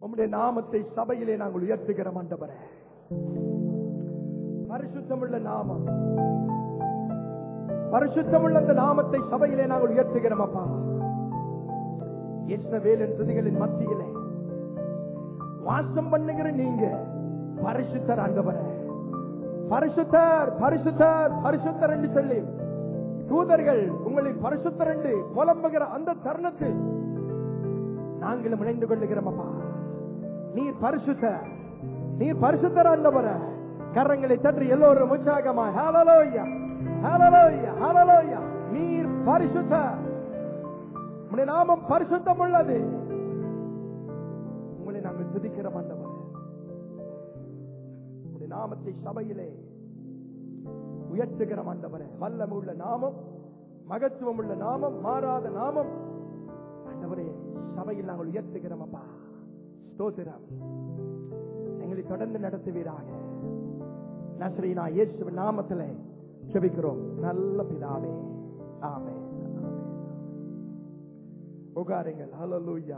உம்முடைய நாமத்தை சபையிலே நாங்கள் உயர்த்துகிறோம் ஆண்டவரே பரிசுத்தமுள்ள நாமம் பரிசுத்தமுள்ள அந்த நாமத்தை சபையிலே நாங்கள் உயர்த்துகிறோம் அப்பா இஸ்ரவேலின் துதிகளின் மத்தியிலே வாசம் பண்ணுகிற நீங்க பரிசுத்தர் ஆண்டவரே பரிசுத்தர் பரிசுத்தர் பரிசுத்தர் என்று சொல்லி தூதர்கள் உங்களை பரிசுத்தர் என்று புலம்புகிற அந்த தருணத்தில் நாங்களும் இணைந்து கொள்ளுகிறோம் அப்பா நீர் பரிசுத்தர் நீர் பரிசுத்தர் ஆண்டவர கரங்களை தட்டி எல்லோரும் உற்சாகமா ஹalleluya ஹalleluya ஹalleluya நீர் பரிசுத்தர் உம்முடைய நாமம் பரிசுத்தம் உள்ளது உங்களை நாங்கள் துதிக்கிறோம் ஆண்டவரே உம்முடைய நாமத்தை சபையிலே உயர்த்துகிறோம் ஆண்டவரே வல்லமை உள்ள நாமம் மகத்துவம் உள்ள நாமம் மாறாத நாமம் ஆண்டவரே சபையில் நாங்கள் உயர்த்துகிறோம் அப்பா ஸ்தோத்திரம் எங்களை தொடர்ந்து நடத்துவீராக நஸ்ரீனா இயேசுவின் நாமத்திலே செபிக்கிறோம் நல்ல பிதாவே ஆமே உகாருங்கள் ஹalleluya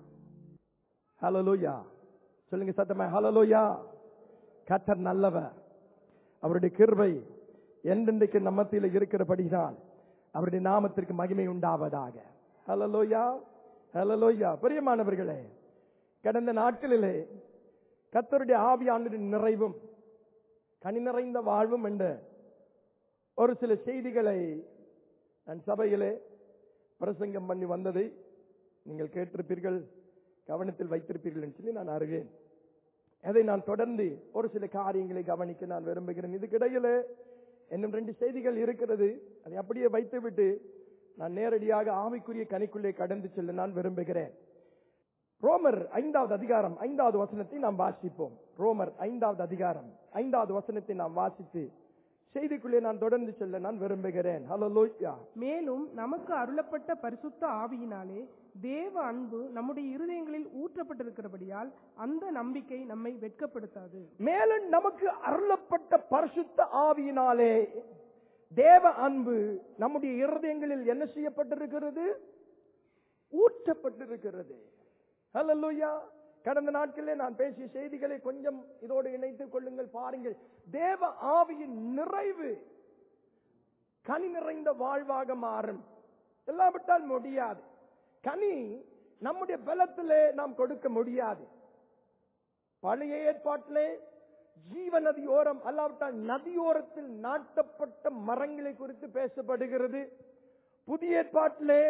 ஹalleluya சொல்லுங்க சத்தமா ஹalleluya கர்த்தர் நல்லவர் அவருடைய கிருபை என்றென்றைக்கு நம்ம மத்தியில் இருக்கிறபடிதான் அவருடைய நாமத்திற்கு மகிமை உண்டாவதாக ஹalleluya ஹalleluya பிரியமானவர்களே கடந்த நாட்களிலே கர்த்தருடைய ஆவியானதின் நிறைவும் கனி நிறைந்த வாழ்வும் என்ற ஒரு சில செய்திகளை நான் சபையிலே பிரசங்கம் பண்ணி வந்ததை நீங்கள் கேட்டிருப்பீர்கள் கவனத்தில் வைத்திருப்பீர்கள் என்று சொல்லி நான் அறிவேன் அதை நான் தொடர்ந்து ஒரு சில காரியங்களை கவனிக்க நான் விரும்புகிறேன் இதுக்கிடையில இன்னும் ரெண்டு செய்திகள் இருக்கிறது அதை அப்படியே வைத்துவிட்டு நான் நேரடியாக ஆவிக்குரிய கனிக்குள்ளே கடந்து செல்ல நான் விரும்புகிறேன் ரோமர் ஐந்தாவது அதிகாரம் ஐந்தாவது வசனத்தை நாம் வாசிப்போம் ரோமர் ஐந்தாவது அதிகாரம் ஐந்தாவது வசனத்தை நாம் வாசித்து செய்திக்குள்ளே நான் தொடர்ந்து செல்ல நான் விரும்புகிறேன் ஹலோ லோய்யா மேலும் நமக்கு அருளப்பட்ட பரிசுத்த ஆவியினாலே தேவ அன்பு நம்முடைய இருதயங்களில் ஊற்றப்பட்டிருக்கிறபடியால் அந்த நம்பிக்கை நம்மை வெட்கப்படுத்தாது மேலும் நமக்கு அருளப்பட்ட பரிசுத்த ஆவியினாலே தேவ அன்பு நம்முடைய இருதயங்களில் என்ன செய்யப்பட்டிருக்கிறது ஊற்றப்பட்டிருக்கிறது ஹalleluya கடந்த நாட்களிலே நான் பேசிய செய்திகளை கொஞ்சம் இதோடு இணைத்துக் கொள்ளுங்கள் பாருங்கள் தேவ ஆவியின் நிறைவு கனி நிறைந்த வாழ்வாக மாறும் இல்லாவிட்டால் முடியாது கனி நம்முடைய பலத்திலே நாம் கொடுக்க முடியாது பழைய ஏற்பாட்டிலே ஜீவ நதியோரம் அல்லாவிட்டால் நதியோரத்தில் நாட்டப்பட்ட மரங்களை குறித்து பேசப்படுகிறது புதிய ஏற்பாட்டிலே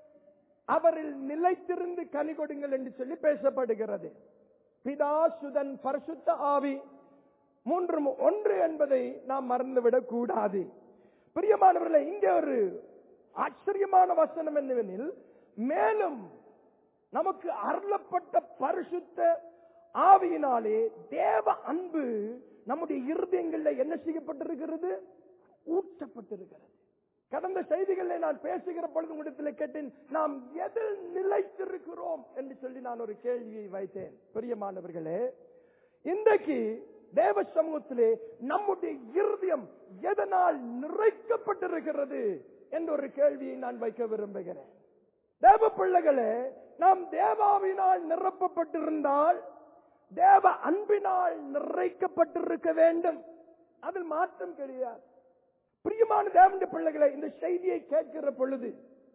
அவரில் நிலைத்திருந்து கனி கொடுங்கள் என்று சொல்லி பேசப்படுகிறது பிதா சுதன் பரிசுத்த ஆவி மூன்று ஒன்று என்பதை நாம் மறந்துவிடக் கூடாது பிரியமானவர்களே இங்கே ஒரு ஆச்சரியமான வசனம் என்னவெனில் மேலும் நமக்கு அருளப்பட்ட பரிசுத்த ஆவியினாலே தேவ அன்பு நம்முடைய இருதயங்களில் என்ன செய்யப்பட்டிருக்கிறது ஊற்றப்பட்டிருக்கிறது கடந்த செய்திகளை நான் பேசுகிற பொழுது உங்களிடத்தில் கேட்டேன் நாம் எதில் நிலைத்திருக்கிறோம் என்று சொல்லி நான் ஒரு கேள்வியை வைத்தேன் பிரியமானவர்களே இன்றைக்கு தேவ சமூகத்திலே நம்முடைய இருதயம் எதனால் நிறைக்கப்பட்டிருக்கிறது என்ற ஒரு கேள்வியை நான் வைக்க விரும்புகிறேன் தேவ பிள்ளைகளே நாம் தேவாவினால் நிரப்பப்பட்டிருந்தால் தேவ அன்பினால் நிறைக்கப்பட்டிருக்க வேண்டும் அதில் மாற்றம் கிடையாது பிரியமான தேவனுடைய பிள்ளைகளை இந்த செய்தியை கேட்கிற பொழுது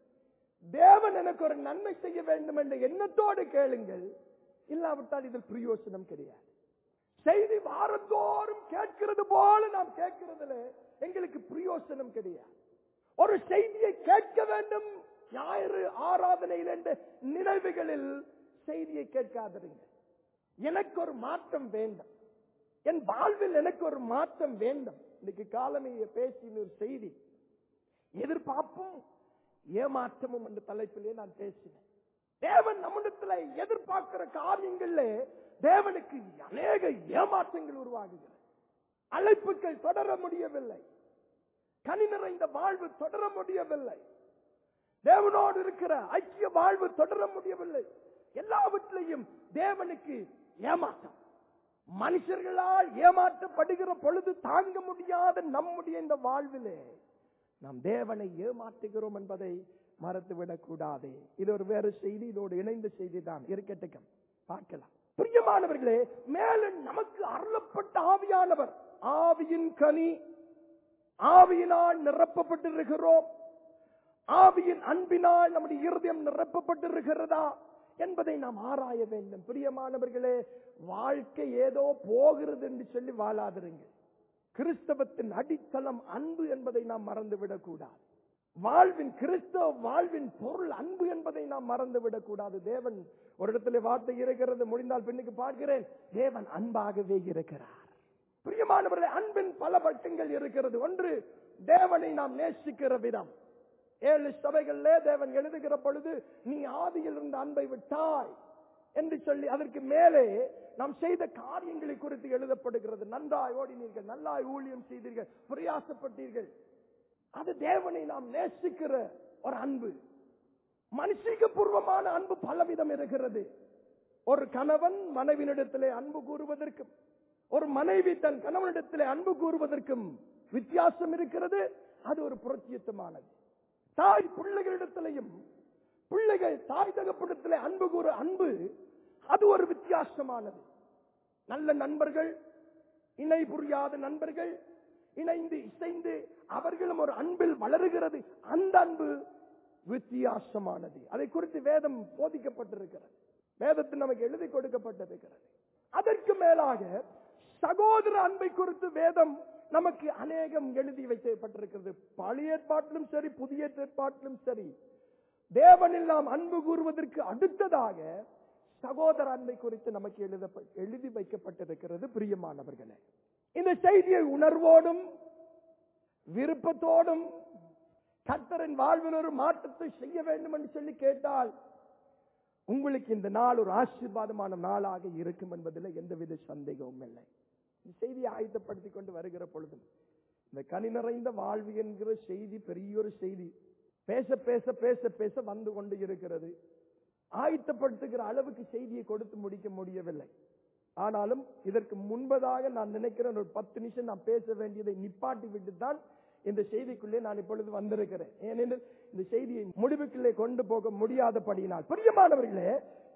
தேவன் எனக்கு ஒரு நன்மை செய்ய வேண்டும் என்ற எண்ணத்தோடு கேளுங்கள் இல்லாவிட்டால் இதில் பிரயோசனம் கிடையாது செய்தி வாரந்தோறும் கேட்கிறது போல நாம் கேட்கிறதுல எங்களுக்கு பிரயோசனம் கிடையாது ஒரு செய்தியை கேட்க வேண்டும் ஞாயிறு ஆராதனையில் என்ற நினைவுகளில் செய்தியை கேட்காதிருங்க எனக்கு ஒரு மாற்றம் வேண்டும் என் வாழ்வில் எனக்கு ஒரு மாற்றம் வேண்டும் இன்னைக்கு காலமைய பேசின ஒரு செய்தி எதிர்பார்ப்பும் ஏமாற்றமும் என்ற தலைப்பிலே நான் பேசினேன் தேவன் நம்மிடத்துல எதிர்பார்க்கிற காரியங்கள்ல தேவனுக்கு அநேக ஏமாற்றங்கள் உருவாகுகிறது அழைப்புகள் தொடர முடியவில்லை கனி நிறைந்த வாழ்வு தொடர முடியவில்லை தேவனோடு இருக்கிற ஐக்கிய வாழ்வு தொடர முடியவில்லை எல்லாவற்றிலையும் தேவனுக்கு ஏமாற்றம் மனுஷர்களால் ஏமாற்றப்படுகிற பொழுது தாங்க முடியாத நம்முடைய இந்த வாழ்விலே நாம் தேவனை ஏமாற்றுகிறோம் என்பதை மறந்துவிடக் கூடாது இது ஒரு வேறு செய்தி இதோடு இணைந்த செய்தி தான் இருக்கட்டும் பார்க்கலாம் பிரியமானவர்களே மேலும் நமக்கு அருளப்பட்ட ஆவியானவர் ஆவியின் கனி ஆவியினால் நிரப்பப்பட்டிருக்கிறோம் ஆவியின் அன்பினால் நம்முடைய இருதயம் நிரப்பப்பட்டிருக்கிறதா என்பதை நாம் ஆராய வேண்டும் பிரியமானவர்களே வாழ்க்கை ஏதோ போகிறது என்று சொல்லி வாழாதிருங்க கிறிஸ்தவத்தின் அடித்தளம் அன்பு என்பதை நாம் மறந்துவிடக் கூடாது வாழ்வின் கிறிஸ்தவ வாழ்வின் பொருள் அன்பு என்பதை நாம் மறந்துவிடக் கூடாது தேவன் ஒரு இடத்துல வார்த்தை இருக்கிறது முடிந்தால் பின்னுக்கு பார்க்கிறேன் தேவன் அன்பாகவே இருக்கிறார் பிரியமானவர்களே அன்பின் பல பட்டங்கள் இருக்கிறது ஒன்று தேவனை நாம் நேசிக்கிற விதம் ஏழு சபைகளிலே தேவன் எழுதுகிற பொழுது நீ ஆதியில் இருந்த அன்பை விட்டாய் என்று சொல்லி அதற்கு மேலே நாம் செய்த காரியங்களை குறித்து எழுதப்படுகிறது நன்றாய் ஓடினீர்கள் நல்லாய் ஊழியம் செய்தீர்கள் பிரயாசப்பட்டீர்கள் அது தேவனை நாம் நேசிக்கிற ஒரு அன்பு மனுஷிக பூர்வமான அன்பு பலவிதம் இருக்கிறது ஒரு கணவன் மனைவினிடத்திலே அன்பு கூறுவதற்கும் ஒரு மனைவி தன் கணவனிடத்திலே அன்பு கூறுவதற்கும் வித்தியாசம் இருக்கிறது அது ஒரு புரட்சியத்தமானது தாய் பிள்ளைகளிடத்திலையும் பிள்ளைகள் தாய் தகப்படத்திலே அன்பு கூற அன்பு அது ஒரு வித்தியாசமானது நல்ல நண்பர்கள் இணை புரியாத நண்பர்கள் இணைந்து இசைந்து அவர்களும் ஒரு அன்பில் வளருகிறது அந்த அன்பு வித்தியாசமானது அதை குறித்து வேதம் போதிக்கப்பட்டிருக்கிறது வேதத்தில் நமக்கு எழுதி கொடுக்கப்பட்டிருக்கிறது அதற்கு மேலாக சகோதர அன்பை குறித்து வேதம் நமக்கு அநேகம் எழுதி வைக்கப்பட்டிருக்கிறது பழைய ஏற்பாட்டிலும் சரி புதிய ஏற்பாட்டிலும் சரி தேவனில் நாம் அன்பு கூறுவதற்கு அடுத்ததாக சகோதர அன்பை குறித்து நமக்கு எழுத எழுதி வைக்கப்பட்டிருக்கிறது பிரியமானவர்களே இந்த செய்தியை உணர்வோடும் விருப்பத்தோடும் கர்த்தரின் வாழ்வில் ஒரு மாற்றத்தை செய்ய வேண்டும் என்று சொல்லி கேட்டால் உங்களுக்கு இந்த நாள் ஒரு ஆசீர்வாதமான நாளாக இருக்கும் என்பதில் எந்தவித சந்தேகமும் இல்லை இந்த செய்தியை ஆயத்தப்படுத்திக் கொண்டு வருகிற பொழுதும் இந்த கனி நிறைந்த வாழ்வு என்கிற செய்தி பெரிய ஒரு செய்தி பேச பேச பேச பேச வந்து கொண்டு இருக்கிறது ஆயத்தப்படுத்துகிற அளவுக்கு செய்தியை கொடுத்து முடிக்க முடியவில்லை ஆனாலும் இதற்கு முன்பதாக நான் நினைக்கிறேன் ஒரு பத்து நிமிஷம் நான் பேச வேண்டியதை நிப்பாட்டி விட்டு தான் இந்த செய்திக்குள்ளே நான் இப்பொழுது வந்திருக்கிறேன் ஏனெனில் இந்த செய்தியை முடிவுக்குள்ளே கொண்டு போக முடியாதபடியினால் பிரியமானவர்களே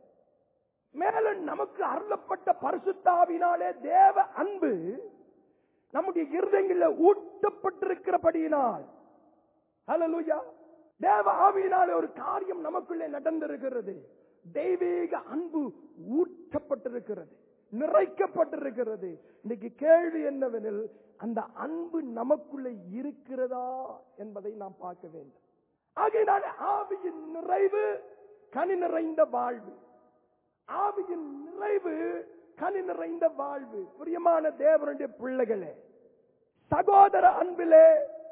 மேலும் நமக்கு அருளப்பட்ட பரிசுத்தாவினாலே தேவ அன்பு நம்முடைய இருதயங்களில் ஊட்டப்பட்டிருக்கிறபடியினால் ஹalleluya தேவ ஆவியினாலே ஒரு காரியம் நமக்குள்ளே நடந்திருக்கிறது தெய்வீக அன்பு ஊட்டப்பட்டிருக்கிறது நிறைக்கப்பட்டிருக்கிறது இன்னைக்கு கேள்வி என்னவெனில் அந்த அன்பு நமக்குள்ளே இருக்கிறதா என்பதை நாம் பார்க்க வேண்டும் ஆகையினால ஆவியின் நிறைவு கனி நிறைந்த வாழ்வு ஆவியின் நிறைவு கனி நிறைந்த வாழ்வு பிரியமான தேவனுடைய பிள்ளைகளே சகோதர அன்பிலே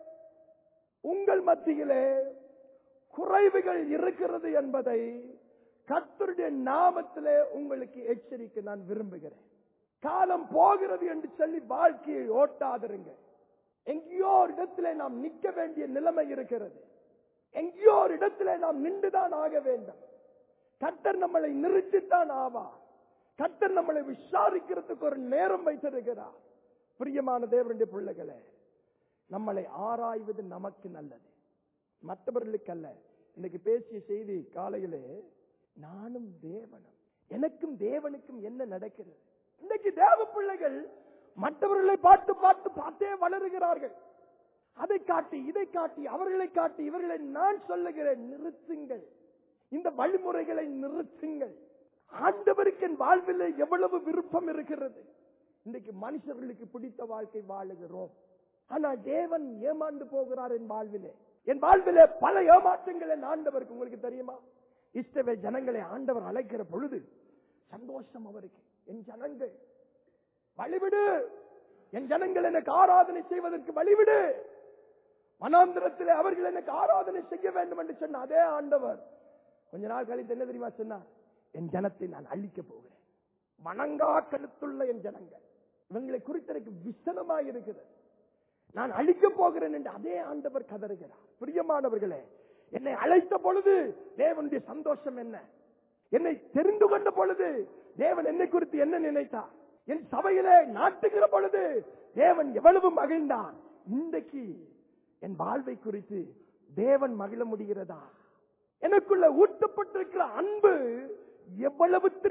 உங்கள் மத்தியிலே குறைவுகள் இருக்கிறது என்பதை கர்த்தருடைய நாமத்திலே உங்களுக்கு எச்சரிக்க நான் விரும்புகிறேன் காலம் போகிறது என்று சொல்லி வாழ்க்கையை ஓட்டாதிருங்க எங்கேயோ ஒரு இடத்திலே நாம் நிற்க வேண்டிய நிலைமை இருக்கிறது எங்கேயோ ஒரு இடத்திலே நாம் நின்றுதான் ஆக வேண்டும் கர்த்தர் நம்மளை நிறுத்தித்தான் ஆவா கர்த்தர் நம்மளை விசாரிக்கிறதுக்கு ஒரு நேரம் வைத்திருக்கிறார் பிரியமான தேவனுடைய பிள்ளைகளே நம்மளை ஆராய்வது நமக்கு நல்லது மற்றவர்களுக்கு அல்ல இன்னைக்கு பேசிய செய்தி காலையிலே நானும் தேவனும் எனக்கும் தேவனுக்கும் என்ன நடக்கிறது இன்னைக்கு தேவ பிள்ளைகள் மற்றவர்களை பார்த்து பார்த்து பார்த்தே வளருகிறார்கள் அதை காட்டி இதை காட்டி அவர்களை காட்டி இவர்களை நான் சொல்லுகிறேன் நிறுத்துங்கள் இந்த வழிமுறைகளை நிறுத்துங்கள் ஆண்டவருக்கு என் வாழ்வில் எவ்வளவு விருப்பம் இருக்கிறது இன்னைக்கு மனுஷர்களுக்கு பிடித்த வாழ்க்கை வாழுகிறோம் ஆனா தேவன் ஏமாந்து போகிறார் என் வாழ்விலே என் வாழ்விலே பல ஏமாற்றங்கள் என் ஆண்டவருக்கு உங்களுக்கு தெரியுமா இஷ்டவே ஜனங்களை ஆண்டவர் அழைக்கிற பொழுது சந்தோஷம் அவருக்கு என் ஜனங்கள் வழிவிடு என் ஜனங்கள் எனக்கு ஆராதனை செய்வதற்கு வழிவிடு மனாந்திரத்திலே அவர்கள் எனக்கு ஆராதனை செய்ய வேண்டும் என்று சொன்ன அதே ஆண்டவர் கொஞ்ச நாள் கழித்து என்ன தெரியுமா சொன்னார் என் ஜனத்தை நான் அழிக்க போகிறேன் வணங்கா கழுத்துள்ள என் ஜனங்கள் இவங்களை குறித்து எனக்கு விசனமாய் இருக்கிறது நான் அழிக்க போகிறேன் என்று அதே ஆண்டவர் கதறுகிறார் பிரியமானவர்களே என்னை அழைத்த பொழுது தேவனுடைய சந்தோஷம் என்ன என்னை தெரிந்து கொண்ட பொழுது தேவன் என்னை குறித்து என்ன நினைத்தார் என் சபையிலே நாட்டுகிற பொழுது தேவன் எவ்வளவு மகிழ்ந்தான் இன்றைக்கு என் வாழ்வை குறித்து தேவன் மகிழ முடிகிறதா எனக்குள்ள ஊட்டப்பட்டிருக்கிற அன்பு எவ்வளவுத்திற்கு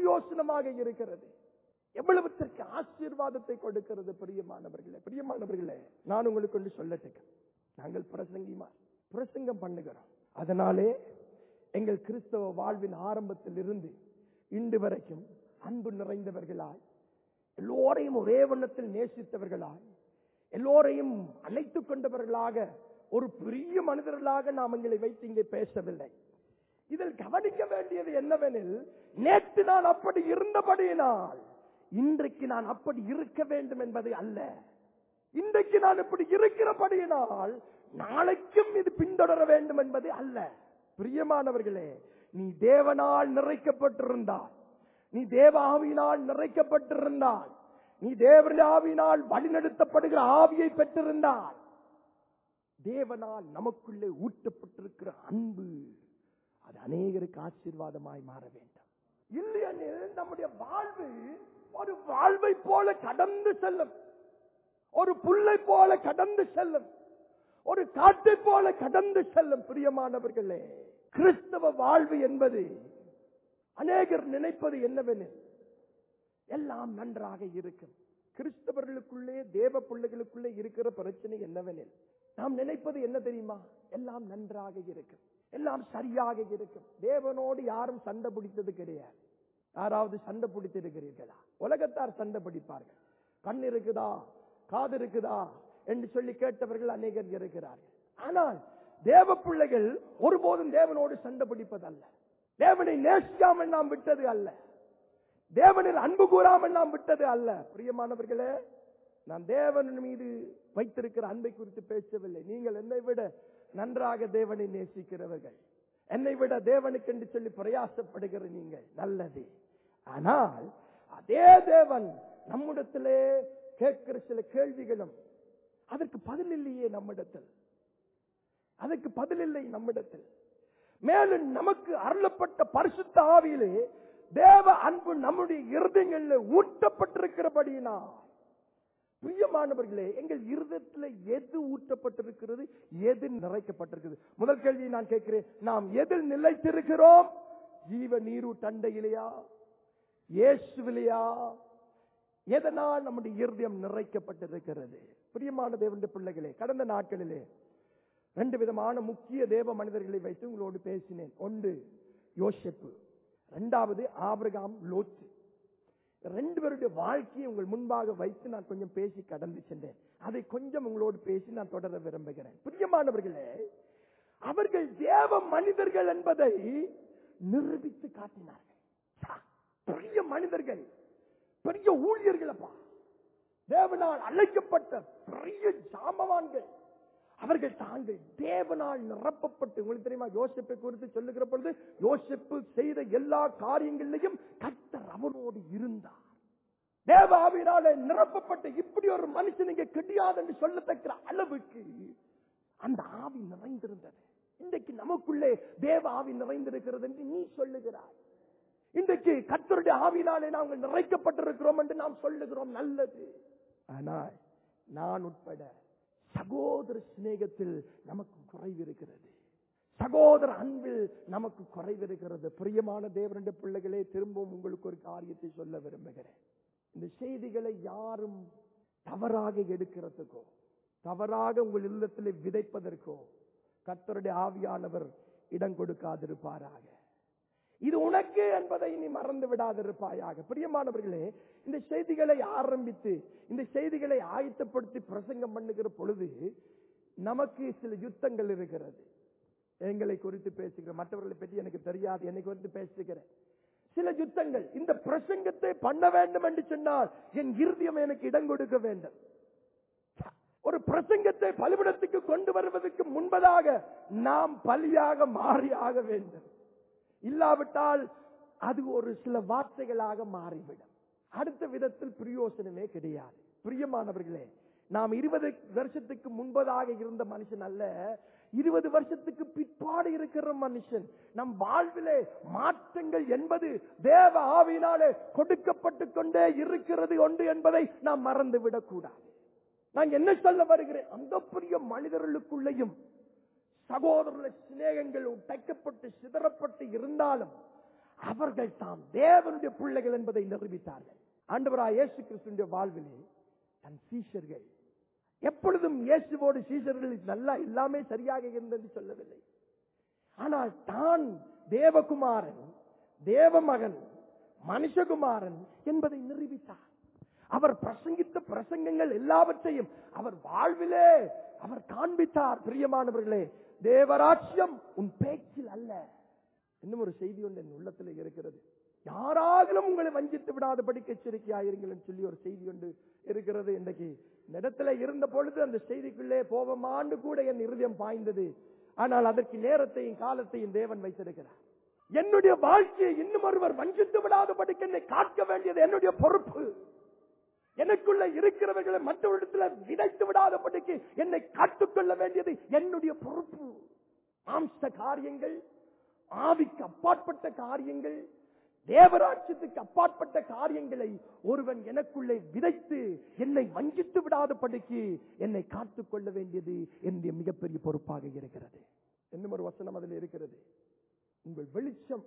பிரயோசனமாக இருக்கிறது எவ்வளவுத்திற்கு ஆசீர்வாதத்தை கொடுக்கிறது பிரியமானவர்களே பிரியமானவர்களே நான் உங்களுக்கு ஒன்று சொல்லட்டுங்க நாங்கள் பிரசங்கிமா பிரசங்கம் பண்ணுகிறோம் அதனாலே எங்கள் கிறிஸ்தவ வாழ்வின் ஆரம்பத்தில் இருந்து இன்று வரைக்கும் அன்பு நிறைந்தவர்களாய் எல்லோரையும் ஒரே வண்ணத்தில் நேசித்தவர்களாய் எல்லோரையும் அழைத்துக் கொண்டவர்களாக ஒரு பெரிய மனிதர்களாக நாம் எங்களை வைத்து இங்கே பேசவில்லை இதில் கவனிக்க வேண்டியது என்னவெனில் நேற்று நான் அப்படி இருந்தபடியினால் இன்றைக்கு நான் அப்படி இருக்க வேண்டும் என்பது அல்ல இன்றைக்கு நான் இப்படி இருக்கிறபடியினால் நாளைக்கும் இது பின்தொடர வேண்டும் என்பது அல்ல பிரியமானவர்களே நீ தேவனால் நிறைக்கப்பட்டிருந்தால் நீ தேவ ஆவியினால் நிறைக்கப்பட்டிருந்தால் நீ தேவனுடைய ஆவியினால் வழிநடத்தப்படுகிற ஆவியை பெற்றிருந்தால் தேவனால் நமக்குள்ளே ஊட்டப்பட்டிருக்கிற அன்பு அது அநேகருக்கு ஆசீர்வாதமாய் மாற வேண்டும் இல்லையெனில் நம்முடைய வாழ்வு ஒரு வாழ்வை போல கடந்து செல்லும் ஒரு புல்லை போல கடந்து செல்லும் ஒரு காற்றை போல கடந்து செல்லும் பிரியமானவர்களே கிறிஸ்தவ வாழ்வு என்பது அநேகர் நினைப்பது என்னவெனில் எல்லாம் நன்றாக இருக்கும் கிறிஸ்தவர்களுக்குள்ளே தேவ பிள்ளைகளுக்குள்ளே இருக்கிற பிரச்சனை என்னவெனில் நாம் நினைப்பது என்ன தெரியுமா எல்லாம் நன்றாக இருக்கும் எல்லாம் சரியாக இருக்கும் தேவனோடு யாரும் சண்டை பிடித்தது கிடையாது யாராவது சண்டை பிடித்திருக்கிறீர்களா உலகத்தார் சண்டை பிடிப்பார்கள் கண் இருக்குதா காது இருக்குதா என்று சொல்லி கேட்டவர்கள் அநேகர் இருக்கிறார்கள் ஆனால் தேவ பிள்ளைகள் ஒருபோதும் தேவனோடு சண்டை பிடிப்பதல்ல தேவனை நேசிக்காமல் நாம் விட்டது அல்ல தேவனில் அன்பு கூறாமல் நாம் விட்டது அல்ல பிரியமானவர்களே நான் தேவன் மீது வைத்திருக்கிற அன்பை குறித்து பேசவில்லை நீங்கள் என்னை விட நன்றாக தேவனை நேசிக்கிறவர்கள் என்னை விட தேவனுக்கு என்று சொல்லி பிரயாசப்படுகிற நீங்கள் நல்லது ஆனால் அதே தேவன் நம்மிடத்திலே கேட்கிற சில கேள்விகளும் அதற்கு பதில் இல்லையே நம்மிடத்தில் அதற்கு பதில் இல்லை நம்மிடத்தில் மேலும் நமக்கு அருளப்பட்ட பரிசுத்த ஆவியிலே தேவ அன்பு நம்முடைய இருதயங்களில் ஊட்டப்பட்டிருக்கிறபடினா பிரியமானவர்களே எங்கள் இருதயத்தில் எது ஊட்டப்பட்டிருக்கிறது எது நிறைக்கப்பட்டிருக்கிறது முதல் கேள்வியை நான் கேட்கிறேன் நாம் எதில் நிலைத்திருக்கிறோம் ஜீவ நீரு தண்டையிலையா இயேசுவிலையா எதனால் நம்முடைய இருதயம் நிறைக்கப்பட்டிருக்கிறது பிரியமான தேவனுடைய பிள்ளைகளே கடந்த நாட்களிலே ரெண்டு விதமான முக்கிய தேவ மனிதர்களை வைத்து உங்களோடு பேசினேன் ஒன்று யோசப்பு இரண்டாவது ஆபிரகாம் லோத்து ரெண்டு பேருடைய வாழ்க்கையை உங்கள் முன்பாக வைத்து நான் கொஞ்சம் பேசி கடந்து சென்றேன் அதை கொஞ்சம் உங்களோடு பேசி நான் தொடர விரும்புகிறேன் பிரியமானவர்களே அவர்கள் தேவ மனிதர்கள் என்பதை நிரூபித்து காட்டினார்கள் சா, பெரிய மனிதர்கள் பெரிய ஊழியர்களப்பா தேவனால் அழைக்கப்பட்ட பெரிய ஜாமவான்கள் அவர்கள் தாங்கள் தேவனால் நிரப்பப்பட்டு உங்களுக்கு தெரியுமா யோசிப்பை குறித்து சொல்லுகிற பொழுது யோசிப்பு செய்த எல்லா காரியங்களிலையும் கர்த்தர் அவனோடு இருந்தார் தேவ ஆவியினாலே நிரப்பப்பட்ட இப்படி ஒரு மனுஷன் இங்க கிடையாது என்று சொல்லத்தக்க அளவுக்கு அந்த ஆவி நிறைந்திருந்தது இன்றைக்கு நமக்குள்ளே தேவ ஆவி நிறைந்திருக்கிறது என்று நீ சொல்லுகிறாய் இன்றைக்கு கர்த்தருடைய ஆவினாலே நாங்கள் நிறைக்கப்பட்டிருக்கிறோம் என்று நாம் சொல்லுகிறோம் நல்லது ஆனால் நான் உட்பட சகோதர சிநேகத்தில் நமக்கு குறைவு இருக்கிறது சகோதர அன்பில் நமக்கு குறைவு இருக்கிறது பிரியமான தேவனுடைய பிள்ளைகளே திரும்பவும் உங்களுக்கு ஒரு காரியத்தை சொல்ல விரும்புகிறேன் இந்த செய்திகளை யாரும் தவறாக எடுக்கிறதுக்கோ தவறாக உங்கள் இல்லத்தில் விதைப்பதற்கோ கர்த்தருடைய ஆவியானவர் இடம் கொடுக்காதிருப்பாராக இது உனக்கு என்பதை நீ மறந்து விடாதிருப்பாயாக பிரியமானவர்களே இந்த செய்திகளை ஆரம்பித்து இந்த செய்திகளை ஆயத்தப்படுத்தி பிரசங்கம் பண்ணுகிற பொழுது நமக்கு சில யுத்தங்கள் இருக்கிறது எங்களை குறித்து பேசுகிறேன் மற்றவர்களை பற்றி எனக்கு தெரியாது என்னை குறித்து பேசுகிறேன் சில யுத்தங்கள் இந்த பிரசங்கத்தை பண்ண வேண்டும் என்று சொன்னால் என் இருதயம் எனக்கு இடம் கொடுக்க வேண்டும் ஒரு பிரசங்கத்தை பலிபிடத்துக்கு கொண்டு வருவதற்கு முன்பதாக நாம் பலியாக மாறி ஆக வேண்டும் இல்லாவிட்டால் அது ஒரு சில வார்த்தைகளாக மாறிவிடும் அடுத்த விதத்தில் பிரயோசனமே கிடையாது பிரியமானவர்களே நாம் இருபது வருஷத்துக்கு முன்பதாக இருந்த மனுஷன் அல்ல இருபது வருஷத்துக்கு பிற்பாடு இருக்கிற மனுஷன் நம் வாழ்விலே மாற்றங்கள் என்பது தேவ ஆவியினாலே கொடுக்கப்பட்டு கொண்டே இருக்கிறது ஒன்று என்பதை நாம் மறந்து விடக்கூடாது நான் என்ன சொல்ல வருகிறேன் அந்த பெரிய மனிதர்களுக்குள்ளேயும் சகோதரர்கள் சிநேகங்கள் உடைக்கப்பட்டு சிதறப்பட்டு இருந்தாலும் அவர்கள் தாம் தேவனுடைய பிள்ளைகள் என்பதை நிரூபித்தார்கள் ஆண்டவராய் இயேசு கிறிஸ்துடைய வாழ்விலே தன் சீஷர்கள் எப்பொழுதும் இயேசுவோடு சீஷர்கள் நல்லா எல்லாமே சரியாக இருந்தது சொல்லவில்லை ஆனால் தான் தேவகுமாரன் தேவமகன் மனுஷகுமாரன் என்பதை நிரூபித்தார் அவர் பிரசங்கித்த பிரசங்கங்கள் எல்லாவற்றையும் அவர் வாழ்விலே அவர் காண்பித்தார் பிரியமானவர்களே தேவராட்சியம் உன் பேச்சில் அல்ல இன்னும் ஒரு செய்தி ஒன்று என் உள்ளத்தில் இருக்கிறது யாராகிலும் உங்களை வஞ்சித்து விடாதபடிக்கு எச்சரிக்கையாயிருங்கள் என்று சொல்லி ஒரு செய்தி ஒன்று இருக்கிறது இன்றைக்கு இந்த இடத்துல இருந்த பொழுது அந்த செய்திக்குள்ளே போவமாண்டு கூட என் இருதயம் பாய்ந்தது ஆனால் அதற்கு நேரத்தையும் காலத்தையும் தேவன் வைத்திருக்கிறார் என்னுடைய வாழ்க்கையை இன்னும் ஒருவர் வஞ்சித்து விடாதபடிக்கு என்னை காக்க வேண்டியது என்னுடைய பொறுப்பு எனக்குள்ள இருக்கிறவர்களை மற்றவரிடத்துல விதைத்து விடாதபடிக்கு என்னை காத்துக்கொள்ள வேண்டியது என்னுடைய பொறுப்பு மாம்ச காரியங்கள் ஆவிக்கு அப்பாற்பட்ட காரியங்கள் தேவராட்சியத்துக்கு அப்பாற்பட்ட காரியங்களை ஒருவன் எனக்குள்ளே விதைத்து என்னை வஞ்சித்து விடாதபடிக்கு என்னை காத்துக் கொள்ள வேண்டியது என்னுடைய மிகப்பெரிய பொறுப்பாக இருக்கிறது இன்னும் ஒரு வசனம் அதில் இருக்கிறது உங்கள் வெளிச்சம்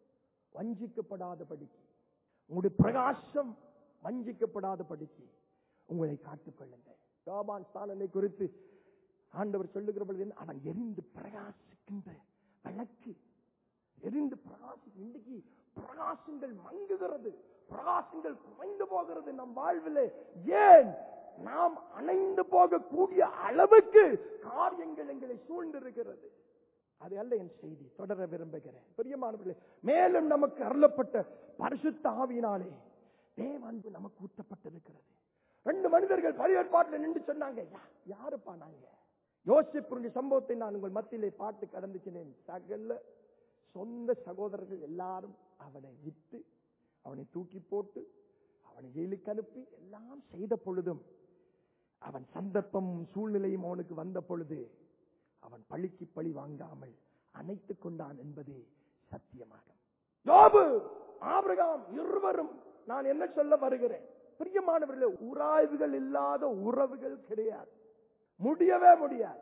வஞ்சிக்கப்படாதபடிக்கு உங்களுடைய பிரகாசம் வஞ்சிக்கப்படாதபடிக்கு உங்களை காத்துக் கொள்ளுங்கள் யோபான் ஸ்தானனை குறித்து ஆண்டவர் சொல்லுகிற பொழுது என்ன? அவன் எரிந்து பிரகாசிக்கின்ற விளக்கு எரிந்து பிரகாசி இன்றைக்கு பிரகாசங்கள் மங்குகிறது பிரகாசங்கள் குறைந்து போகிறது நம் வாழ்விலே ஏன் நாம் அணைந்து போகக்கூடிய அளவுக்கு காரியங்கள் எங்களை சூழ்ந்திருக்கிறது அது அல்ல என் செய்தி தொடர விரும்புகிறேன் பிரியமானவர்களே மேலும் நமக்கு அருளப்பட்ட பரிசுத்த ஆவியினாலே தேவ அன்பு நமக்கு ஊட்டப்பட்டிருக்கிறது ரெண்டு மனிதர்கள் பரிவேற்பாட்டில் நின்று சொன்னாங்க "யா- யாருப்பா நாங்க யோசிப்புடைய சம்பவத்தை நான் உங்கள் மத்தியிலே பாட்டு கடந்துச்சினேன் சகல சொந்த சகோதரர்கள் எல்லாரும் அவனை விட்டு அவனை தூக்கி போட்டு அவனை ஜெயிலுக்கு அனுப்பி எல்லாம் செய்த பொழுதும் அவன் சந்தர்ப்பமும் சூழ்நிலையும் அவனுக்கு வந்த பொழுது அவன் பழிக்கு பழி வாங்காமல் அணைத்துக் கொண்டான் என்பது சத்தியமாகும் யோபு ஆபிரகாம் இருவரும் நான் என்ன சொல்ல வருகிறேன் பிரியமானவர்களே உராய்வுகள் இல்லாத உறவுகள் கிடையாது முடியவே முடியாது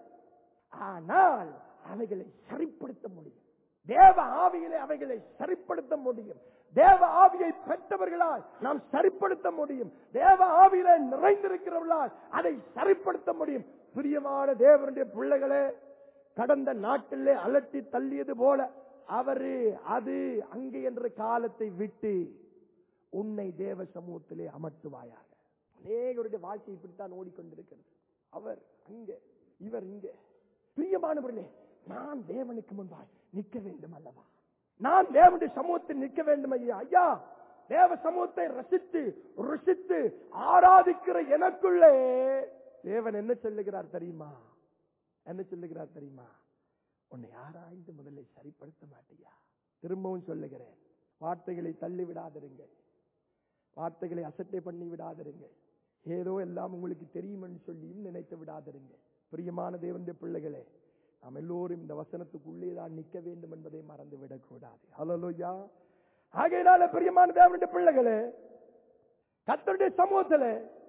ஆனால் அவைகளை சரிப்படுத்த முடியும் தேவ ஆவியிலே அவைகளை சரிப்படுத்த முடியும் தேவ ஆவியை பெற்றவர்களால் நாம் சரிப்படுத்த முடியும் தேவ ஆவியிலே நிறைந்திருக்கிறவர்களால் அதை சரிப்படுத்த முடியும் பிரியமான தேவனுடைய பிள்ளைகளே கடந்த நாட்டிலே அலட்டி தள்ளியது போல அவரு அது அங்கே என்ற காலத்தை விட்டு உன்னை தேவ சமூகத்திலே அமர்த்துவாயாக அநேகருடைய வாழ்க்கை இப்படித்தான் ஓடிக்கொண்டிருக்கிறது அவர் அங்கே இவர் இங்கே பிரியமானவர்களே நான் தேவனுக்கு முன்பாய் நிற்க வேண்டும் அல்லவா நான் தேவனுடைய சமூகத்தில் நிற்க வேண்டும் ஐயா ஐயா தேவ சமூகத்தை ரசித்து ருசித்து ஆராதிக்கிற எனக்குள்ளே தேவன் என்ன சொல்லுகிறார் தெரியுமா என்ன சொல்லுகிறார் தெரியுமா உன்னை ஆராய்ந்து முதல்ல சரிப்படுத்த மாட்டியா திரும்பவும் சொல்லுகிறேன் வார்த்தைகளை தள்ளி விடாதிருங்கள் வார்த்தைகளை அசட்டை பண்ணி விடாதிருங்கள் ஏதோ எல்லாம் உங்களுக்கு தெரியும் என்று சொல்லியும் நினைத்து விடாதிருங்கள் பிரியமான தேவனுடைய பிள்ளைகளே நாம் எல்லோரும் இந்த வசனத்துக்குள்ளே தான் நிற்க வேண்டும் என்பதை மறந்து விடக்கூடாது ஹலோயா ஆகையினால பிரியமான தேவனுடைய பிள்ளைகளே கத்தருடைய சமூகத்துல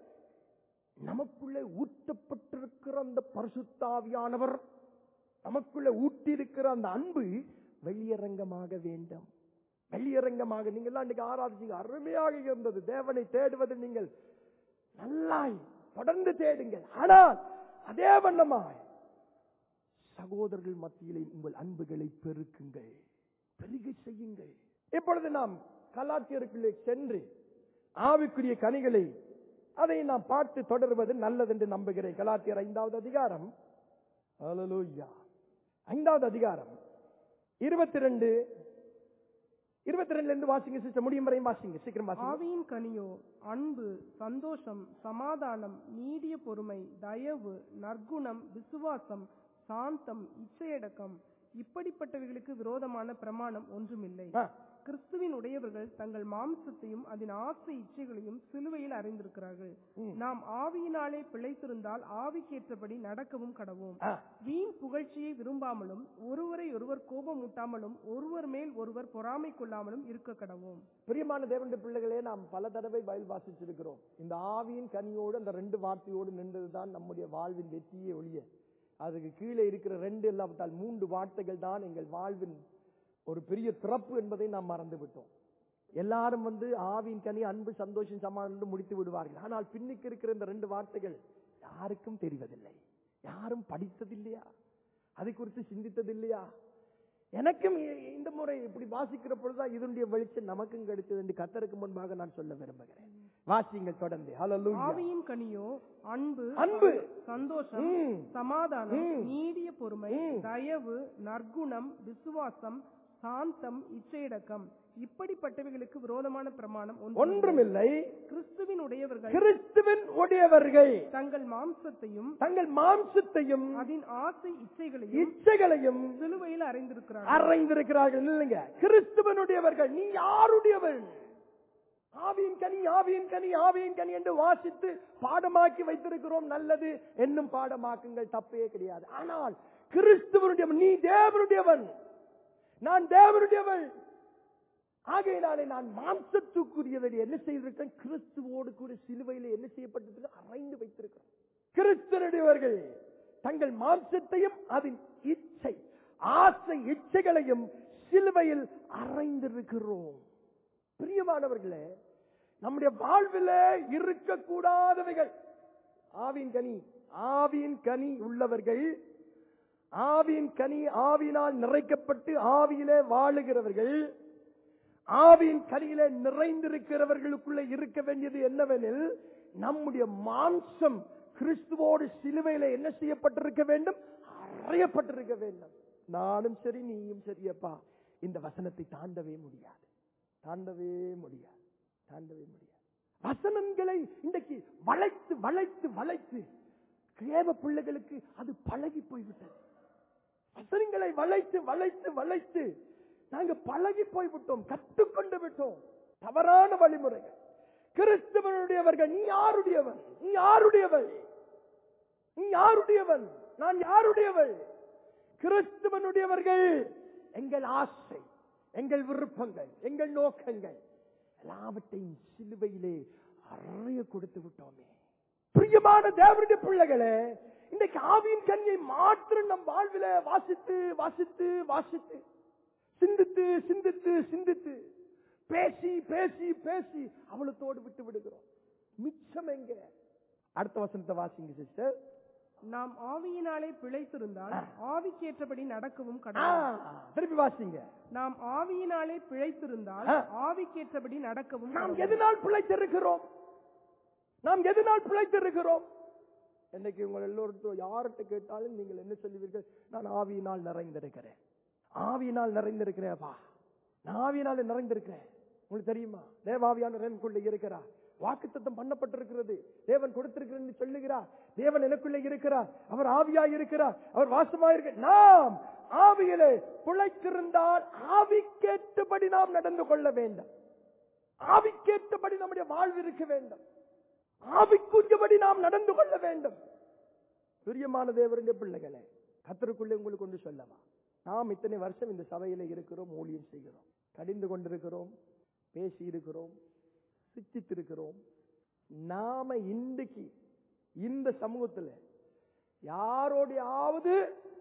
நமக்குள்ளே ஊற்றப்பட்டிருக்கிற அந்த பரிசுத்தாவியானவர் நமக்குள்ள ஊட்டி இருக்கிற அந்த அன்பு வெளியரங்கமாக வேண்டும் வெளியரங்கமாக நீங்கள் எல்லாம் இன்னைக்கு ஆராதிச்சீங்க அருமையாக இருந்தது தேவனை தேடுவது நீங்கள் நல்லாய் தொடர்ந்து தேடுங்கள் ஆனால் அதே வண்ணமாய் சகோதரர்கள் மத்தியிலே உங்கள் அன்புகளை பெருக்குங்கள் பெருக செய்யுங்கள் இப்பொழுது நாம் கலாச்சியருக்குள்ளே சென்று ஆவிக்குரிய கனிகளை அதை நாம் பார்த்து தொடர்வது நல்லது என்று நம்புகிறேன் கலாத்தியர் ஐந்தாவது அதிகாரம் ஹalleluya ஐந்தாவது அதிகாரம் இருபத்தி ரெண்டு இருபத்தி ரெண்டுல இருந்து வாசிங்க சிஸ்டர் முடியும் வரையும் வாசிங்க சீக்கிரம் வாசிங்க ஆவியின் கனியோ அன்பு சந்தோஷம் சமாதானம் நீடிய பொறுமை தயவு நற்குணம் விசுவாசம் சாந்தம் இச்சையடக்கம் இப்படிப்பட்டவைகளுக்கு விரோதமான பிரமாணம் ஒன்றுமில்லை ஆ, கிறிஸ்துவின் உடையவர்கள் தங்கள் மாம்சத்தையும் அதன் ஆசை இச்சைகளையும் சிலுவையில் அறிந்திருக்கிறார்கள் நாம் ஆவியினாலே பிழைத்திருந்தால் ஆவிக்கேற்றபடி நடக்கவும் கடவோம் ஆ, வீண் புகழ்ச்சியை விரும்பாமலும் ஒருவரை ஒருவர் கோபமூட்டாமலும் ஒருவர் மேல் ஒருவர் பொறாமை கொள்ளாமலும் இருக்க கடவோம் பிரியமான தேவனுடைய பிள்ளைகளே நாம் பல தடவை வயல் வாசிச்சிருக்கிறோம் இந்த ஆவியின் கனியோடு அந்த ரெண்டு வார்த்தையோடு நின்றதுதான் நம்முடைய வாழ்வின் வெற்றியே ஒழிய அதுக்கு கீழே இருக்கிற ரெண்டு இல்லாவிட்டால் மூன்று வார்த்தைகள் தான் எங்கள் வாழ்வின் ஒரு பெரிய திறப்பு என்பதை நாம் மறந்து விட்டோம் எல்லாரும் வந்து ஆவியின் கனி அன்பு சந்தோஷம் சமாதானம் என்று முடித்து விடுவார்கள் ஆனால் பின்னுக்கு இருக்கிற இந்த ரெண்டு வார்த்தைகள் யாருக்கும் தெரிவதில்லை யாரும் படித்ததில்லையா அதை குறித்து சிந்தித்ததில்லையா எனக்கும் இ- இந்த முறை இப்படி வாசிக்கிற பொழுதுதான் இதனுடைய வெளிச்சம் நமக்கும் கிடைச்சது என்று கத்தருக்கு முன்பாக நான் சொல்ல விரும்புகிறேன் வாசிங்கள் தொடர்ந்து ஹalleluya ஆவியின் கனியோ அன்பு அன்பு. சந்தோஷம் ம். சமாதானம் ம். நீடிய பொறுமை ம். தயவு நற்குணம் விசுவாசம் சாந்தம் இச்சையடக்கம் இப்படிப்பட்டவைகளுக்கு விரோதமான பிரமாணம் ஒன்றும் ஒன்றுமில்லை கிறிஸ்துவின் உடையவர்கள் கிறிஸ்துவின் உடையவர்கள் தங்கள் மாம்சத்தையும் தங்கள் மாம்சத்தையும் அதன் ஆசை இச்சைகளையும் இச்சைகளையும் சிலுவையில் அறைந்திருக்கிறார்கள் அறைந்திருக்கிறார்கள் இல்லைங்க கிறிஸ்துவனுடையவர்கள் நீ யாருடையவன் ஆவியின் கனி ஆவியின் கனி ஆவியின் கனி என்று வாசித்து பாடமாக்கி வைத்திருக்கிறோம் நல்லது என்னும் பாடமாக்குங்கள் தப்பே கிடையாது ஆனால் கிறிஸ்துவனுடையவன் நீ தேவனுடையவன் நான் தேவனுடையவன் ஆகையினாலே நான் மாம்சத்துக்குரியதை என்ன செய்திருக்கேன் கிறிஸ்துவோடு கூட சிலுவையில என்ன செய்யப்பட்டிருக்கு அறைந்து வைத்திருக்கிறோம் கிறிஸ்தனுடையவர்கள் தங்கள் மாம்சத்தையும் அதன் இச்சை ஆசை இச்சைகளையும் சிலுவையில் அறைந்திருக்கிறோம் பிரியமானவர்களே நம்முடைய வாழ்வில் இருக்கக்கூடாதவைகள் ஆவியின் கனி ஆவியின் கனி உள்ளவர்கள் ஆவியின் கனி ஆவியினால் நிறைக்கப்பட்டு ஆவியிலே வாழுகிறவர்கள் ஆவியின் கனியிலே நிறைந்திருக்கிறவர்களுக்குள்ள இருக்க வேண்டியது என்னவெனில் நம்முடைய மாம்சம் கிறிஸ்துவோடு சிலுவையில என்ன செய்யப்பட்டிருக்க வேண்டும் அறையப்பட்டிருக்க வேண்டும் நானும் சரி நீயும் சரியப்பா இந்த வசனத்தை தாண்டவே முடியாது தாண்டவே முடியாது தாண்டவே முடியாது வசனங்களை இன்றைக்கு வளைத்து வளைத்து வளைத்து கேவ பிள்ளைகளுக்கு அது பழகி போய்விட்டது வசனங்களை வளைத்து வளைத்து வளைத்து நாங்க பழகி போய்விட்டோம் கற்றுக்கொண்டு விட்டோம் தவறான வழிமுறைகள் கிறிஸ்துவனுடையவர்கள் நீ யாருடையவன் நீ யாருடையவள் நீ யாருடையவன் நான் யாருடையவள் கிறிஸ்துவனுடையவர்கள் எங்கள் ஆசை எங்கள் விருப்பங்கள் எங்கள் நோக்கங்கள் எல்லாவற்றையும் சிலுவையிலே அறைய கொடுத்து விட்டோமே பிரியமான தேவனுடைய பிள்ளைகளே இன்றைக்கு ஆவியின் கண்ணியை மாத்திரம் நம் வாழ்வில வாசித்து வாசித்து வாசித்து சிந்தித்து சிந்தித்து சிந்தித்து பேசி பேசி பேசி அவளத்தோடு விட்டு விடுகிறோம் மிச்சம் எங்க அடுத்த வசனத்தை வாசிங்க சிஸ்டர் நாம் ஆவியினாலே பிழைத்திருந்தால் ஆவிக்கேற்றபடி நடக்கவும் கடவுள் திருப்பி வாசிங்க நாம் ஆவியினாலே பிழைத்திருந்தால் ஆ. ஆவிக்கேற்றபடி நடக்கவும் நாம் கடவுள். எதனால் பிழைத்திருக்கிறோம் நாம் எதனால் பிழைத்திருக்கிறோம் இன்னைக்கு உங்கள் எல்லோருக்கும் யார்கிட்ட கேட்டாலும் நீங்கள் என்ன சொல்லுவீர்கள் நான் ஆவியினால் நிறைந்திருக்கிறேன் ஆவியினால் நிறைந்திருக்கிறேன்ப்பா நான் ஆவியினால் நிறைந்திருக்கிறேன் உங்களுக்கு தெரியுமா தேவாவியான எனக்குள்ள இருக்கிறார் வாக்குத்தத்தம் பண்ணப்பட்டிருக்கிறது தேவன் கொடுத்திருக்கிறேன் சொல்லுகிறார் தேவன் எனக்குள்ளே இருக்கிறார் அவர் ஆவியா இருக்கிறார் அவர் வாசமா இருக்க நாம் ஆவியிலே பிழைத்திருந்தால் ஆவிக்கேற்றபடி நாம் நடந்து கொள்ள வேண்டும் ஆவிக்கேற்றபடி நம்முடைய வாழ்வு இருக்க வேண்டும் ஆவிக்குரியபடி நாம் நடந்து கொள்ள வேண்டும் பிரியமான தேவருடைய பிள்ளைகளே கத்தருக்குள்ளே உங்களுக்கு ஒன்று சொல்லவா நாம் இத்தனை வருஷம் இந்த சபையில இருக்கிறோம் ஊழியம் செய்கிறோம் கடிந்து கொண்டிருக்கிறோம் பேசி இருக்கிறோம் சிச்சித்திருக்கிறோம் நாம இன்றைக்கு இந்த சமூகத்துல யாரோடையாவது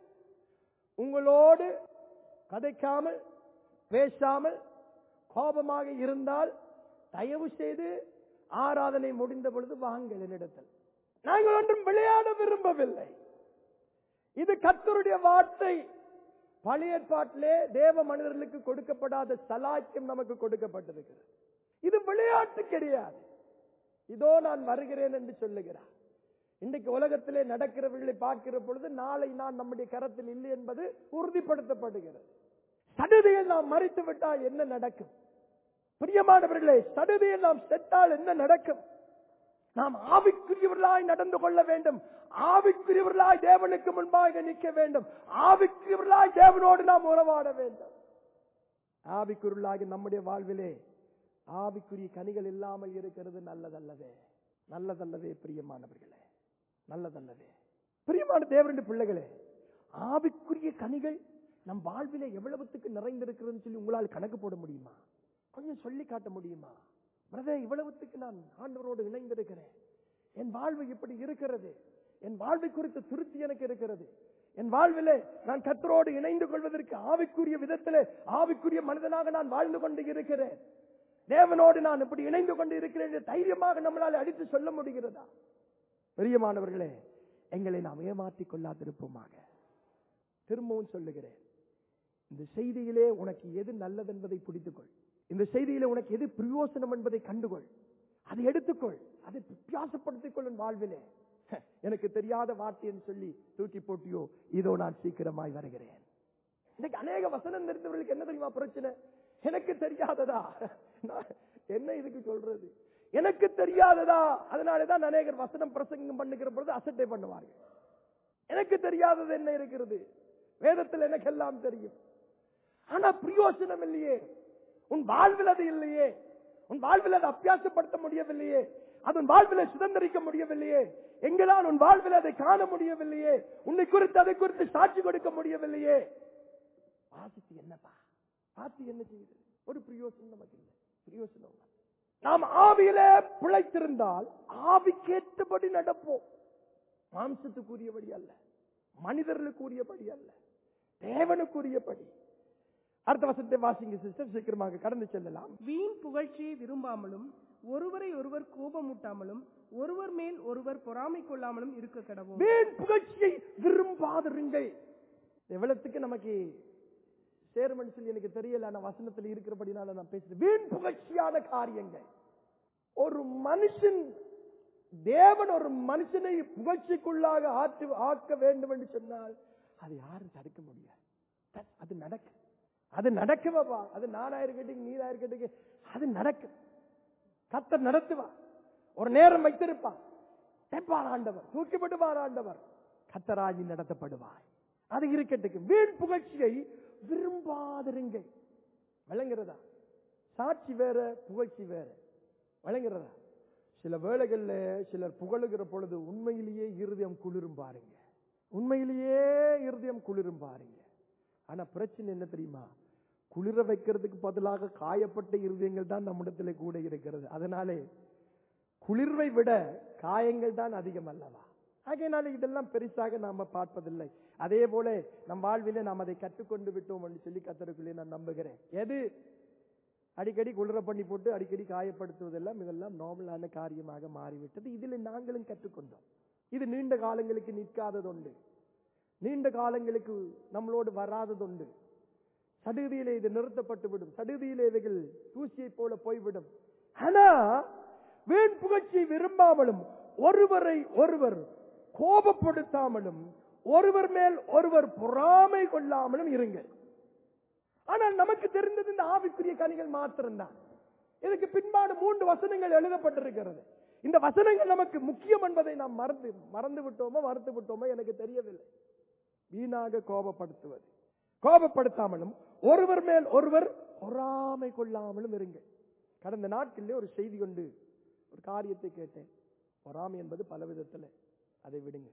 உங்களோடு கதைக்காமல் பேசாமல் கோபமாக இருந்தால் தயவு செய்து ஆராதனை முடிந்த பொழுது வாங்கள் என்னிடத்தில் நாங்கள் ஒன்றும் விளையாட விரும்பவில்லை இது கர்த்தருடைய வார்த்தை பழைய ஏற்பாட்டிலே தேவ மனிதர்களுக்கு கொடுக்கப்படாத சலாக்கியம் நமக்கு கொடுக்கப்பட்டிருக்கிறது இது விளையாட்டு கிடையாது இதோ நான் வருகிறேன் என்று சொல்லுகிறார் இன்றைக்கு உலகத்திலே நடக்கிறவர்களை பார்க்கிற பொழுது நாளை நான் நம்முடைய கரத்தில் இல்லை என்பது உறுதிப்படுத்தப்படுகிறது சடுதியில் நாம் மறித்து விட்டால் என்ன நடக்கும் பிரியமானவர்களே சடுதியில் நாம் செத்தால் என்ன நடக்கும் நாம் ஆவிக்குரியவர்களாய் நடந்து கொள்ள வேண்டும் ஆவிக்குரியவர்களாய் தேவனுக்கு முன்பாக நிற்க வேண்டும் ஆவிக்குரியவர்களாய் தேவனோடு நாம் உறவாட வேண்டும் ஆவிக்குரியவர்களாகி நம்முடைய வாழ்விலே ஆவிக்குரிய கனிகள் இல்லாமல் இருக்கிறது நல்லதல்லவே நல்லதல்லவே பிரியமானவர்களே நல்லதல்லவே பிரியமான தேவனுடைய பிள்ளைகளே ஆவிக்குரிய கனிகள் நம் வாழ்விலே எவ்வளவுத்துக்கு நிறைந்திருக்கிறதுன்னு சொல்லி உங்களால் கணக்கு போட முடியுமா கொஞ்சம் சொல்லி காட்ட முடியுமா பிரதர் இவ்வளவுத்துக்கு நான் ஆண்டவரோடு இணைந்திருக்கிறேன் என் வாழ்வு இப்படி இருக்கிறது என் வாழ்வை குறித்த திருப்தி எனக்கு இருக்கிறது என் வாழ்விலே நான் கத்தரோடு இணைந்து கொள்வதற்கு ஆவிக்குரிய விதத்திலே ஆவிக்குரிய மனிதனாக நான் வாழ்ந்து கொண்டு இருக்கிறேன் தேவனோடு நான் இப்படி இணைந்து கொண்டு இருக்கிறேன் என்று தைரியமாக நம்மளால் அடித்து சொல்ல முடிகிறதா பெரியமானவர்களே எங்களை நாம் ஏமாற்றிக் கொள்ளாதிருப்போமாக திரும்பவும் சொல்லுகிறேன் இந்த செய்தியிலே உனக்கு எது நல்லது என்பதை பிடித்துக்கொள் இந்த செய்தியிலே உனக்கு எது பிரயோசனம் என்பதை கண்டுகொள் அதை எடுத்துக்கொள் அதை பிரயாசப்படுத்திக் கொள் உன் வாழ்விலே ஹ, எனக்கு தெரியாத வார்த்தைன்னு சொல்லி தூக்கி போட்டியோ இதோ நான் சீக்கிரமாய் வருகிறேன் இன்னைக்கு அநேக வசனம் தெரிந்தவர்களுக்கு என்ன தெரியுமா பிரச்சனை எனக்கு தெரியாததா நான் என்ன இதுக்கு சொல்றது எனக்கு தெரியாததா அதனாலதான் அநேகர் வசனம் பிரசங்கம் பண்ணுகிற பொழுது அசட்டை பண்ணுவார்கள் எனக்கு தெரியாதது என்ன இருக்கிறது வேதத்தில் எனக்கு எல்லாம் தெரியும் ஆனா பிரயோசனம் இல்லையே உன் வாழ்வில் அது இல்லையே உன் வாழ்வில் அதை அபியாசப்படுத்த முடியவில்லையே அதன் வாழ்வில் சுதந்திரிக்க முடியவில்லையே எங்களால் உன் வாழ்வில் அதை காண முடியவில்லையே உன்னை குறித்து அதை குறித்து சாட்சி கொடுக்க முடியவில்லையே வாசித்து என்னப்பா பார்த்து என்ன செய்யுது ஒரு பிரயோசனம் நமக்கு இல்லை பிரயோசனம் இல்லை. நாம் ஆவியிலே பிழைத்திருந்தால் ஆவிக்கேற்றபடி நடப்போம் மாம்சத்துக்குரியபடி அல்ல மனிதர்களுக்குரியபடி அல்ல தேவனுக்குரியபடி அடுத்த வசனத்தை வாசிங்க சிஸ்டர் சீக்கிரமாக கடந்து செல்லலாம் வீண் புகழ்ச்சியை விரும்பாமலும் ஒருவரை ஒருவர் கோபமூட்டாமலும் ஒருவர் மேல் ஒருவர் பொறாமை கொள்ளாமலும் இருக்க கடவோம் வீண் புகழ்ச்சியை விரும்பாதிருங்கள் எவ்வளவுக்கு நமக்கு சேருமன்னு சொல்லி எனக்கு தெரியல ஆனா வசனத்தில் இருக்கிறபடினால நான் பேசுறேன் வீண் புகழ்ச்சியான காரியங்கள் ஒரு மனுஷன் தேவன் ஒரு மனுஷனை புகழ்ச்சிக்குள்ளாக ஆற்று ஆக்க வேண்டும் என்று சொன்னால் அதை யாரும் தடுக்க முடியாது த- அது நடக்கும் அது நடக்குவாப்பா அது நானா இருக்கட்டும் நீரா இருக்கட்டும் அது நடக்கும் கத்தர் நடத்துவா ஒரு நேரம் வைத்திருப்பான் தெப்பார் ஆண்டவர் தூக்கிப்படுவார் ஆண்டவர் கத்தராஜி நடத்தப்படுவார் அது இருக்கட்டுக்கு வீண் புகழ்ச்சியை விரும்பாதிருங்கள் விளங்குறதா சாட்சி வேற புகழ்ச்சி வேற விளங்குறதா சில வேளைகள்ல சிலர் புகழுகிற பொழுது உண்மையிலேயே இருதயம் குளிரும் பாருங்க உண்மையிலேயே இருதயம் குளிரும் பாருங்க ஆனா பிரச்சனை என்ன தெரியுமா குளிர வைக்கிறதுக்கு பதிலாக காயப்பட்ட இருதயங்கள் தான் நம்மிடத்துல கூட இருக்கிறது அதனாலே குளிர்வை விட காயங்கள் தான் அதிகம் அல்லவா ஆகையினால இதெல்லாம் பெருசாக நாம பார்ப்பதில்லை அதே போல நம் வாழ்விலே நாம் அதை கற்றுக்கொண்டு விட்டோம் என்று சொல்லி கத்தருக்குள்ளே நான் நம்புகிறேன் எது அடிக்கடி குளிர பண்ணி போட்டு அடிக்கடி காயப்படுத்துவதெல்லாம் இதெல்லாம் நார்மலான காரியமாக மாறிவிட்டது இதில் நாங்களும் கற்றுக்கொண்டோம் இது நீண்ட காலங்களுக்கு நிற்காததுண்டு நீண்ட காலங்களுக்கு நம்மளோடு வராததுண்டு சடுதியிலே இது நிறுத்தப்பட்டு விடும் சடுதியிலே இவைகள் தூசியை போல போய்விடும் ஆனா வீண் புகழ்ச்சியை விரும்பாமலும் ஒருவரை ஒருவர் கோபப்படுத்தாமலும் ஒருவர் மேல் ஒருவர் பொறாமை கொள்ளாமலும் இருங்கள் ஆனால் நமக்கு தெரிந்தது இந்த ஆவிக்குரிய கனிகள் மாத்திரம்தான் இதுக்கு பின்பாடு மூன்று வசனங்கள் எழுதப்பட்டிருக்கிறது இந்த வசனங்கள் நமக்கு முக்கியம் என்பதை நாம் மறந்து மறந்து விட்டோமோ மறுத்து விட்டோமோ எனக்கு தெரியவில்லை வீணாக கோபப்படுத்துவது கோபப்படுத்தாமலும் ஒருவர் மேல் ஒருவர் பொறாமை கொள்ளாமலும் இருங்கள் கடந்த நாட்களிலே ஒரு செய்தி கொண்டு ஒரு காரியத்தை கேட்டேன் பொறாமை என்பது பல விதத்துல அதை விடுங்க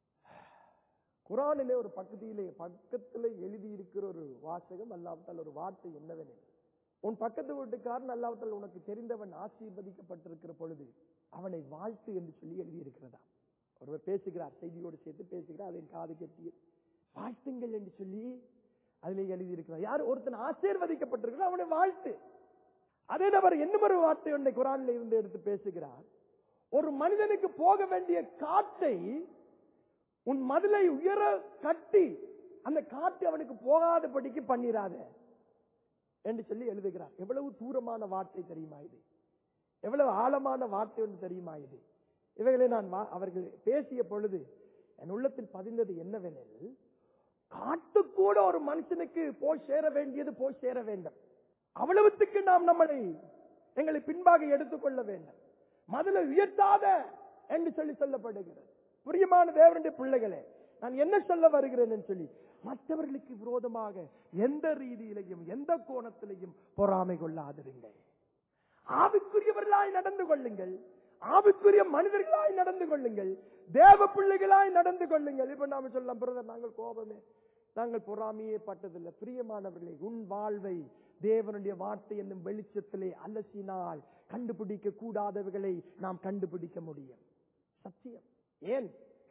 குரானிலே ஒரு பக்கத்திலே பக்கத்துல எழுதி இருக்கிற ஒரு வாசகம் அல்லாவிட்டால் ஒரு வார்த்தை என்னவெனில் உன் பக்கத்து வீட்டுக்காரன் அல்லாவிட்டால் உனக்கு தெரிந்தவன் ஆசீர்வதிக்கப்பட்டிருக்கிற பொழுது அவனை வாழ்த்து என்று சொல்லி எழுதி இருக்கிறதா ஒருவர் பேசுகிறார் செய்தியோடு சேர்த்து பேசுகிறார் அதை காது கட்டியது வாழ்த்துங்கள் என்று சொல்லி அதிலே எழுதி இருக்கிறார் யார் ஒருத்தன் ஆசீர்வதிக்கப்பட்டிருக்கிறார் அவனை வாழ்த்து அதே நபர் இன்னும் ஒரு வார்த்தை ஒன்றை குரானில் இருந்து எடுத்து பேசுகிறார் ஒரு மனிதனுக்கு போக வேண்டிய காட்டை உன் மதிலை உயர கட்டி அந்த காட்டு அவனுக்கு போகாதபடிக்கு பண்ணிராத என்று சொல்லி எழுதுகிறார் எவ்வளவு தூரமான வார்த்தை தெரியுமா இது எவ்வளவு ஆழமான வார்த்தை ஒன்று தெரியுமா இது இவைகளை நான் வா- அவர்கள் பேசிய பொழுது என் உள்ளத்தில் பதிந்தது என்னவெனில் காட்டுக்கூட ஒரு மனுஷனுக்கு போய் சேர வேண்டியது போய் சேர வேண்டும் அவ்வளவுத்துக்கு நாம் நம்மளை எங்களை பின்பாக எடுத்துக்கொள்ள வேண்டும் மதுளை உயர்த்தாத என்று சொல்லி சொல்லப்படுகிறது பிரியமான தேவனுடைய பிள்ளைகளே நான் என்ன சொல்ல வருகிறேன் என்று சொல்லி மற்றவர்களுக்கு விரோதமாக எந்த ரீதியிலையும் எந்த கோணத்திலையும் பொறாமை கொள்ளாதிருங்கள் ஆவிக்குரியவர்களாய் நடந்து கொள்ளுங்கள் ஆவிக்குரிய மனிதர்களாய் நடந்து கொள்ளுங்கள் தேவ பிள்ளைகளாய் நடந்து கொள்ளுங்கள் இப்ப நாம சொல்லலாம் பிரதர் நாங்கள் கோபமே நாங்கள் பொறாமையே பட்டதில்லை பிரியமானவர்களே உன் வாழ்வை தேவனுடைய வார்த்தை என்னும் வெளிச்சத்திலே அலசினால் கண்டுபிடிக்க கூடாதவைகளை நாம் கண்டுபிடிக்க முடியும் சத்தியம் ஏன்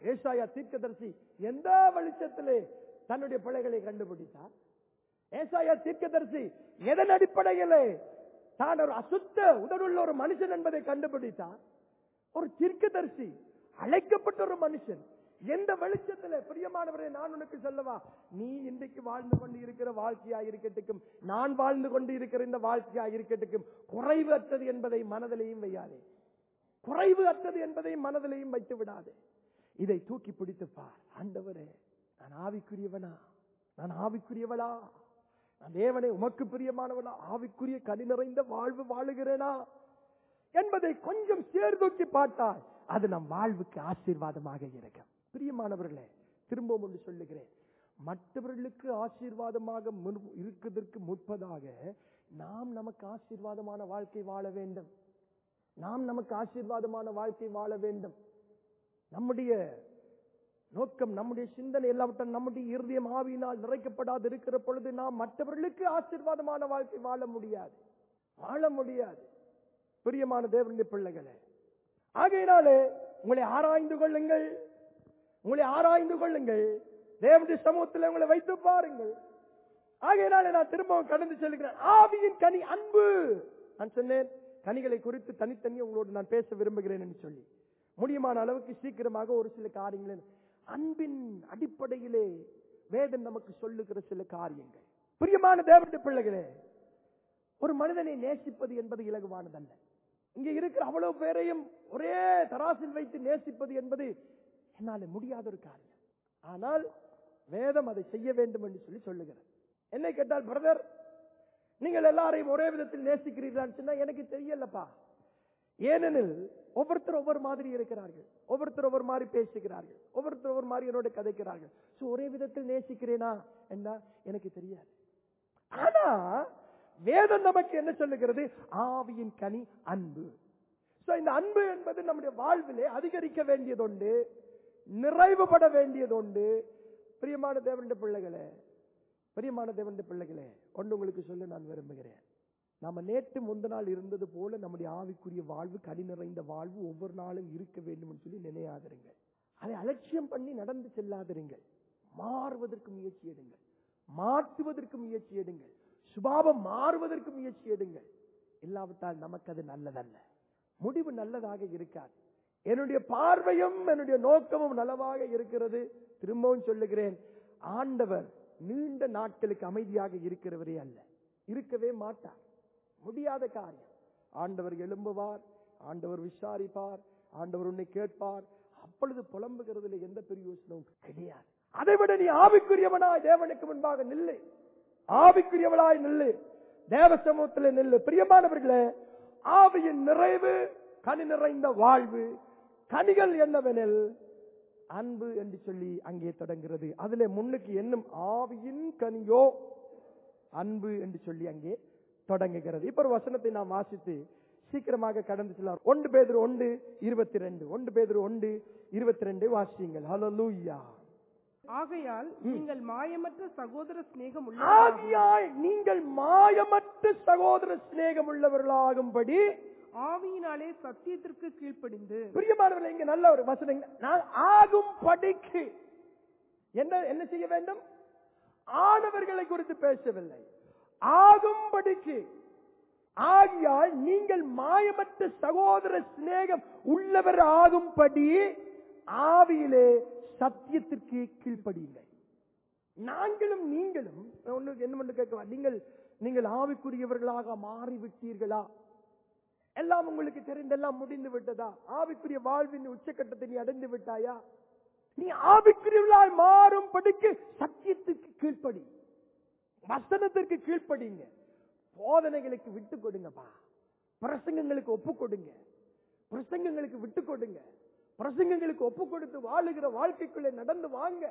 ஏசாயா தீர்க்கதரிசி எந்த வெளிச்சத்திலே தன்னுடைய பிள்ளைகளை கண்டுபிடித்தார் ஏசாயா தீர்க்கதரிசி எதன் அடிப்படையிலே தான் ஒரு அசுத்த உடலுள்ள ஒரு மனுஷன் என்பதை கண்டுபிடித்தார் ஒரு தீர்க்கதரிசி அழைக்கப்பட்ட ஒரு மனுஷன் எந்த வெளிச்சத்துல பிரியமானவரே நான் உனக்கு சொல்லவா நீ இன்றைக்கு வாழ்ந்து கொண்டு இருக்கிற வாழ்க்கையா இருக்கட்டுக்கும் நான் வாழ்ந்து கொண்டு இருக்கிற இந்த வாழ்க்கையா இருக்கட்டுக்கும் குறைவு அற்றது என்பதை மனதிலையும் வையாதே குறைவு அற்றது என்பதை மனதிலையும் வைத்து விடாதே இதை தூக்கி பிடித்து பார் ஆண்டவரே நான் ஆவிக்குரியவனா நான் ஆவிக்குரியவளா நான் தேவனே உமக்கு பிரியமானவளா ஆவிக்குரிய கனி நிறைந்த வாழ்வு வாழுகிறேனா என்பதை கொஞ்சம் சேர்தூக்கி பார்த்தால் அது நம் வாழ்வுக்கு ஆசீர்வாதமாக இருக்கும் பிரியமானவர்களே திரும்பவும் ஒன்று சொல்லுகிறேன் மற்றவர்களுக்கு ஆசீர்வாதமாக முன்- இருக்குவதற்கு முற்பதாக நாம் நமக்கு ஆசீர்வாதமான வாழ்க்கை வாழ வேண்டும் நாம் நமக்கு ஆசீர்வாதமான வாழ்க்கை வாழ வேண்டும் நம்முடைய நோக்கம் நம்முடைய சிந்தனை எல்லாவற்றும் நம்முடைய இருதயம் ஆவியினால் நிறைக்கப்படாது இருக்கிற பொழுது நாம் மற்றவர்களுக்கு ஆசீர்வாதமான வாழ்க்கை வாழ முடியாது வாழ முடியாது பிரியமான தேவனுடைய பிள்ளைகளே ஆகையினாலே உங்களை ஆராய்ந்து கொள்ளுங்கள் உங்களை ஆராய்ந்து கொள்ளுங்கள் தேவனுடைய சமூகத்தில் உங்களை வைத்து பாருங்கள் ஆகையினாலே நான் திரும்பவும் கடந்து செல்கிறேன் ஆவியின் கனி அன்பு நான் சொன்னேன் கனிகளை குறித்து தனித்தனியே உங்களோடு நான் பேச விரும்புகிறேன் என்று சொல்லி முடியுமான அளவுக்கு சீக்கிரமாக ஒரு சில காரியங்களை அன்பின் அடிப்படையிலே வேதம் நமக்கு சொல்லுகிற சில காரியங்கள் பிரியமான தேவனுடைய பிள்ளைகளே ஒரு மனிதனை நேசிப்பது என்பது இலகுவானதல்ல இங்க இருக்கிற அவ்வளவு பேரையும் ஒரே தராசில் வைத்து நேசிப்பது என்பது என்னால முடியாத ஒரு காரியம் ஆனால் வேதம் அதை செய்ய வேண்டும் என்று சொல்லி சொல்லுகிறது என்னை கேட்டால் பிரதர் நீங்கள் எல்லாரையும் ஒரே விதத்தில் நேசிக்கிறீர்களான்னு சொன்னா எனக்கு தெரியலப்பா ஏனெனில் ஒவ்வொருத்தர் ஒவ்வொரு மாதிரி இருக்கிறார்கள் ஒவ்வொருத்தர் ஒவ்வொரு மாதிரி பேசுகிறார்கள் ஒவ்வொருத்தர் ஒவ்வொரு மாதிரி என்னோட கதைக்கிறார்கள் சோ ஒரே விதத்தில் நேசிக்கிறேனா என்ன எனக்கு தெரியாது ஆனா வேதம் நமக்கு என்ன சொல்லுகிறது ஆவியின் கனி அன்பு சோ இந்த அன்பு என்பது நம்முடைய வாழ்விலே அதிகரிக்க வேண்டியதுண்டு நிறைவுபட வேண்டியதுண்டு பிரியமான தேவனுடைய பிள்ளைகளே பிரியமான தேவனுடைய பிள்ளைகளே ஒன்று உங்களுக்கு சொல்ல நான் விரும்புகிறேன் நாம நேற்று முந்த நாள் இருந்தது போல நம்முடைய ஆவிக்குரிய வாழ்வு கனி நிறைந்த வாழ்வு ஒவ்வொரு நாளும் இருக்க வேண்டும் என்று சொல்லி நினையாதிருங்கள் அதை அலட்சியம் பண்ணி நடந்து செல்லாதிருங்கள் மாறுவதற்கு முயற்சி எடுங்கள் மாற்றுவதற்கு முயற்சி எடுங்கள் சுபாவம் மாறுவதற்கு முயற்சி எடுங்கள் இல்லாவிட்டால் நமக்கு அது நல்லதல்ல முடிவு நல்லதாக இருக்காது என்னுடைய பார்வையும் என்னுடைய நோக்கமும் நலவாக இருக்கிறது திரும்பவும் சொல்லுகிறேன் ஆண்டவர் நீண்ட நாட்களுக்கு அமைதியாக இருக்கிறவரே அல்ல இருக்கவே மாட்டார் முடியாத காரியம் ஆண்டவர் எழும்புவார் ஆண்டவர் விசாரிப்பார் ஆண்டவர் உன்னை கேட்பார் அப்பொழுது புலம்புகிறதுல எந்த பெரிய யோசனையும் கிடையாது அதை விட நீ ஆவிக்குரியவனாய் தேவனுக்கு முன்பாக நில்லு ஆவிக்குரியவளாய் நில்லு தேவ சமூகத்தில் நில்லு பிரியமானவர்களே ஆவியின் நிறைவு கனி நிறைந்த வாழ்வு கனிகள் என்னவெனில் அன்பு என்று சொல்லி அங்கே தொடங்குகிறது அதுல முன்னுக்கு என்னும் ஆவியின் கனியோ அன்பு என்று சொல்லி அங்கே தொடங்குகிறது இப்ப ஒரு வசனத்தை நாம் வாசித்து சீக்கிரமாக கடந்து செல்ல ஒன்று பேதர் ஒன்று இருபத்தி ரெண்டு ஒன்று பேதர் ஒன்று இருபத்தி ரெண்டு வாசியுங்கள் ஹalleluya ஆகையால் நீங்கள் மாயமற்ற சகோதர சிநேகம் உள்ள ஆகியாய் நீங்கள் மாயமற்ற சகோதர சிநேகம் உள்ளவர்களாகும்படி ஆவியினாலே சத்தியத்திற்கு கீழ்ப்படிந்து பிரியமானவர்களே இங்க நல்ல ஒரு வசனம் இங்க. நான் ஆகும் படிக்கு என்ன என்ன செய்ய வேண்டும் ஆடவர்களை குறித்து பேசவில்லை ஆகும்படிக்கு ஆகியால் நீங்கள் மாயமற்ற சகோதர சிநேகம் உள்ளவர் ஆகும்படி ஆவியிலே சத்தியத்திற்கு கீழ்ப்படியுங்கள் நாங்களும் நீங்களும் நான் ஒண்ணு என்ன பண்ணு கேட்கவா நீங்கள் நீங்கள் ஆவிக்குரியவர்களாக மாறிவிட்டீர்களா எல்லாம் உங்களுக்கு தெரிந்தெல்லாம் முடிந்து விட்டதா ஆவிக்குரிய வாழ்வின் உச்சக்கட்டத்தை நீ அடைந்து விட்டாயா நீ ஆவிக்குரியவர்களாய் மாறும் படிக்கு சத்தியத்துக்கு கீழ்ப்படி வசனத்திற்கு கீழ்ப்படிங்க போதனைகளுக்கு விட்டு கொடுங்கப்பா பிரசங்கங்களுக்கு ஒப்பு கொடுங்க பிரசங்கங்களுக்கு விட்டு கொடுங்க பிரசங்கங்களுக்கு ஒப்பு கொடுத்து வாழுகிற வாழ்க்கைக்குள்ளே நடந்து வாங்க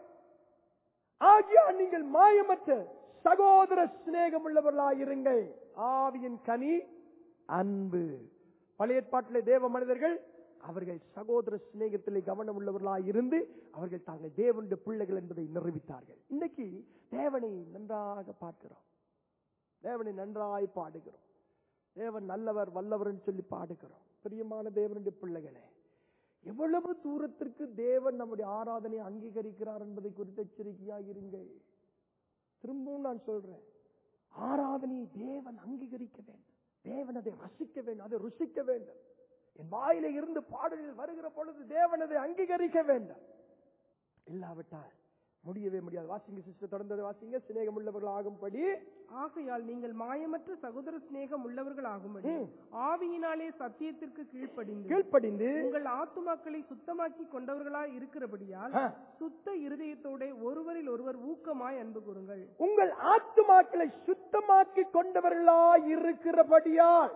ஆகியா நீங்கள் மாயமற்ற சகோதர சிநேகம் உள்ளவர்களாயிருங்கள் ஆவியின் கனி அன்பு பழைய ஏற்பாட்டிலே தேவ மனிதர்கள் அவர்கள் சகோதர சிநேகத்திலே கவனம் உள்ளவர்களாய் இருந்து அவர்கள் தாங்கள் தேவனுடைய பிள்ளைகள் என்பதை நிரூபித்தார்கள் இன்னைக்கு தேவனை நன்றாக பார்க்கிறோம் தேவனை நன்றாய் பாடுகிறோம் தேவன் நல்லவர் வல்லவர் சொல்லி பாடுகிறோம் பிரியமான தேவனுடைய பிள்ளைகளே எவ்வளவு தூரத்திற்கு தேவன் நம்முடைய ஆராதனை அங்கீகரிக்கிறார் என்பதை குறித்து எச்சரிக்கையாக இருங்கள் திரும்பவும் நான் சொல்றேன் ஆராதனையை தேவன் அங்கீகரிக்க வேண்டும் தேவன் அதை ரசிக்க வேண்டும் அதை ருசிக்க வேண்டும் என் வாயில இருந்து பாடலில் வருகிற பொழுது தேவன் அதை அங்கீகரிக்க வேண்டும் இல்லாவிட்டால் முடியவே முடியாது வாசிங்க சிஸ்டர் தொடர்ந்தது வாசிங்க சிநேகம் உள்ளவர்கள் ஆகும்படி ஆகையால் நீங்கள் மாயமற்ற சகோதர சிநேகம் உள்ளவர்கள் ஆகும்படி ம். ஆவியினாலே சத்தியத்திற்கு கீழ்ப்படிந்து கீழ்ப்படிந்து உங்கள் ஆத்துமாக்களை சுத்தமாக்கி கொண்டவர்களாய் இருக்கிறபடியால் ஆ, சுத்த இருதயத்தோட ஒருவரில் ஒருவர் ஊக்கமாய் அன்பு கூறுங்கள் உங்கள் ஆத்துமாக்களை சுத்தமாக்கி கொண்டவர்களாய் இருக்கிறபடியால்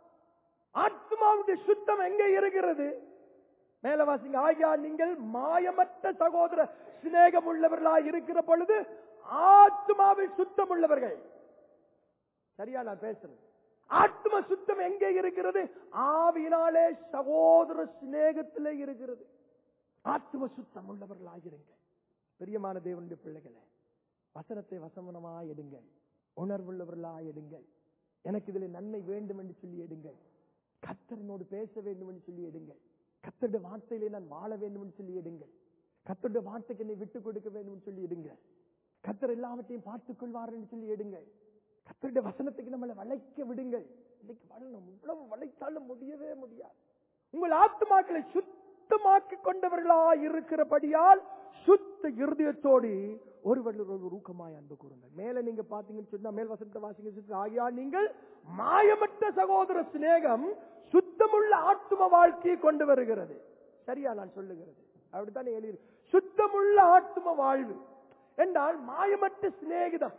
ஆத்மாவுடைய சுத்தம் எங்கே இருக்கிறது மேல வாசிங்க ஆகியா நீங்கள் மாயமற்ற சகோதர சிநேகம் உள்ளவர்களாய் இருக்கிற பொழுது ஆத்மாவில் சுத்தம் உள்ளவர்கள் சரியா நான் பேசுறேன் ஆத்ம சுத்தம் எங்கே இருக்கிறது ஆவியினாலே சகோதர சிநேகத்திலே இருக்கிறது ஆத்ம சுத்தம் உள்ளவர்களாக இருங்கள் பிரியமான தேவனுடைய பிள்ளைகளே வசனத்தை வசமனமாய் எடுங்கள் உணர்வுள்ளவர்களாய் எடுங்கள் எனக்கு இதில் நன்மை வேண்டும் என்று சொல்லி எடுங்கள் கத்தரனோடு பேச வேண்டும் என்று சொல்லி எடுங்கள் கத்தருடைய வார்த்தையிலே நான் வாழ வேண்டும் என்று சொல்லி எடுங்கள் கத்தருடைய வார்த்தைக்கு என்னை விட்டுக் கொடுக்க வேண்டும் என்று சொல்லி எடுங்கள் கத்தர் எல்லாவற்றையும் பார்த்துக் கொள்வார் என்று சொல்லி எடுங்கள் கத்தருடைய வசனத்துக்கு நம்மளை வளைக்க விடுங்கள் இன்னைக்கு வளரணும் இவ்வளவு வளைத்தாலும் முடியவே முடியாது உங்கள் ஆத்மாக்களை சுத்தமாக்கி கொண்டவர்களாய் இருக்கிறபடியால் சுத்த இருதயத்தோடு ஒருவர் ஒரு ஊக்கமாய் அன்பு கூறுங்கள் மேல நீங்க பாத்தீங்கன்னு சொன்னா மேல் வசனத்தை வாசிங்க sister. ஆகையால் நீங்கள் மாயமற்ற சகோதர சிநேகம் சுத்தமுள்ள ஆத்ம வாழ்க்கையை கொண்டு வருகிறது சரியா நான் சொல்லுகிறது அப்படித்தானே எழுதி சுத்தமுள்ள ஆத்ம வாழ்வு என்றால் மாயமற்ற சிநேகிதம்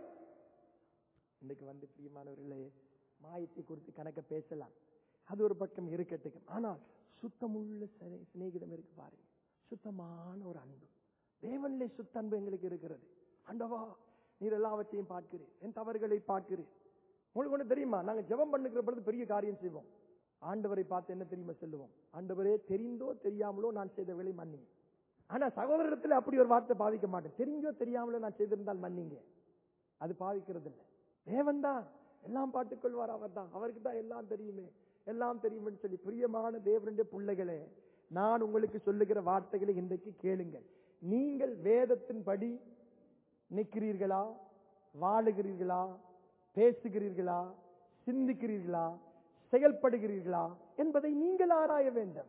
இன்னைக்கு வந்து பிரியமானவர்களே மாயத்தை குறித்து கணக்க பேசலாம் அது ஒரு பக்கம் இருக்கட்டும் ஆனால் சுத்தமுள்ள சிநே- சிநேகிதம் இருக்கு பாருங்க சுத்தமான ஒரு அன்பு தேவனிலே சுத்த அன்பு எங்களுக்கு இருக்கிறது ஆண்டவா நீர் எல்லாவற்றையும் பார்க்கிறேன் என் தவறுகளை பார்க்கிறேன் உங்களுக்கு ஒண்ணு தெரியுமா நாங்க ஜெபம் பண்ணுகிற பொழுது பெரிய காரியம் செய்வோம் ஆண்டவரை பார்த்து என்ன தெரியுமா சொல்லுவோம் ஆண்டவரே தெரிந்தோ தெரியாமலோ நான் செய்த வேலை மன்னிங்க ஆனா சகோதரத்தில் அப்படி ஒரு வார்த்தை பாதிக்க மாட்டேன் தெரிஞ்சோ தெரியாமலோ நான் செய்திருந்தால் மன்னிங்க அது பாதிக்கிறது இல்லை தேவன் தான் எல்லாம் பார்த்துக்கொள்வார் அவர் தான் அவருக்கு தான் எல்லாம் தெரியுமே எல்லாம் தெரியும்னு சொல்லி பிரியமான தேவனுடைய பிள்ளைகளே நான் உங்களுக்கு சொல்லுகிற வார்த்தைகளை இன்றைக்கு கேளுங்கள் நீங்கள் வேதத்தின்படி நிற்கிறீர்களா வாழுகிறீர்களா பேசுகிறீர்களா சிந்திக்கிறீர்களா செயல்படுகிறீர்களா என்பதை நீங்கள் ஆராய வேண்டும்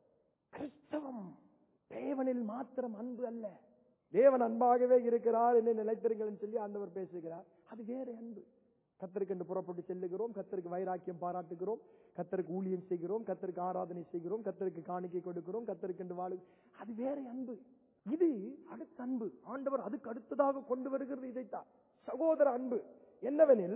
கிறிஸ்தவம் தேவனில் மாத்திரம் அன்பு அல்ல தேவன் அன்பாகவே இருக்கிறார் என்று நிலைத்திருங்கள் சொல்லி ஆண்டவர் பேசுகிறார் அது வேற அன்பு கத்தருக்கு என்று புறப்பட்டு செல்லுகிறோம் கத்தருக்கு வைராக்கியம் பாராட்டுகிறோம் கத்தருக்கு ஊழியம் செய்கிறோம் கத்தருக்கு ஆராதனை செய்கிறோம் கத்தருக்கு காணிக்கை கொடுக்கிறோம் கத்தருக்கு என்று வாழு அது வேற அன்பு இது அடுத்த அன்பு ஆண்டவர் அதுக்கு அடுத்ததாக கொண்டு வருகிறது இதைத்தான் சகோதர அன்பு என்னவெனில்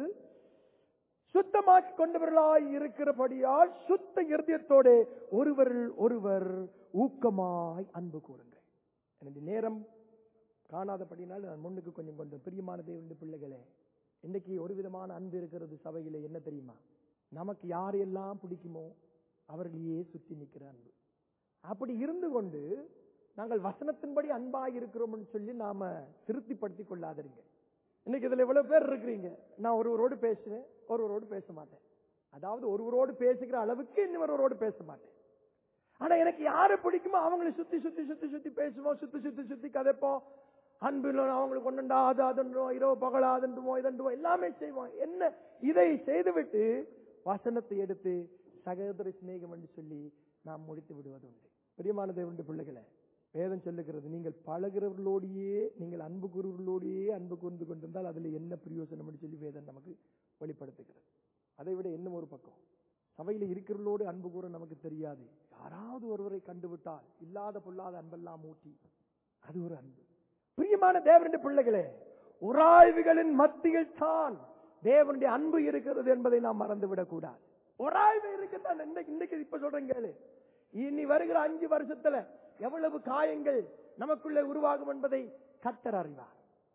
சுத்தமாக்கி கொண்டவர்களாய் இருக்கிறபடியால் சுத்த இருதயத்தோட ஒருவரில் ஒருவர் ஊக்கமாய் அன்பு கூறுங்கள் எனக்கு நேரம் காணாதபடினால் நான் முன்னுக்கு கொஞ்சம் கொஞ்சம் பிரியமான தேவனுடைய பிள்ளைகளே இன்னைக்கு ஒரு விதமான அன்பு இருக்கிறது சபையில என்ன தெரியுமா நமக்கு யாரையெல்லாம் பிடிக்குமோ அவர்களையே சுற்றி நிற்கிற அன்பு அப்படி இருந்து கொண்டு நாங்கள் வசனத்தின்படி அன்பாக இருக்கிறோம்னு சொல்லி நாம திருப்திப்படுத்திக் கொள்ளாதீங்க இன்னைக்கு இதுல எவ்வளவு பேர் இருக்கிறீங்க நான் ஒருவரோடு பேசுவேன் ஒருவரோடு பேச மாட்டேன் அதாவது ஒருவரோடு பேசுகிற அளவுக்கு இன்னொருவரோடு பேச மாட்டேன் ஆனா எனக்கு யாரை பிடிக்குமோ அவங்களை சுத்தி சுத்தி சுத்தி சுத்தி பேசுவோம் சுத்தி சுத்தி சுத்தி கதைப்போம் அன்பில் அவங்களுக்கு ஒன்றுண்டா அது அதுன்றோம் இரவு பகலாதுன்றோம் இதன்றுவோம் எல்லாமே செய்வோம் என்ன இதை செய்துவிட்டு வசனத்தை எடுத்து சகோதர சிநேகம் என்று சொல்லி நாம் முடித்து விடுவது உண்டு பிரியமான தேவனுடைய பிள்ளைகளை வேதம் சொல்லுகிறது நீங்கள் பழகிறவர்களோடையே நீங்கள் அன்பு கூறுவர்களோடையே அன்பு கூர்ந்து கொண்டிருந்தால் அதுல என்ன பிரயோசனம் என்று சொல்லி வேதம் நமக்கு வெளிப்படுத்துகிறது அதை விட இன்னும் ஒரு பக்கம் சபையில இருக்கிறவர்களோடு அன்பு கூற நமக்கு தெரியாது யாராவது ஒருவரை கண்டுவிட்டால் இல்லாத பொல்லாத அன்பெல்லாம் ஊட்டி அது ஒரு அன்பு பிரியமான தேவனுடைய பிள்ளைகளே உராய்வுகளின் மத்தியில் தான் தேவனுடைய அன்பு இருக்கிறது என்பதை நாம் மறந்துவிடக் கூடாது உராய்வு இருக்குதான் இன்னைக்கு இன்னைக்கு இப்ப சொல்றேன் கேளு இனி வருகிற அஞ்சு வருஷத்துல எவ்வளவு காயங்கள் நமக்குள்ளே உருவாகும் என்பதை கத்தர் அறிவார்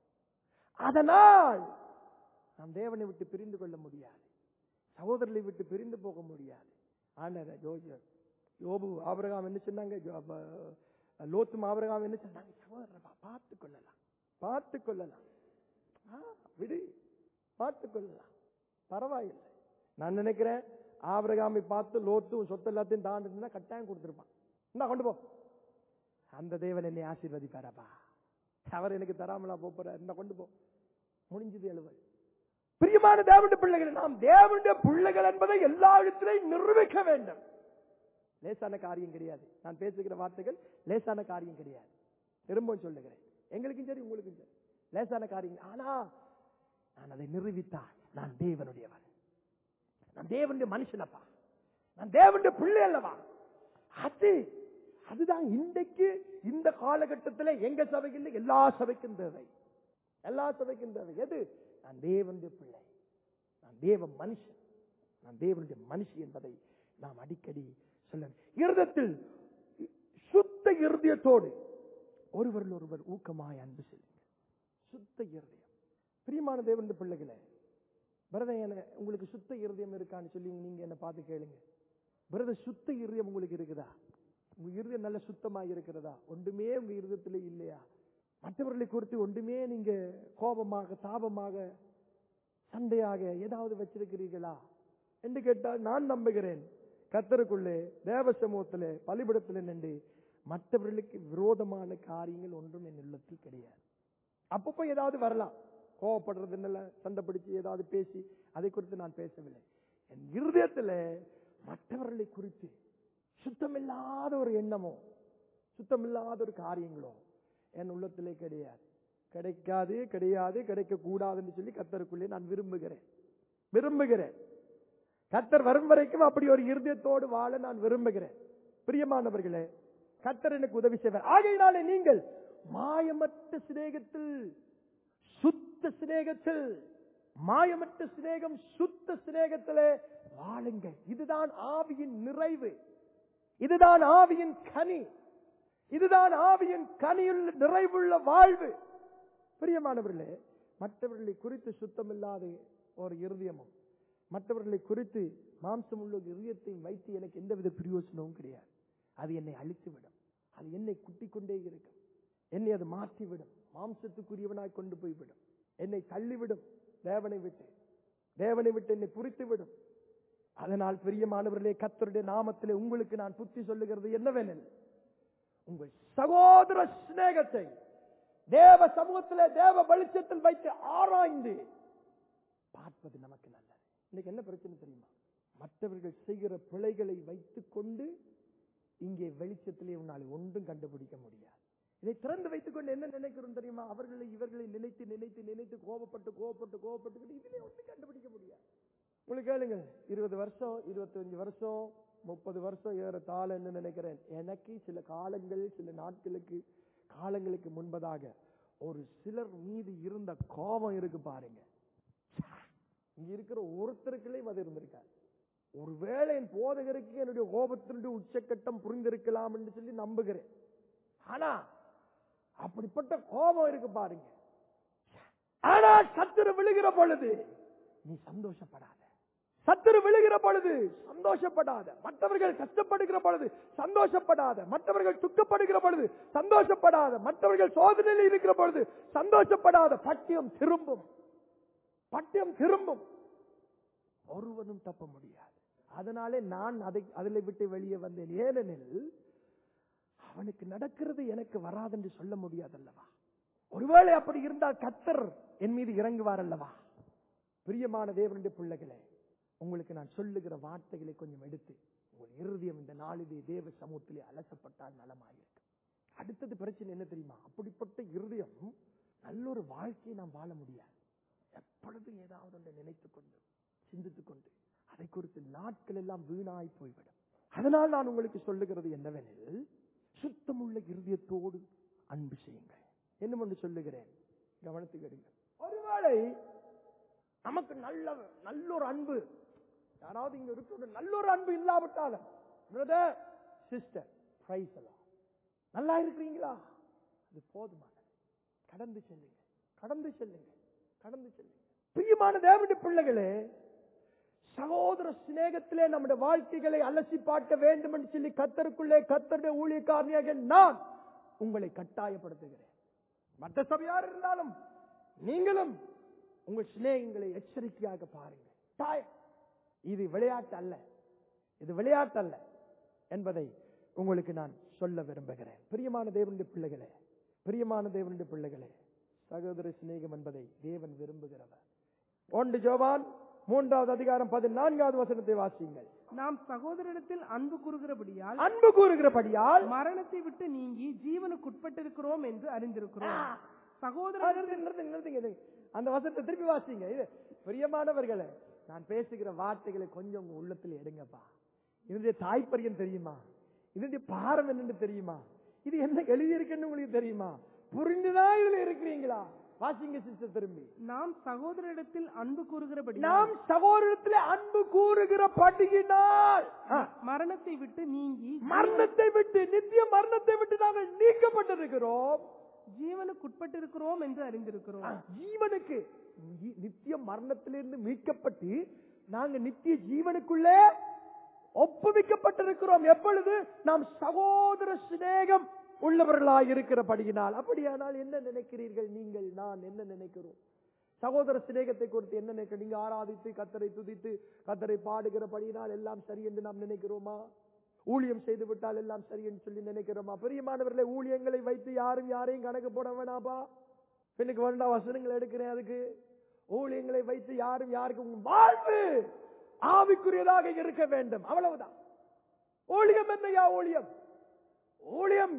அதனால் நாம் தேவனை விட்டு பிரிந்து கொள்ள முடியாது சகோதரர்களை விட்டு பிரிந்து போக முடியாது ஆண்டவர் யோபு யோபு ஆபிரகாம் என்ன சொன்னாங்க ஜோ- அப்ப, லோத்தும் ஆபிரகாம் என்ன சொன்னாங்க சகோதரர் பார்த்து கொள்ளலாம் பார்த்து கொள்ளலாம் ஆ, விடு பார்த்து கொள்ளலாம் பரவாயில்லை நான் நினைக்கிறேன் ஆபிரகாமை பார்த்து லோத்தும் சொத்து எல்லாத்தையும் தாண்டினா கட்டாயம் கொடுத்திருப்பான் இந்தா கொண்டு போ அந்த தேவன் என்னை ஆசீர்வதிப்பாரப்பா அவர் எனக்கு தராமலா போறார் இந்த கொண்டு போ முடிஞ்சது எழுவல் பிரியமான தேவனுடைய பிள்ளைகள் நாம் தேவனுடைய பிள்ளைகள் என்பதை எல்லா இடத்திலையும் நிரூபிக்க வேண்டும் லேசான காரியம் கிடையாது நான் பேசுகிற வார்த்தைகள் லேசான காரியம் கிடையாது திரும்பவும் சொல்லுகிறேன் எங்களுக்கும் சரி உங்களுக்கும் சரி லேசான காரியம் ஆனா நான் அதை நிரூபித்தால் நான் தேவனுடையவன் நான் தேவனுடைய மனுஷனப்பா நான் தேவனுடைய பிள்ளை அல்லவா அது அதுதான் இன்றைக்கு இந்த காலகட்டத்தில் எங்க சபையில் எல்லா சபைக்கும் தேவை எல்லா சபைக்கும் தேவை எது நான் தேவனுடைய பிள்ளை நான் தேவ மனுஷன் நான் தேவனுடைய மனுஷி என்பதை நாம் அடிக்கடி சொல்ல இருதத்தில் சுத்த இருதயத்தோடு ஒருவரில் ஒருவர் ஊக்கமாய் அன்பு செல்லுங்கள் சுத்த இருதயம் பிரியமான தேவனுடைய பிள்ளைகளே பிரதர் என்ன உங்களுக்கு சுத்த இருதயம் இருக்கான்னு சொல்லி நீங்க என்ன பார்த்து கேளுங்க பிரதர் சுத்த இருதயம் உங்களுக்கு இருக்குதா உங்க இருதயம் நல்ல சுத்தமா இருக்கிறதா ஒன்றுமே உங்க இருதயத்துல இல்லையா மற்றவர்களை குறித்து ஒன்றுமே நீங்க கோபமாக தாபமாக சண்டையாக ஏதாவது வச்சிருக்கிறீர்களா என்று கேட்டால் நான் நம்புகிறேன் கத்தருக்குள்ளே தேவ சமூகத்திலே பலிபிடத்தில் நின்று மற்றவர்களுக்கு விரோதமான காரியங்கள் ஒன்றும் என் உள்ளத்தில் கிடையாது அப்பப்போ ஏதாவது வரலாம் கோவப்படுறது என்னல சண்டை பிடிச்சு ஏதாவது பேசி அதை குறித்து நான் பேசவில்லை என் இருதயத்தில் மற்றவர்களை குறித்து சுத்தமில்லாத ஒரு எண்ணமோ சுத்தமில்லாத ஒரு காரியங்களோ என் உள்ளத்திலே கிடையாது கிடைக்காது கிடையாது கிடைக்க கூடாதுன்னு சொல்லி கத்தருக்குள்ளே நான் விரும்புகிறேன் விரும்புகிறேன் கத்தர் வரும் வரைக்கும் அப்படி ஒரு இருதயத்தோடு வாழ நான் விரும்புகிறேன் பிரியமானவர்களே கத்தர் எனக்கு உதவி செய்வார் ஆகையினாலே நீங்கள் மாயமற்ற சிநேகத்தில் சுத்த சிநேகத்தில் மாயமற்ற சிநேகம் சுத்த சிநேகத்திலே வாழுங்கள் இதுதான் ஆவியின் நிறைவு இதுதான் ஆவியின் கனி இதுதான் ஆவியின் கனியுள்ள நிறைவுள்ள வாழ்வு பிரியமானவர்களே மற்றவர்களை குறித்து சுத்தமில்லாத ஒரு இருதயமும் மற்றவர்களை குறித்து மாம்சம் உள்ள ஒரு இருதயத்தையும் வைத்து எனக்கு எந்தவித பிரயோசனமும் கிடையாது அது என்னை அழித்துவிடும் அது என்னை குட்டிக் கொண்டே இருக்கும் என்னை அது மாற்றிவிடும் மாம்சத்துக்குரியவனாய் கொண்டு போய்விடும் என்னை தள்ளிவிடும் தேவனை விட்டு தேவனை விட்டு என்னை புரித்து விடும் அதனால் பிரியமானவர்களே கத்தருடைய நாமத்திலே உங்களுக்கு நான் புத்தி சொல்லுகிறது என்னவெனில் உங்கள் சகோதர சிநேகத்தை தேவ சமூகத்திலே தேவ வெளிச்சத்தில் வைத்து ஆராய்ந்து பார்ப்பது நமக்கு நல்லது இன்னைக்கு என்ன பிரச்சனை தெரியுமா மற்றவர்கள் செய்கிற பிழைகளை வைத்துக் கொண்டு இங்கே வெளிச்சத்திலே உன்னால் ஒன்றும் கண்டுபிடிக்க முடியாது இதை திறந்து வைத்துக் கொண்டு என்ன நினைக்கிறோம் தெரியுமா அவர்களை இவர்களை நினைத்து நினைத்து நினைத்து கோபப்பட்டு கோபப்பட்டு கோபப்பட்டு இதிலே ஒன்றும் கண்டுபிடிக்க முடியாது உங்களுக்கு கேளுங்க இருபது வருஷம் இருபத்தஞ்சு வருஷம் முப்பது வருஷம் ஏறத்தாழ என்ன நினைக்கிறேன் எனக்கு சில காலங்கள் சில நாட்களுக்கு காலங்களுக்கு முன்பதாக ஒரு சிலர் மீது இருந்த கோபம் இருக்கு பாருங்க இங்க இருக்கிற ஒருத்தருக்குள்ளேயும் அது இருந்திருக்காது ஒருவேளை என் போதகருக்கு என்னுடைய கோபத்தினுடைய உச்சக்கட்டம் புரிந்திருக்கலாம் என்று சொல்லி நம்புகிறேன் ஆனா அப்படிப்பட்ட கோபம் இருக்கு பாருங்க ஆனா சத்துரு விழுகிற பொழுது நீ சந்தோஷப்படாத சத்துரு விழுகிற பொழுது சந்தோஷப்படாத மற்றவர்கள் கஷ்டப்படுகிற பொழுது சந்தோஷப்படாத மற்றவர்கள் துக்கப்படுகிற பொழுது சந்தோஷப்படாத மற்றவர்கள் சோதனையில் இருக்கிற பொழுது சந்தோஷப்படாத பட்டியம் திரும்பும் பட்டியம் திரும்பும் ஒருவனும் தப்ப முடியாது அதனாலே நான் அதை அதில் விட்டு வெளியே வந்தேன் ஏனெனில் அவனுக்கு நடக்கிறது எனக்கு வராதென்று சொல்ல முடியாதல்லவா ஒருவேளை அப்படி இருந்தால் கத்தர் என் மீது இறங்குவார் அல்லவா பிரியமான தேவனுடைய பிள்ளைகளே உங்களுக்கு நான் சொல்லுகிற வார்த்தைகளை கொஞ்சம் எடுத்து உங்கள் இருதயம் இந்த நாளிலே தேவ சமூகத்திலே அலசப்பட்டால் நலமாயிருக்கும் அடுத்தது பிரச்சனை என்ன தெரியுமா அப்படிப்பட்ட இருதயம் நல்ல ஒரு வாழ்க்கையை நாம் வாழ முடியாது எப்பொழுதும் ஏதாவது ஒன்றை நினைத்துக் கொண்டு சிந்தித்துக் கொண்டு அதை குறித்து நாட்கள் எல்லாம் வீணாய் போய்விடும் அதனால் நான் உங்களுக்கு சொல்லுகிறது என்னவெனில் சுத்தமுள்ள இருதயத்தோடு அன்பு செய்யுங்கள் என்ன ஒன்று சொல்லுகிறேன் கவனத்துக்கு எடுங்க ஒருவேளை நமக்கு நல்ல நல்ல ஒரு அன்பு யாராவது இங்க இருக்கிற நல்ல ஒரு அன்பு இல்லாவிட்டாலும் பிரதர் சிஸ்டர் பிரைஸ் எல்லாம் நல்லா இருக்கிறீங்களா அது போதுமானது கடந்து செல்லுங்க கடந்து செல்லுங்க கடந்து செல்லுங்க பிரியமான தேவனுடைய பிள்ளைகளே சகோதர சிநேகத்திலே நம்முடைய வாழ்க்கைகளை அலசி பார்க்க வேண்டும் என்று சொல்லி கத்தருக்குள்ளே கத்தருடைய ஊழியக்காரணியாக நான் உங்களை கட்டாயப்படுத்துகிறேன் மற்ற சபையார் இருந்தாலும் நீங்களும் உங்கள் சிநேகங்களை எச்சரிக்கையாக பாருங்க தாய் இது விளையாட்டு அல்ல இது விளையாட்டு அல்ல என்பதை உங்களுக்கு நான் சொல்ல விரும்புகிறேன் பிரியமான தேவனுடைய பிள்ளைகளே பிரியமான தேவனுடைய பிள்ளைகளே சகோதர சிநேகம் என்பதை தேவன் விரும்புகிறவர் ஒன்று ஜோவான் மூன்றாவது அதிகாரம் பதினான்காவது வசனத்தை வாசியுங்கள் நாம் சகோதரிடத்தில் அன்பு கூறுகிறபடியால் அன்பு கூறுகிறபடியால் மரணத்தை விட்டு நீங்கி ஜீவனுக்குட்பட்டிருக்கிறோம் என்று அறிந்திருக்கிறோம் ஆ, சகோதரர் நிறுத்துங்க, நிறுத்துங்க, நிறுத்துங்க, இது. அந்த வசனத்தை திருப்பி வாசிங்க இது பிரியமானவர்களே நான் பேசுகிற வார்த்தைகளை கொஞ்சம் உங்க உள்ளத்தில் எடுங்கப்பா இதனுடைய தாய்ப்பரியம் தெரியுமா இதனுடைய பாரம் என்னன்னு தெரியுமா இது என்ன எழுதியிருக்குன்னு உங்களுக்கு தெரியுமா புரிந்துதான் இதுல இருக்கிறீங்களா வாசிங்க சிஸ்டர் திரும்பி நாம் சகோதரிடத்தில் அன்பு கூறுகிறபடி நாம் சகோதரத்தில் அன்பு கூறுகிற படுகினால் மரணத்தை விட்டு நீங்கி மரணத்தை விட்டு நித்திய மரணத்தை விட்டு நாங்கள் நீக்கப்பட்டிருக்கிறோம் ஜீவனுக்குட்பட்டிருக்கிறோம் என்று அறிந்திருக்கிறோம் ஜீவனுக்கு நி- நித்திய மரணத்திலிருந்து மீட்கப்பட்டு நாங்க நித்திய ஜீவனுக்குள்ளே ஒப்புவிக்கப்பட்டிருக்கிறோம் எப்பொழுது நாம் சகோதர சிநேகம் உள்ளவர்களாய் இருக்கிறபடியினால் அப்படியானால் என்ன நினைக்கிறீர்கள் நீங்கள் நான் என்ன நினைக்கிறோம் சகோதர சிநேகத்தை குறித்து என்ன நினைக்க நீங்க ஆராதித்து கத்தரை துதித்து கத்தரை பாடுகிறபடியினால் எல்லாம் சரி என்று நாம் நினைக்கிறோமா ஊழியம் செய்து விட்டால் எல்லாம் சரி என்று சொல்லி நினைக்கிறோமா பிரியமானவர்களை ஊழியங்களை வைத்து யாரும் யாரையும் கணக்கு போட வேணாப்பா எனக்கு வேண்டாம் வசனங்கள் எடுக்கிறேன் அதுக்கு ஊழியங்களை வைத்து யாரும் யாருக்கும் உங்க வாழ்வு ஆவிக்குரியதாக இருக்க வேண்டும் அவ்வளவுதான் ஊழியம் என்னையா ஊழியம் ஊழியம்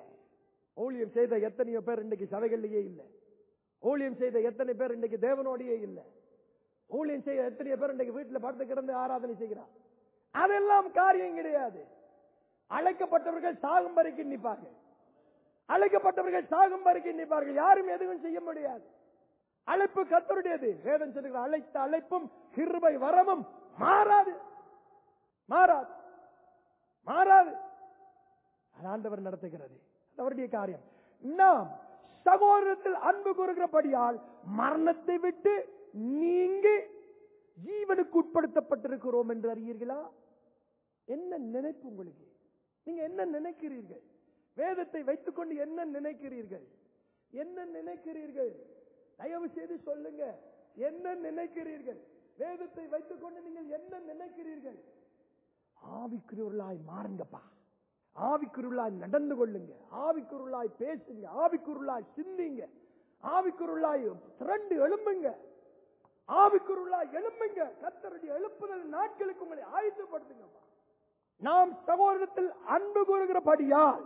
ஊழியம் செய்த எத்தனையோ பேர் இன்னைக்கு சபைகளிலேயே இல்லை ஊழியம் செய்த எத்தனை பேர் இன்னைக்கு தேவனோடையே இல்லை ஊழியம் செய்ய எத்தனையோ பேர் இன்னைக்கு வீட்டுல படுத்து கிடந்து ஆராதனை செய்கிறார் அதெல்லாம் காரியம் கிடையாது அழைக்கப்பட்டவர்கள் சாகும் வரைக்கும் நிற்பார்கள் அழைக்கப்பட்டவர்கள் சாகும் வரைக்கும் நிற்பார்கள் யாரும் எதுவும் செய்ய முடியாது அழைப்பு கத்தருடையது வேதம் சொல்லுகிற அழைத்த அழைப்பும் கிருபை வரமும் மாறாது மாறாது மாறாது அது ஆண்டவர் நடத்துகிறது அது அவருடைய காரியம் நாம் சகோதரத்தில் அன்பு கூறுகிறபடியால் மரணத்தை விட்டு நீங்கி ஜீவனுக்கு உட்படுத்தப்பட்டிருக்கிறோம் என்று அறியீர்களா என்ன நினைப்பு உங்களுக்கு நீங்க என்ன நினைக்கிறீர்கள் வேதத்தை வைத்துக்கொண்டு என்ன நினைக்கிறீர்கள் என்ன நினைக்கிறீர்கள் தயவு செய்து சொல்லுங்க என்ன நினைக்கிறீர்கள் வேதத்தை வைத்துக்கொண்டு நீங்கள் என்ன நினைக்கிறீர்கள் ஆவிக்குரியவர்களாய் மாறுங்கப்பா ஆவிக்குருளாய் நடந்து கொள்ளுங்க ஆவிக்குருளாய் பேசுங்க ஆவிக்குருளாய் சிந்திங்க ஆவிக்குருளாய் திரண்டு எழும்புங்க ஆவிக்குருளாய் எழும்புங்க கத்தருடைய எழுப்புதல் நாட்களுக்கு உங்களை ஆயத்தப்படுத்துங்கப்பா நாம் சகோதரத்தில் அன்பு கூறுகிறபடியால்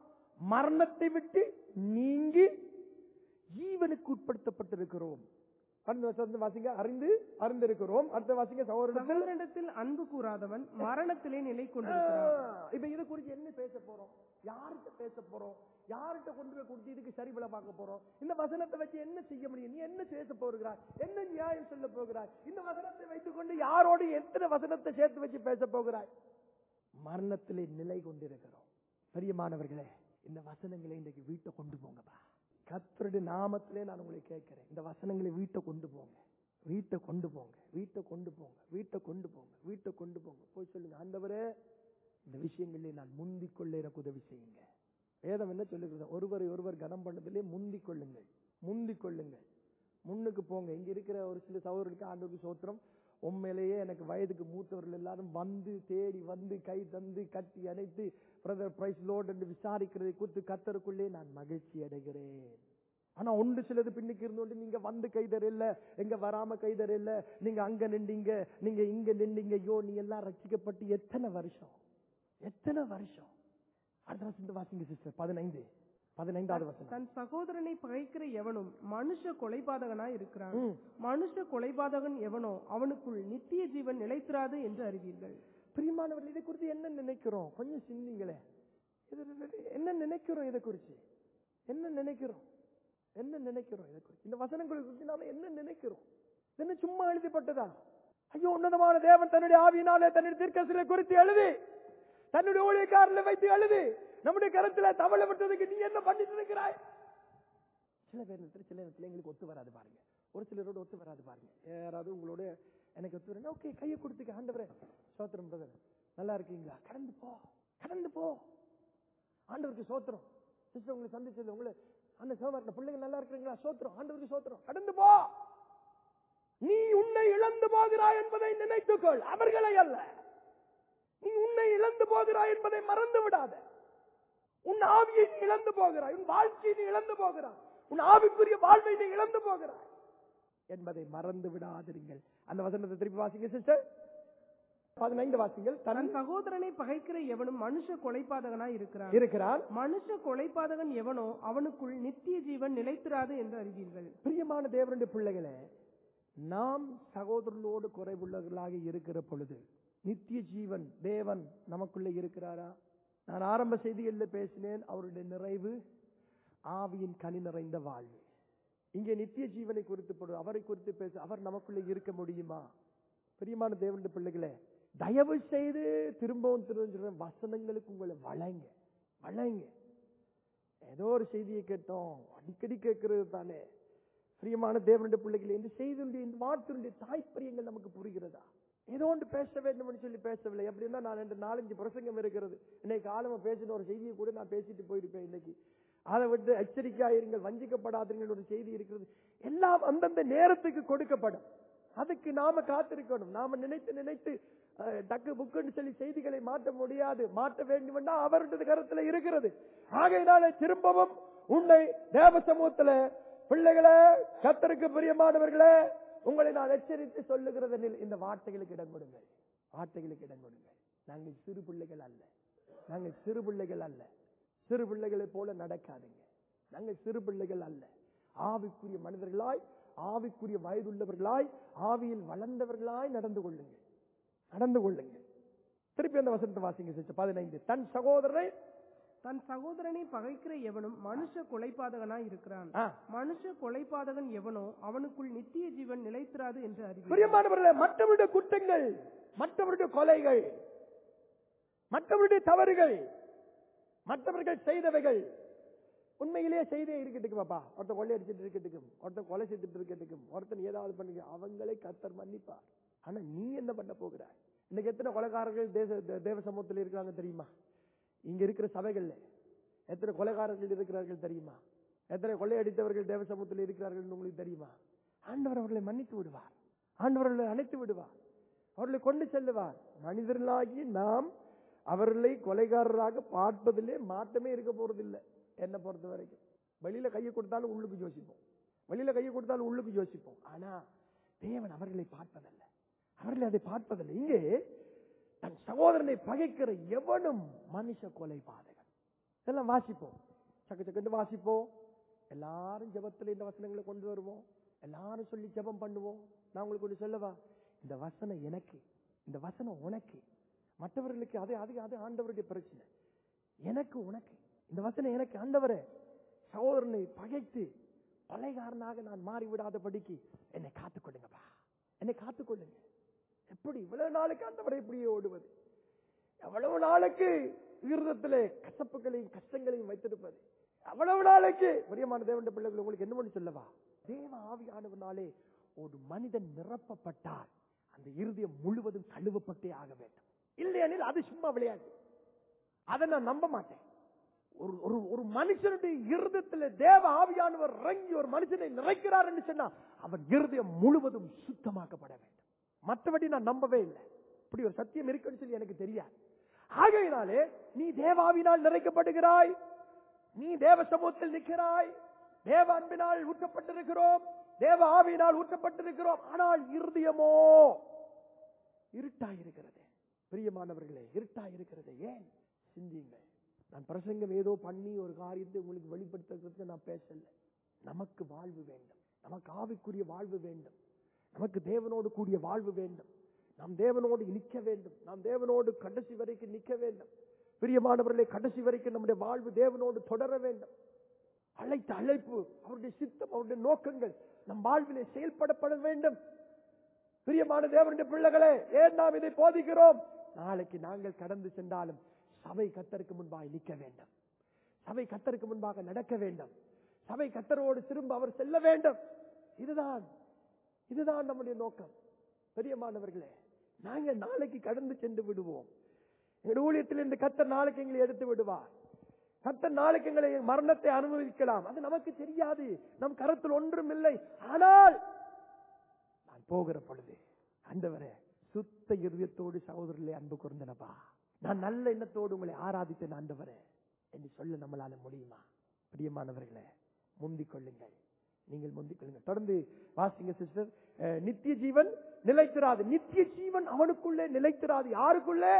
மரணத்தை விட்டு நீங்கி ஜீவனுக்கு உட்படுத்தப்பட்டிருக்கிறோம் அடுத்த வசனத்தை வாசிங்க அறிந்து அறிந்திருக்கிறோம் அடுத்த வாசிங்க சகோதரத்தில் சகோதரிடத்தில் அன்பு கூறாதவன் மரணத்திலே நிலை கொண்டிருக்கிறான் ஆ, இப்ப இதை குறித்து என்ன பேச போறோம் யார்கிட்ட பேச போறோம் யார்கிட்ட கொண்டு போய் கொடுத்து இதுக்கு சரிபல பார்க்க போறோம் இந்த வசனத்தை வச்சு என்ன செய்ய முடியும் நீ என்ன பேச போகிறாய் என்ன நியாயம் சொல்ல போகிறாய் இந்த வசனத்தை வைத்துக்கொண்டு யாரோடு எத்தனை வசனத்தை சேர்த்து வச்சு பேச போகிறாய் மரணத்திலே நிலை கொண்டிருக்கிறோம் பிரியமானவர்களே இந்த வசனங்களை இன்றைக்கு வீட்டை கொண்டு போங்கப்பா கத்தருடைய நாமத்திலே நான் உங்களை கேட்கிறேன் இந்த வசனங்களை வீட்டை கொண்டு போங்க வீட்டை கொண்டு போங்க வீட்டை கொண்டு போங்க வீட்டை கொண்டு போங்க வீட்டை கொண்டு போங்க போய் சொல்லுங்க ஆண்டவரே இந்த விஷயங்களிலே நான் முந்திக் கொள்ள எனக்கு உதவி செய்யுங்க வேதம் என்ன சொல்லுகிறது ஒருவரை ஒருவர் கனம் பண்ணதிலே முந்திக் கொள்ளுங்கள் முந்திக் கொள்ளுங்கள் முன்னுக்கு போங்க இங்க இருக்கிற ஒரு சில சகோதரர்களுக்கு ஆண்டவருக்கு சோத்திரம் உண்மையிலேயே எனக்கு வயதுக்கு மூத்தவர்கள் எல்லாரும் வந்து தேடி வந்து கை தந்து கட்டி அணைத்து பிரதர் பிரைஸ் லோட் என்று விசாரிக்கிறதை குறித்து கத்தருக்குள்ளே நான் மகிழ்ச்சி அடைகிறேன் ஆனா ஒன்று சிலது பின்னுக்கு இருந்தோண்டு நீங்க வந்து கைதர் இல்ல எங்க வராம கைதர் இல்ல நீங்க அங்க நின்றீங்க நீங்க இங்க நின்றீங்க ஐயோ நீ எல்லாம் ரட்சிக்கப்பட்டு எத்தனை வருஷம் எத்தனை வருஷம் அடுத்த வசந்த வாசிங்க சிஸ்டர் பதினைந்து பதினைந்தாவது வசனம் தன் சகோதரனை பகைக்கிற எவனும் மனுஷ கொலைபாதகனாய் இருக்கிறான் ம். மனுஷ கொலைபாதகன் எவனோ அவனுக்குள் நித்திய ஜீவன் நிலைத்திராது என்று அறிவீர்கள் பிரியமானவர்கள் இதை குறித்து என்ன நினைக்கிறோம் கொஞ்சம் சிந்திங்களே இது இது- என்ன நினைக்கிறோம் இதை குறித்து என்ன நினைக்கிறோம் என்ன நினைக்கிறோம் இதை குறித்து இந்த வசனங்களை குறித்து நாம என்ன நினைக்கிறோம் இது என்ன சும்மா எழுதப்பட்டதா ஐயோ உன்னதமான தேவன் தன்னுடைய ஆவியினாலே தன்னுடைய தீர்க்கசிலை குறித்து எழுதி தன்னுடைய ஊழியக்காரர்களை வைத்து எழுதி நம்முடைய கருத்துல தவளை விட்டதுக்கு நீ என்ன பண்ணிட்டு இருக்கிறாய் சில பேர் நேரத்துல சில நேரத்துல எங்களுக்கு ஒத்து வராது பாருங்க ஒரு சிலரோட ஒத்து வராது பாருங்க யாராவது உங்களோட எனக்கு ஒத்து வரணும் ஓகே கையை கொடுத்துக்க ஆண்டவரே சோத்திரம் பிரதர் நல்லா இருக்கீங்களா கடந்து போ கடந்து போ ஆண்டவருக்கு சோத்திரம் சிஸ்டர் உங்களை சந்திச்சது உங்களை அந்த சோதரன் பிள்ளைங்க நல்லா இருக்கிறீங்களா சோத்திரம் ஆண்டவருக்கு சோத்திரம் கடந்து போ நீ உன்னை இழந்து போகிறாய் என்பதை நினைத்துக்கொள் அவர்களை அல்ல நீ உன்னை இழந்து போகிறாய் என்பதை மறந்து விடாத உன் ஆவியை நீ இழந்து போகிறாய் உன் வாழ்க்கையை நீ இழந்து போகிறாய் உன் ஆவிக்குரிய வாழ்வை நீ இழந்து போகிறாய் என்பதை மறந்து விடாதிருங்கள் அந்த வசனத்தை திருப்பி வாசிங்க சிஸ்டர் பதினைந்து வாசிங்கள் தன் தன் சகோதரனை பகைக்கிற எவனும் மனுஷ கொலைபாதகனாய் இருக்கிறான் இருக்கிறான் மனுஷ கொலைபாதகன் எவனோ அவனுக்குள் நித்திய ஜீவன் நிலைத்திராது என்று அறிவீர்கள் பிரியமான தேவனுடைய பிள்ளைகளே நாம் சகோதரர்களோடு குறைவுள்ளவர்களாக இருக்கிற பொழுது நித்திய ஜீவன் தேவன் நமக்குள்ளே இருக்கிறாரா நான் ஆரம்ப செய்திகளில் பேசினேன் அவருடைய நிறைவு ஆவியின் கனி நிறைந்த வாழ்வு இங்கே நித்திய ஜீவனை குறித்து போடு அவரை குறித்து பேச அவர் நமக்குள்ளே இருக்க முடியுமா பிரியமான தேவனுடைய பிள்ளைகளே தயவு செய்து திரும்பவும் திரும்ப வசனங்களுக்கு உங்களை வளைங்க வளைங்க ஏதோ ஒரு செய்தியை கேட்டோம் அடிக்கடி கேட்கிறது தானே பிரியமான தேவனுடைய பிள்ளைகளே இந்த செய்தியுடைய இந்த வார்த்தையுடைய தாய்ப்பரியங்கள் நமக்கு புரிகிறதா ஏதோ ஒன்று பேச வேண்டும்னு சொல்லி பேசவில்லை அப்படின்னா நான் ரெண்டு நாலஞ்சு பிரசங்கம் இருக்கிறது இன்னைக்கு காலமா பேசின ஒரு செய்தியை கூட நான் பேசிட்டு போயிருப்பேன் இன்னைக்கு அதை விட்டு எச்சரிக்கையாயிருங்கள் வஞ்சிக்கப்படாதீர்கள் ஒரு செய்தி இருக்கிறது எல்லாம் அந்தந்த நேரத்துக்கு கொடுக்கப்படும் அதுக்கு நாம காத்திருக்கணும் நாம நினைத்து நினைத்து அஹ், டக்கு புக்குன்னு சொல்லி செய்திகளை மாற்ற முடியாது மாற்ற வேண்டும்னா அவருடைய கருத்துல இருக்கிறது ஆகையினால திரும்பவும் உன்னை தேவ சமூகத்துல பிள்ளைகளே கத்தருக்கு பிரியமானவர்களே உங்களை நான் எச்சரித்து சொல்லுகிறதனில் இந்த வார்த்தைகளுக்கு இடம் கொடுங்கள் வார்த்தைகளுக்கு இடம் கொடுங்கள் நாங்கள் சிறு பிள்ளைகள் அல்ல நாங்கள் சிறு பிள்ளைகள் அல்ல சிறு பிள்ளைகளைப் போல நடக்காதீங்க நாங்கள் சிறு பிள்ளைகள் அல்ல ஆவிக்குரிய மனிதர்களாய் ஆவிக்குரிய வயதுள்ளவர்களாய் ஆவியில் வளர்ந்தவர்களாய் நடந்து கொள்ளுங்கள் நடந்து கொள்ளுங்கள் திருப்பி அந்த வசனத்தை வாசிங்க சிஸ்டர் பதினைந்து தன் சகோதரரை தன் சகோதரனை பகைக்கிற எவனும் மனுஷ கொலைபாதகனாய் இருக்கிறான் ஆ, மனுஷ கொலைபாதகன் எவனோ அவனுக்குள் நித்திய ஜீவன் நிலைத்திராது என்று அறிவீர்கள் பிரியமானவர்களே மற்றவருடைய குற்றங்கள் மற்றவருடைய கொலைகள் மற்றவருடைய தவறுகள் மற்றவர்கள் செய்தவைகள் உண்மையிலேயே செய்தே இருக்கட்டுக்கும் பாப்பா ஒருத்தன் கொள்ளை அடிச்சிட்டு இருக்கட்டுக்கும் ஒருத்தன் கொலை செய்துட்டு இருக்கட்டுக்கும் ஒருத்தன் ஏதாவது பண்ணுங்க அவங்களை கத்தர் மன்னிப்பார் ஆனா நீ என்ன பண்ண போகிறாய் இன்னைக்கு எத்தனை கொலைகாரர்கள் தேச தே- தேவ சமூகத்தில் இருக்கிறாங்க தெரியுமா இங்க இருக்கிற சபைகள்ல எத்தனை கொலைகாரர்கள் இருக்கிறார்கள் தெரியுமா எத்தனை கொள்ளையடித்தவர்கள் தேவ சமூகத்தில் இருக்கிறார்கள் உங்களுக்கு தெரியுமா ஆண்டவர் அவர்களை மன்னித்து விடுவார் ஆண்டவர் அவர்களை அணைத்து விடுவார் அவர்களை கொண்டு செல்லுவார் மனிதர்களாகி நாம் அவர்களை கொலைகாரராக பார்ப்பதிலே மாற்றமே இருக்க போறதில்லை என்னை பொறுத்த வரைக்கும் வெளியில கையை கொடுத்தாலும் உள்ளுக்கு யோசிப்போம் வெளியில கையை கொடுத்தாலும் உள்ளுக்கு யோசிப்போம் ஆனா தேவன் அவர்களை பார்ப்பதல்ல அவர்களை அதை பார்ப்பதில்லை இங்கே தன் சகோதரனை பகைக்கிற எவனும் மனுஷ கொலை பாதகன் இதெல்லாம் வாசிப்போம் சக்கு சக்குன்னு வாசிப்போம் எல்லாரும் ஜெபத்துல இந்த வசனங்களை கொண்டு வருவோம் எல்லாரும் சொல்லி ஜெபம் பண்ணுவோம் நான் உங்களுக்கு ஒன்று சொல்லவா இந்த வசனம் எனக்கு இந்த வசனம் உனக்கு மற்றவர்களுக்கு அது அது அது ஆண்டவருடைய பிரச்சனை எனக்கு உனக்கு இந்த வசனம் எனக்கு ஆண்டவரே சகோதரனை பகைத்து கொலைகாரனாக நான் மாறிவிடாதபடிக்கு என்னை காத்துக்கொள்ளுங்கப்பா என்னை காத்துக்கொள்ளுங்க எப்படி இவ்வளவு நாளுக்கு ஆண்டவரை இப்படியே ஓடுவது எவ்வளவு நாளுக்கு இருதத்திலே கசப்புகளையும் கஷ்டங்களையும் வைத்திருப்பது அவ்வளவு நாளைக்கு பிரியமான தேவனுடைய பிள்ளைகள் உங்களுக்கு என்ன பண்ணி சொல்லவா தேவ ஆவியானவனாலே ஒரு மனிதன் நிரப்பப்பட்டால் அந்த இருதயம் முழுவதும் கழுவப்பட்டே ஆக வேண்டும் இல்லையெனில் அது சும்மா விளையாட்டு அதை நான் நம்ப மாட்டேன் ஒரு ஒரு ஒரு மனுஷனுடைய இருதயத்தில் தேவ ஆவியானவர் இறங்கி ஒரு மனுஷனை நிறைக்கிறார் என்று சொன்னா அவன் இருதயம் முழுவதும் சுத்தமாக்கப்பட வேண்டும் மற்றபடி நான் நம்பவே இல்லை இப்படி ஒரு சத்தியம் இருக்குன்னு சொல்லி எனக்கு தெரியாது ஆகையினாலே நீ தேவாவினால் நிறைக்கப்படுகிறாய் நீ தேவ சமூகத்தில் நிற்கிறாய் தேவ அன்பினால் ஊற்றப்பட்டிருக்கிறோம் தேவ ஆவியினால் ஊற்றப்பட்டிருக்கிறோம் ஆனால் இருதயமோ இருட்டாயிருக்கிறது பிரியமானவர்களே இருட்டாயிருக்கிறது ஏன் சிந்தியுங்கள் நான் பிரசங்கம் ஏதோ பண்ணி ஒரு காரியத்தை உங்களுக்கு வெளிப்படுத்துறதுக்கு நான் பேசல நமக்கு வாழ்வு வேண்டும் நமக்கு ஆவிக்குரிய வாழ்வு வேண்டும் நமக்கு தேவனோடு கூடிய வாழ்வு வேண்டும் நாம் தேவனோடு நிற்க வேண்டும் நாம் தேவனோடு கடைசி வரைக்கும் நிற்க வேண்டும் பிரியமானவர்களே கடைசி வரைக்கும் நம்முடைய வாழ்வு தேவனோடு தொடர வேண்டும் அழைத்த அழைப்பு அவருடைய சித்தம் அவருடைய நோக்கங்கள் நம் வாழ்விலே செயல்படப்பட வேண்டும் பிரியமான தேவனுடைய பிள்ளைகளே ஏன் நாம் இதை போதிக்கிறோம் நாளைக்கு நாங்கள் கடந்து சென்றாலும் சபை கத்தருக்கு முன்பாக நிற்க வேண்டும் சபை கத்தருக்கு முன்பாக நடக்க வேண்டும் சபை கத்தரோடு திரும்ப அவர் செல்ல வேண்டும் இதுதான் இதுதான் நம்முடைய நோக்கம் பெரியமானவர்களே நாங்கள் நாளைக்கு கடந்து சென்று விடுவோம் எங்கள் ஊழியத்தில் இந்த கத்தர் நாளைக்கு எங்களை எடுத்து விடுவார் கத்தர் நாளைக்கு எங்களை மரணத்தை அனுபவிக்கலாம் அது நமக்கு தெரியாது நம் கருத்தில் ஒன்றும் இல்லை ஆனால் நான் போகிற பொழுது ஆண்டவரே சுத்த இருதயத்தோடு சகோதரர்களே அன்பு கூர்ந்தனப்பா நான் நல்ல எண்ணத்தோடு உங்களை ஆராதித்தேன் ஆண்டவரே என்று சொல்ல நம்மளால முடியுமா பிரியமானவர்களே முந்திக் கொள்ளுங்கள் நீங்கள் முந்திக் கொள்ளுங்கள் தொடர்ந்து வாசிங்க சிஸ்டர் நித்திய ஜீவன் நிலைத்திராது நித்திய ஜீவன் அவனுக்குள்ளே நிலைத்திராது யாருக்குள்ளே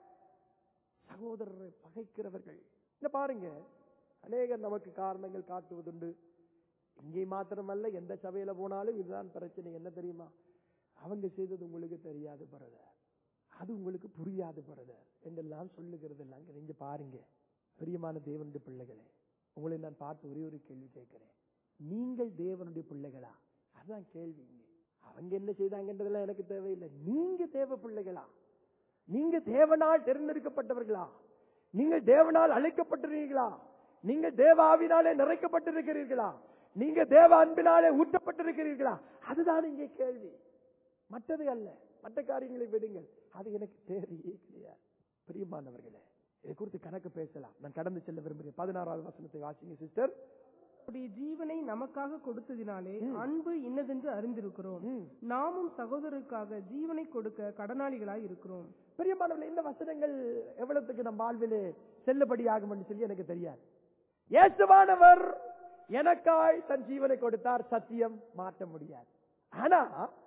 சகோதரரை பகைக்கிறவர்கள் இந்த பாருங்க அநேகர் நமக்கு காரணங்கள் காட்டுவதுண்டு இங்கே மாத்திரமல்ல எந்த சபையில போனாலும் இதுதான் பிரச்சனை என்ன தெரியுமா அவங்க செய்தது உங்களுக்கு தெரியாது பிரதர் அது உங்களுக்கு புரியாது பிரதர் என்றெல்லாம் சொல்லுகிறது எல்லாம் நீங்க பாருங்க பிரியமான தேவனுடைய பிள்ளைகளே உங்களை நான் பார்த்து ஒரே ஒரு கேள்வி கேட்கிறேன் நீங்கள் தேவனுடைய பிள்ளைகளா அதுதான் கேள்வி இங்கே அவங்க என்ன செய்தாங்கன்றதெல்லாம் எனக்கு தேவையில்லை நீங்க தேவ பிள்ளைகளா நீங்க தேவனால் தேர்ந்தெடுக்கப்பட்டவர்களா நீங்கள் தேவனால் அழைக்கப்பட்டிருக்கிறீர்களா நீங்க தேவ ஆவினாலே நிறைக்கப்பட்டிருக்கிறீர்களா நீங்க தேவ அன்பினாலே ஊட்டப்பட்டிருக்கிறீர்களா அதுதான் இங்கே கேள்வி மற்றது அல்ல மற்ற காரியங்களை விடுங்கள் அது எனக்கு தேவையே கிடையாது பிரியமானவர்களே இதை குறித்து கணக்கு பேசலாம் நான் கடந்து செல்ல விரும்புகிறேன் பதினாறாவது வசனத்தை வாசிங்க சிஸ்டர் அவருடைய ஜீவனை நமக்காக கொடுத்ததினாலே அன்பு இன்னதென்று அறிந்திருக்கிறோம் ம். நாமும் சகோதரருக்காக ஜீவனை கொடுக்க கடனாளிகளாய் இருக்கிறோம் பிரியமானவர்களே இந்த வசனங்கள் எவ்வளவுக்கு நம் வாழ்விலே செல்லுபடியாகும் என்று சொல்லி எனக்கு தெரியாது இயேசுவானவர் எனக்காய் தன் ஜீவனை கொடுத்தார் சத்தியம் மாற்ற முடியாது ஆனா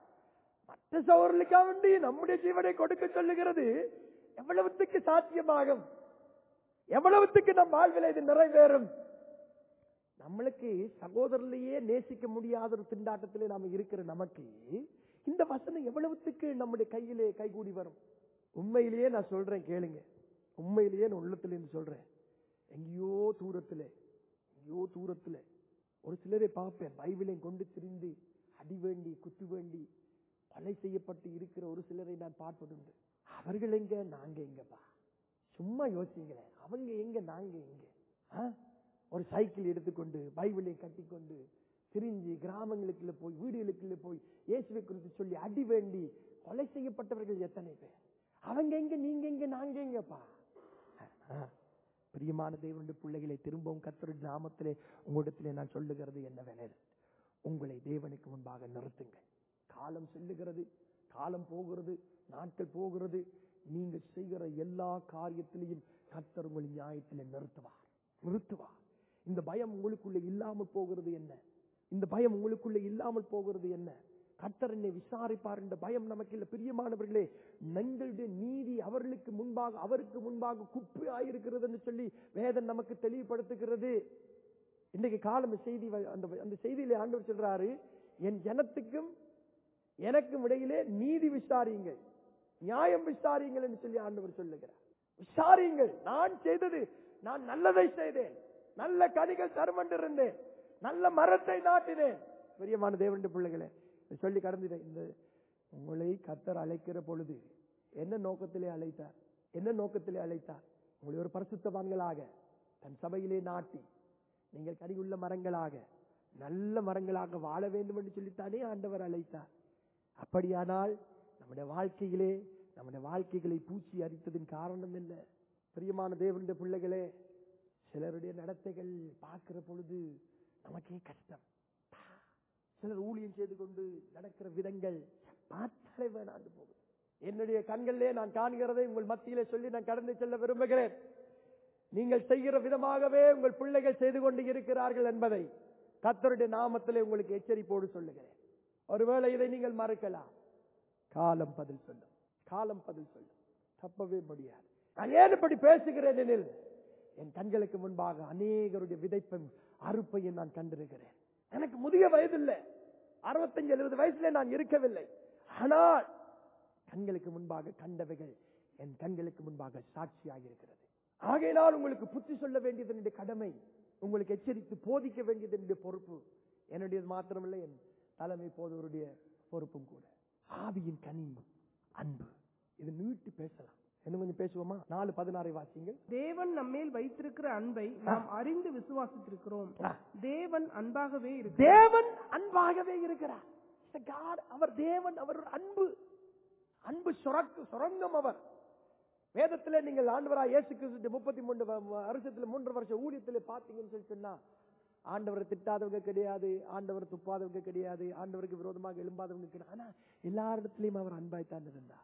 மற்ற சகோதரர்களுக்காக வேண்டி நம்முடைய ஜீவனை கொடுக்க சொல்லுகிறது எவ்வளவுத்துக்கு சாத்தியமாகும் எவ்வளவுத்துக்கு நம் வாழ்வில் இது நிறைவேறும் நம்மளுக்கு சகோதரர்களையே நேசிக்க முடியாத ஒரு திண்டாட்டத்திலே நாம இருக்கிற நமக்கு இந்த வசனம் எவ்வளவுத்துக்கு நம்முடைய கையிலே கைகூடி வரும் உண்மையிலேயே நான் சொல்றேன் கேளுங்க உண்மையிலேயே நான் உள்ளத்துல இருந்து சொல்றேன் எங்கேயோ தூரத்திலே எங்கேயோ தூரத்திலே ஒரு சிலரை பார்ப்பேன் பைபிளையும் கொண்டு திரிந்து அடி வேண்டி குத்து வேண்டி கொலை செய்யப்பட்டு இருக்கிற ஒரு சிலரை நான் பார்ப்பதுண்டு அவர்கள் எங்க நாங்க எங்கப்பா சும்மா யோசிங்களேன் அவங்க எங்க நாங்க எங்க ஆ? ஒரு சைக்கிள் எடுத்துக்கொண்டு பைபிளை கட்டிக்கொண்டு திரிஞ்சு கிராமங்களுக்குள்ள போய் வீடுகளுக்குள்ள போய் இயேசுவை குறித்து சொல்லி அடி வேண்டி கொலை செய்யப்பட்டவர்கள் எத்தனை பேர் அவங்க எங்க நீங்க எங்க நாங்க எங்கப்பா ஆ, பிரியமான தேவனுடைய பிள்ளைகளை திரும்பவும் கத்தருடைய நாமத்திலே உங்களிடத்திலே நான் சொல்லுகிறது என்னவெனில் உங்களை தேவனுக்கு முன்பாக நிறுத்துங்கள் காலம் செல்லுகிறது காலம் போகிறது நாட்கள் போகிறது நீங்கள் செய்கிற எல்லா காரியத்திலையும் கர்த்தர் உங்களை நியாயத்திலே நிறுத்துவார் நிறுத்துவார் இந்த பயம் உங்களுக்குள்ள இல்லாமல் போகிறது என்ன இந்த பயம் உங்களுக்குள்ள இல்லாமல் போகிறது என்ன கர்த்தர் என்னை விசாரிப்பார் என்ற பயம் நமக்கு இல்லை பிரியமானவர்களே நங்களுடைய நீதி அவர்களுக்கு முன்பாக அவருக்கு முன்பாக குப்பை ஆயிருக்கிறது என்று சொல்லி வேதம் நமக்கு தெளிவுபடுத்துகிறது இன்றைக்கு காலம் செய்தி வ- அந்த அந்த செய்தியில ஆண்டவர் சொல்றாரு என் ஜனத்துக்கும் எனக்கும் இடையிலே நீதி விசாரியுங்கள் நியாயம் விசாரியுங்கள் என்று சொல்லி ஆண்டவர் சொல்லுகிறார் விசாரியுங்கள் நான் செய்தது நான் நல்லதை செய்தேன் நல்ல கனிகள் தருமண்டிருந்தேன் நல்ல மரத்தை நாட்டினேன் பிரியமான தேவனுடைய பிள்ளைகளே இதை சொல்லி கடந்துட்டேன் இந்த உங்களை கத்தர் அழைக்கிற பொழுது என்ன நோக்கத்திலே அழைத்தார் என்ன நோக்கத்திலே அழைத்தார் உங்களை ஒரு பரிசுத்தவான்களாக தன் சபையிலே நாட்டி நீங்கள் கனியுள்ள மரங்களாக நல்ல மரங்களாக வாழ வேண்டும் என்று சொல்லித்தானே ஆண்டவர் அழைத்தார் அப்படியானால் நம்முடைய வாழ்க்கையிலே நம்முடைய வாழ்க்கைகளை பூச்சி அரித்ததின் காரணம் என்ன பிரியமான தேவனுடைய பிள்ளைகளே சிலருடைய நடத்தைகள் பார்க்கிற பொழுது நமக்கே கஷ்டம் சிலர் ஊழியம் செய்து கொண்டு நடக்கிற விதங்கள் பார்த்தாலே வேணாண்டு போகுது என்னுடைய கண்களிலே நான் காண்கிறதை உங்கள் மத்தியிலே சொல்லி நான் கடந்து செல்ல விரும்புகிறேன் நீங்கள் செய்கிற விதமாகவே உங்கள் பிள்ளைகள் செய்து கொண்டு இருக்கிறார்கள் என்பதை கர்த்தருடைய நாமத்திலே உங்களுக்கு எச்சரிப்போடு சொல்லுகிறேன் ஒருவேளை இதை நீங்கள் மறக்கலாம் காலம் பதில் சொல்லும் காலம் பதில் சொல்லும் தப்பவே முடியாது நான் ஏன் இப்படி பேசுகிறேன் எனில் என் கண்களுக்கு முன்பாக அநேகருடைய விதைப்பையும் அறுப்பையும் நான் கண்டிருக்கிறேன் எனக்கு முதிய வயதில்லை அறுபத்தஞ்சு எழுபது வயசுல நான் இருக்கவில்லை ஆனால் கண்களுக்கு முன்பாக கண்டவைகள் என் கண்களுக்கு முன்பாக சாட்சியாக இருக்கிறது ஆகையினால் உங்களுக்கு புத்தி சொல்ல வேண்டியது என்னுடைய கடமை உங்களுக்கு எச்சரித்து போதிக்க வேண்டியது என்னுடைய பொறுப்பு என்னுடையது மாத்திரமில்லை என் தலைமை போதவருடைய பொறுப்பும் கூட ஆவியின் கனி அன்பு இது நீட்டி பேசலாம் இன்னும் கொஞ்சம் பேசுவோமா நாலு பதினாறை வாசிங்க தேவன் நம்மேல் வைத்திருக்கிற அன்பை நாம் அறிந்து விசுவாசித்திருக்கிறோம் ஆ. தேவன் அன்பாகவே இருக்கிறார் தேவன் அன்பாகவே இருக்கிறார் He's a God. அவர் தேவன் அவர் ஒரு அன்பு அன்பு சுரக்கு சுரங்கம் அவர் வேதத்திலே நீங்கள் ஆண்டவராய் இயேசு கிறிஸ்து முப்பத்தி மூன்று வருஷத்துல மூன்று வருஷம் ஊழியத்திலே பார்த்தீங்கன்னு சொல்லி சொன்னா ஆண்டவரை திட்டாதவங்க கிடையாது ஆண்டவர் துப்பாதவங்க கிடையாது ஆண்டவருக்கு விரோதமாக எழும்பாதவங்க கிடையாது ஆனா எல்லா இடத்துலயும் அவர் அன்பாய்த்தான் இருந்தார்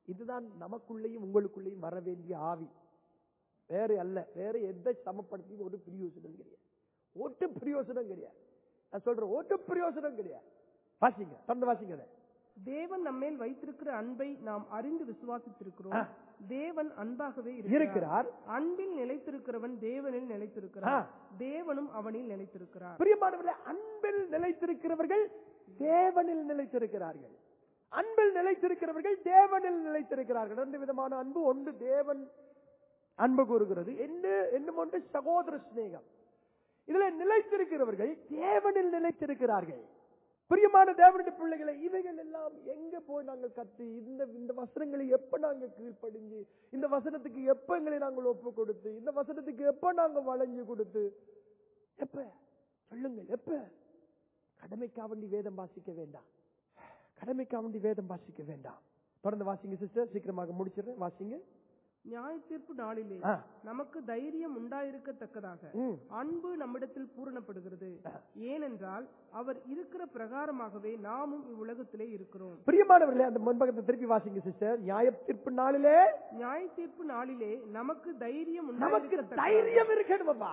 இதுதான் நமக்குள்ளேயும் உங்களுக்குள்ளேயும் வர வேண்டிய ஆவி வேற அல்ல வேற எதை சமப்படுத்தி ஒரு பிரயோசனம் கிடையாது ஒட்டு பிரயோசனம் கிடையாது நான் சொல்றேன் ஒட்டு பிரயோசனம் கிடையாது வாசிங்க தொடர்ந்து வாசிங்க அதை. தேவன் நம்மேல் வைத்திருக்கிற அன்பை நாம் அறிந்து விசுவாசித்திருக்கிறோம் ஆ. தேவன் அன்பாகவே இருக்கிறார் இருக்கிறார் அன்பில் நிலைத்திருக்கிறவன் தேவனில் ஆ. நிலைத்திருக்கிறார் தேவனும் அவனில் நிலைத்திருக்கிறார் பிரியமானவர்களே அன்பில் நிலைத்திருக்கிறவர்கள் தேவனில் நிலைத்திருக்கிறார்கள் அன்பில் நிலைத்திருக்கிறவர்கள் தேவனில் நிலைத்திருக்கிறார்கள் ரெண்டு விதமான அன்பு ஒன்று தேவன் அன்பு கூறுகிறது என்று என்னும் ஒன்று சகோதர சிநேகம் இதுல நிலைத்திருக்கிறவர்கள் தேவனில் நிலைத்திருக்கிறார்கள் பிரியமான தேவனுடைய பிள்ளைகளை இவைகள் எல்லாம் எங்க போய் நாங்கள் கத்து இந்த இந்த வசனங்களை எப்ப நாங்க கீழ்ப்படிஞ்சு இந்த வசனத்துக்கு எப்ப எங்களை நாங்கள் ஒப்பு கொடுத்து இந்த வசனத்துக்கு எப்ப நாங்க வளைஞ்சு கொடுத்து எப்ப சொல்லுங்கள் எப்ப கடமைக்கா வேண்டி வேதம் வாசிக்க வேண்டாம் கடமைக்கா வேண்டி வேதம் வாசிக்க வேண்டாம் தொடர்ந்து வாசிங்க சிஸ்டர் சீக்கிரமாக முடிச்சிடுறேன் வாசிங்க நியாய தீர்ப்பு நாளிலே ஆ. நமக்கு தைரியம் உண்டாயிருக்கத்தக்கதாக ம். அன்பு நம்மிடத்தில் பூரணப்படுகிறது ஏனென்றால் அவர் இருக்கிற பிரகாரமாகவே நாமும் இவ்வுலகத்திலே இருக்கிறோம் பிரியமானவர்களே அந்த முன்பக்கத்தை திருப்பி வாசிங்க சிஸ்டர் நியாய தீர்ப்பு நாளிலே நியாய தீர்ப்பு நாளிலே நமக்கு தைரியம் நமக்கு உண்டாயிருக்கத்தக்கதாக தைரியம் இருக்கணுமப்பா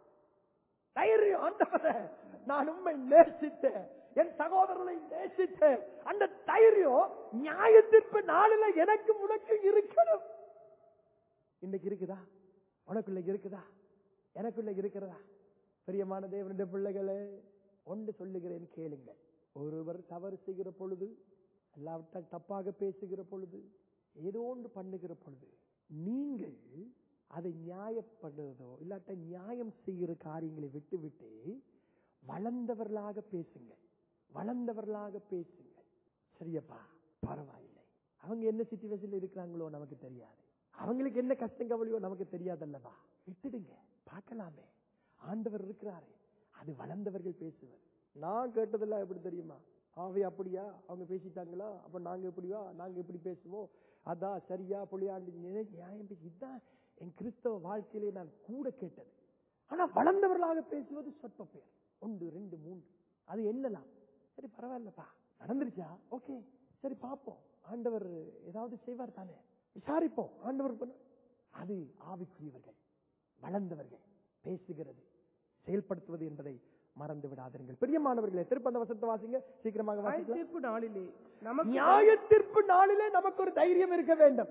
தைரியம் ஆண்டவரே நான் உண்மை நேசித்தேன் என் சகோதரனை நேசித்தேன் அந்த தைரியம் நியாயத்திற்கு நாளில எனக்கு உனக்கு இருக்கணும் இன்னைக்கு இருக்குதா உனக்குள்ள இருக்குதா எனக்குள்ள இருக்கிறதா பிரியமான தேவனுடைய பிள்ளைகளே ஒன்று சொல்லுகிறேன் கேளுங்கள் ஒருவர் தவறு செய்கிற பொழுது அல்லாவிட்டால் தப்பாக பேசுகிற பொழுது ஏதோ ஒன்று பண்ணுகிற பொழுது நீங்கள் அதை நியாயப்படுறதோ இல்லாட்ட நியாயம் செய்கிற காரியங்களை விட்டு விட்டு வளர்ந்தவர்களாக பேசுங்க வளர்ந்தவர்களாக பேசுங்க சரியப்பா பரவாயில்லை அவங்க என்ன சிச்சுவேஷன்ல இருக்கிறாங்களோ நமக்கு தெரியாது அவங்களுக்கு என்ன கஷ்டம் கவலையோ நமக்கு தெரியாதல்லவா விட்டுடுங்க பார்க்கலாமே ஆண்டவர் இருக்கிறாரு அது வளர்ந்தவர்கள் பேசுவர் நான் கேட்டதெல்லாம் எப்படி தெரியுமா ஆவே அப்படியா அவங்க பேசிட்டாங்களா அப்ப நாங்க எப்படியா நாங்க எப்படி பேசுவோம் அதான் சரியா புளியாண்டு நியாயம் பேசி இதுதான் என் கிறிஸ்தவ வாழ்க்கையிலே நான் கூட கேட்டது ஆனா வளர்ந்தவர்களாக பேசுவது சொற்ப பேர் ஒன்று ரெண்டு மூன்று அது என்னலாம் சரி பரவாயில்லப்பா நடந்துருச்சா ஓகே சரி பார்ப்போம் ஆண்டவர் ஏதாவது செய்வார் தானே விசாரிப்போம் ஆண்டவர் பண்ண அது ஆவிக்குரியவர்கள் வளர்ந்தவர்கள் பேசுகிறது செயல்படுத்துவது என்பதை மறந்து விடாதீர்கள் பிரியமானவர்களே திருப்ப அந்த வசனத்தை வாசிங்க சீக்கிரமாக நியாய வாசிக்கலாம் தீர்ப்பு நாளிலே நமக்கு நியாய தீர்ப்பு நாளிலே நமக்கு ஒரு தைரியம் இருக்க வேண்டும்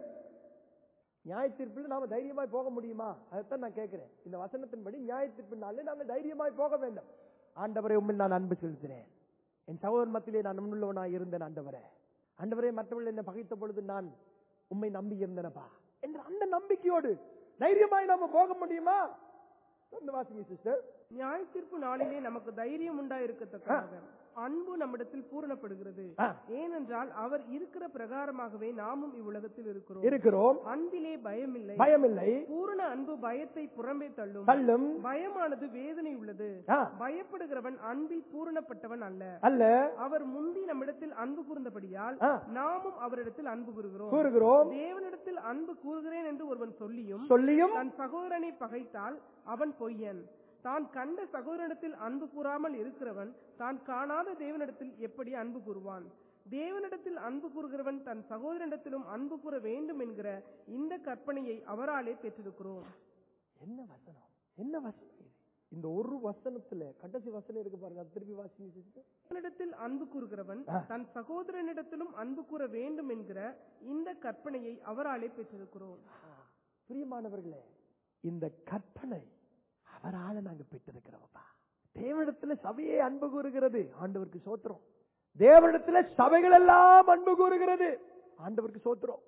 நியாய தீர்ப்பில் நாம தைரியமாய் போக முடியுமா அதைத்தான் நான் கேட்கிறேன் இந்த வசனத்தின்படி நியாய தீர்ப்பு நாளிலே நாங்கள் தைரியமாய் போக வேண்டும் ஆண்டவரை உண்மையில் நான் அன்பு செலுத்தினேன் என் சகோதரன் மத்தியிலே நான் உண்மையுள்ளவனாய் இருந்தேன் ஆண்டவரே ஆண்டவரே மற்றவர்கள் என்னை பகைத்த பொழுது நான் உண்மை நம்பி இருந்தேனப்பா என்ற அந்த நம்பிக்கையோடு தைரியமாய் நாம போக முடியுமா வந்து வாசிங்க சிஸ்டர் நியாய தீர்ப்பு நாளிலே நமக்கு தைரியம் உண்டாயிருக்கத்தக்கதாக அன்பு நம்மிடத்தில் பூரணப்படுகிறது ஆ. ஏனென்றால் அவர் இருக்கிற பிரகாரமாகவே நாமும் இவ்வுலகத்தில் இருக்கிறோம் இருக்கிறோம் அன்பிலே பயமில்லை பயமில்லை பூரண அன்பு பயத்தை புறம்பே தள்ளும் தள்ளும் பயமானது வேதனை உள்ளது ஆ, பயப்படுகிறவன் அன்பில் பூரணப்பட்டவன் அல்ல அல்ல அவர் முந்தி நம்மிடத்தில் அன்பு கூர்ந்தபடியால் ஆ. நாமும் அவரிடத்தில் அன்பு கூறுகிறோம் கூறுகிறோம் தேவனிடத்தில் அன்பு கூறுகிறேன் என்று ஒருவன் சொல்லியும் சொல்லியும் தன் சகோதரனை பகைத்தால் அவன் பொய்யன் தான் கண்ட சகோதரனிடத்தில் அன்பு கூறாமல் இருக்கிறவன் தான் காணாத தேவனிடத்தில் எப்படி அன்பு கூறுவான் தேவனிடத்தில் அன்பு கூறுகிறவன் தன் சகோதரனிடத்திலும் அன்பு கூற வேண்டும் என்கிற இந்த கற்பனையை அவராலே பெற்றிருக்கிறோம் என்ன வசனம் என்ன வசனம் இது இந்த ஒரு வசனத்துல கடைசி வசனம் இருக்கு பாருங்க அது திருப்பி வாசிங்க sister. தேவனிடத்தில் அன்பு கூறுகிறவன் ஆ. தன் சகோதரனிடத்திலும் அன்பு கூற வேண்டும் என்கிற இந்த கற்பனையை அவராலே பெற்றிருக்கிறோம் ஆ, பிரியமானவர்களே இந்த கற்பனை அவரால நாங்க பெற்றிருக்கிறோம்ப்பா தேவனிடத்துல சபையே அன்பு கூறுகிறது ஆண்டவருக்கு சோத்திரம் தேவனிடத்துல சபைகள் எல்லாம் அன்பு கூறுகிறது ஆண்டவருக்கு சோத்திரம்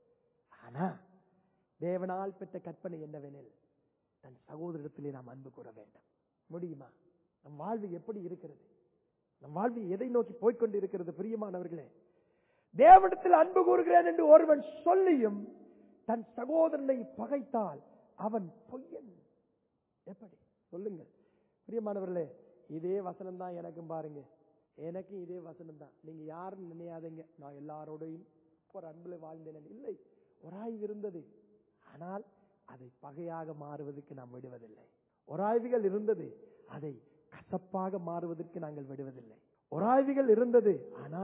ஆனா தேவனால் பெற்ற கற்பனை என்னவெனில் தன் சகோதரத்திலே நாம் அன்பு கூற வேண்டும் முடியுமா நம் வாழ்வு எப்படி இருக்கிறது நம் வாழ்வு எதை நோக்கி போய்க்கொண்டு இருக்கிறது பிரியமானவர்களே தேவனிடத்தில் அன்பு கூறுகிறேன் என்று ஒருவன் சொல்லியும் தன் சகோதரனை பகைத்தால் அவன் பொய்யன் எப்படி சொல்லுங்க பிரியமானவர்களே இதே வசனம் தான் எனக்கும் பாருங்க எனக்கும் இதே வசனம் தான் நீங்க யாரும் நினையாதீங்க நான் எல்லாரோடையும் ஒரு அன்புல வாழ்ந்தேன் இல்லை ஒரு ஆய்வு இருந்தது ஆனால் அதை பகையாக மாறுவதற்கு நாம் விடுவதில்லை ஒராய்வுகள் இருந்தது அதை கசப்பாக மாறுவதற்கு நாங்கள் விடுவதில்லை ஒராய்வுகள் இருந்தது ஆனால்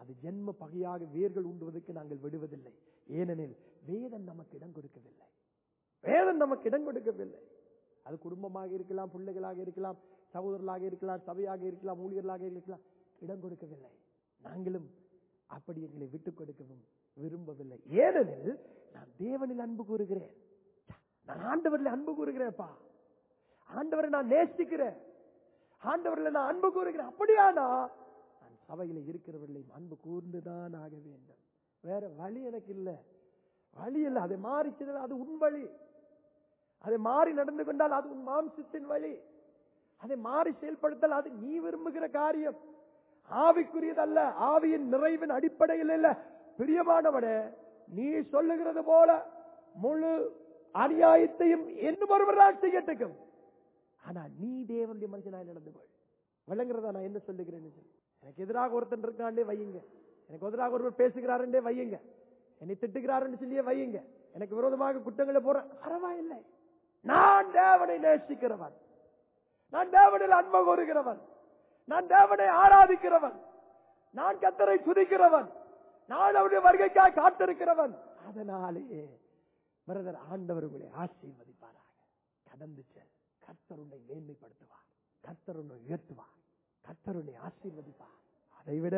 அது ஜென்ம பகையாக வேர்கள் உண்டுவதற்கு நாங்கள் விடுவதில்லை ஏனெனில் வேதம் நமக்கு இடம் கொடுக்கவில்லை வேதம் நமக்கு இடம் கொடுக்கவில்லை அது குடும்பமாக இருக்கலாம் பிள்ளைகளாக இருக்கலாம் சகோதரர்களாக இருக்கலாம் சபையாக இருக்கலாம் ஊழியர்களாக இருக்கலாம் இடம் கொடுக்கவில்லை நாங்களும் அப்படி எங்களை விட்டுக் கொடுக்கவும் விரும்பவில்லை ஏனெனில் நான் தேவனில் அன்பு கூறுகிறேன் நான் ஆண்டவரில் அன்பு கூறுகிறேன்ப்பா ஆண்டவரை நான் நேசிக்கிறேன் ஆண்டவரில் நான் அன்பு கூறுகிறேன் அப்படியானா நான் சபையில இருக்கிறவர்களையும் அன்பு கூர்ந்துதான் ஆக வேண்டும் வேற வழி எனக்கு இல்லை வழி இல்லை அதை மாறிச்சதில் அது உன் வழி அதை மாறி நடந்து கொண்டால் அது உன் மாம்சத்தின் வழி அதை மாறி செயல்படுத்தல் அது நீ விரும்புகிற காரியம் ஆவிக்குரியதல்ல ஆவியின் நிறைவின் அடிப்படையில் இல்ல பிரியமானவனே நீ சொல்லுகிறது போல முழு அநியாயத்தையும் இன்னும் ஒருவரால் செய்யட்டுக்கும் ஆனா நீ தேவனுடைய மனுஷனாய் நடந்து கொள் விளங்குறதா நான் என்ன சொல்லுகிறேன்னு சொல்லி எனக்கு எதிராக ஒருத்தன் இருக்காண்டே வையுங்க எனக்கு எதிராக ஒருவர் பேசுகிறாருன்றே வையுங்க என்னை திட்டுகிறாருன்னு சொல்லியே வையுங்க எனக்கு விரோதமாக குற்றங்களை போற பரவாயில்லை நான் தேவனை நேசிக்கிறவன் நான் தேவனில் அன்பு கூறுகிறவன் நான் தேவனை ஆராதிக்கிறவன் நான் கத்தரை துதிக்கிறவன் நான் அவருடைய வருகைக்காய் காத்திருக்கிறவன் அதனாலே பிரதர் ஆண்டவர் உங்களை ஆசீர்வதிப்பாராக கடந்து செல் கர்த்தர் உன்னை மேன்மைப்படுத்துவார் கர்த்தர் உன்னை உயர்த்துவார் கர்த்தர் உன்னை ஆசீர்வதிப்பார் அதைவிட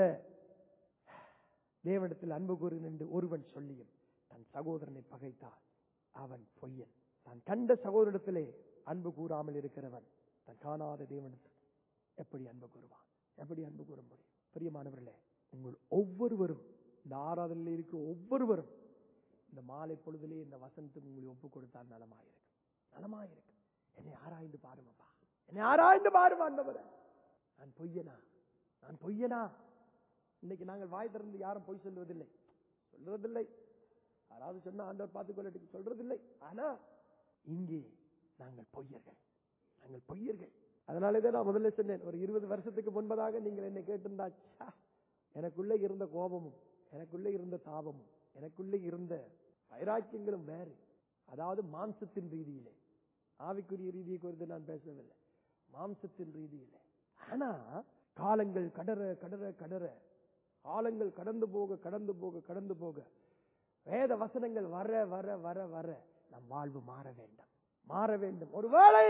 தேவனிடத்தில் அன்பு கூறுகிறேன் என்று ஒருவன் சொல்லியும் தன் சகோதரனை பகைத்தால் அவன் பொய்யன் தான் கண்ட சகோதரத்திலே அன்பு கூறாமல் இருக்கிறவன் தன் காணாத தேவனிடத்தில் எப்படி அன்பு கூறுவான் எப்படி அன்பு கூற முடியும் பிரியமானவர்களே உங்கள் ஒவ்வொருவரும் இந்த ஆராதனையில் இருக்கிற ஒவ்வொருவரும் இந்த மாலை பொழுதிலே இந்த வசனத்துக்கு உங்களை ஒப்பு கொடுத்தால் நலமாயிருக்கும் நலமாயிருக்கும் என்னை ஆராய்ந்து பாருமப்பா என்னை ஆராய்ந்து பாருமா அந்தவரை நான் பொய்யனா நான் பொய்யனா இன்னைக்கு நாங்கள் வாய் திறந்து யாரும் பொய் சொல்வதில்லை சொல்றதில்லை யாராவது சொன்னா ஆண்டவர் பார்த்துக் கொள்ளட்டு சொல்றதில்லை ஆனா இங்கே நாங்கள் பொய்யர்கள் நாங்கள் பொய்யர்கள் அதனாலேதான் நான் முதல்ல சொன்னேன் ஒரு இருபது வருஷத்துக்கு முன்பதாக நீங்கள் என்னை கேட்டிருந்தா ச்சே, எனக்குள்ளே இருந்த கோபமும் எனக்குள்ளே இருந்த தாபமும் எனக்குள்ளே இருந்த வைராக்கியங்களும் வேறு அதாவது மாம்சத்தின் ரீதியிலே ஆவிக்குரிய ரீதியை குறித்து நான் பேசவில்லை மாம்சத்தின் ரீதியிலே ஆனா காலங்கள் கடற கடற கடற காலங்கள் கடந்து போக கடந்து போக கடந்து போக வேத வசனங்கள் வர வர வர வர நம் வாழ்வு மாற வேண்டும் மாற வேண்டும் ஒருவேளை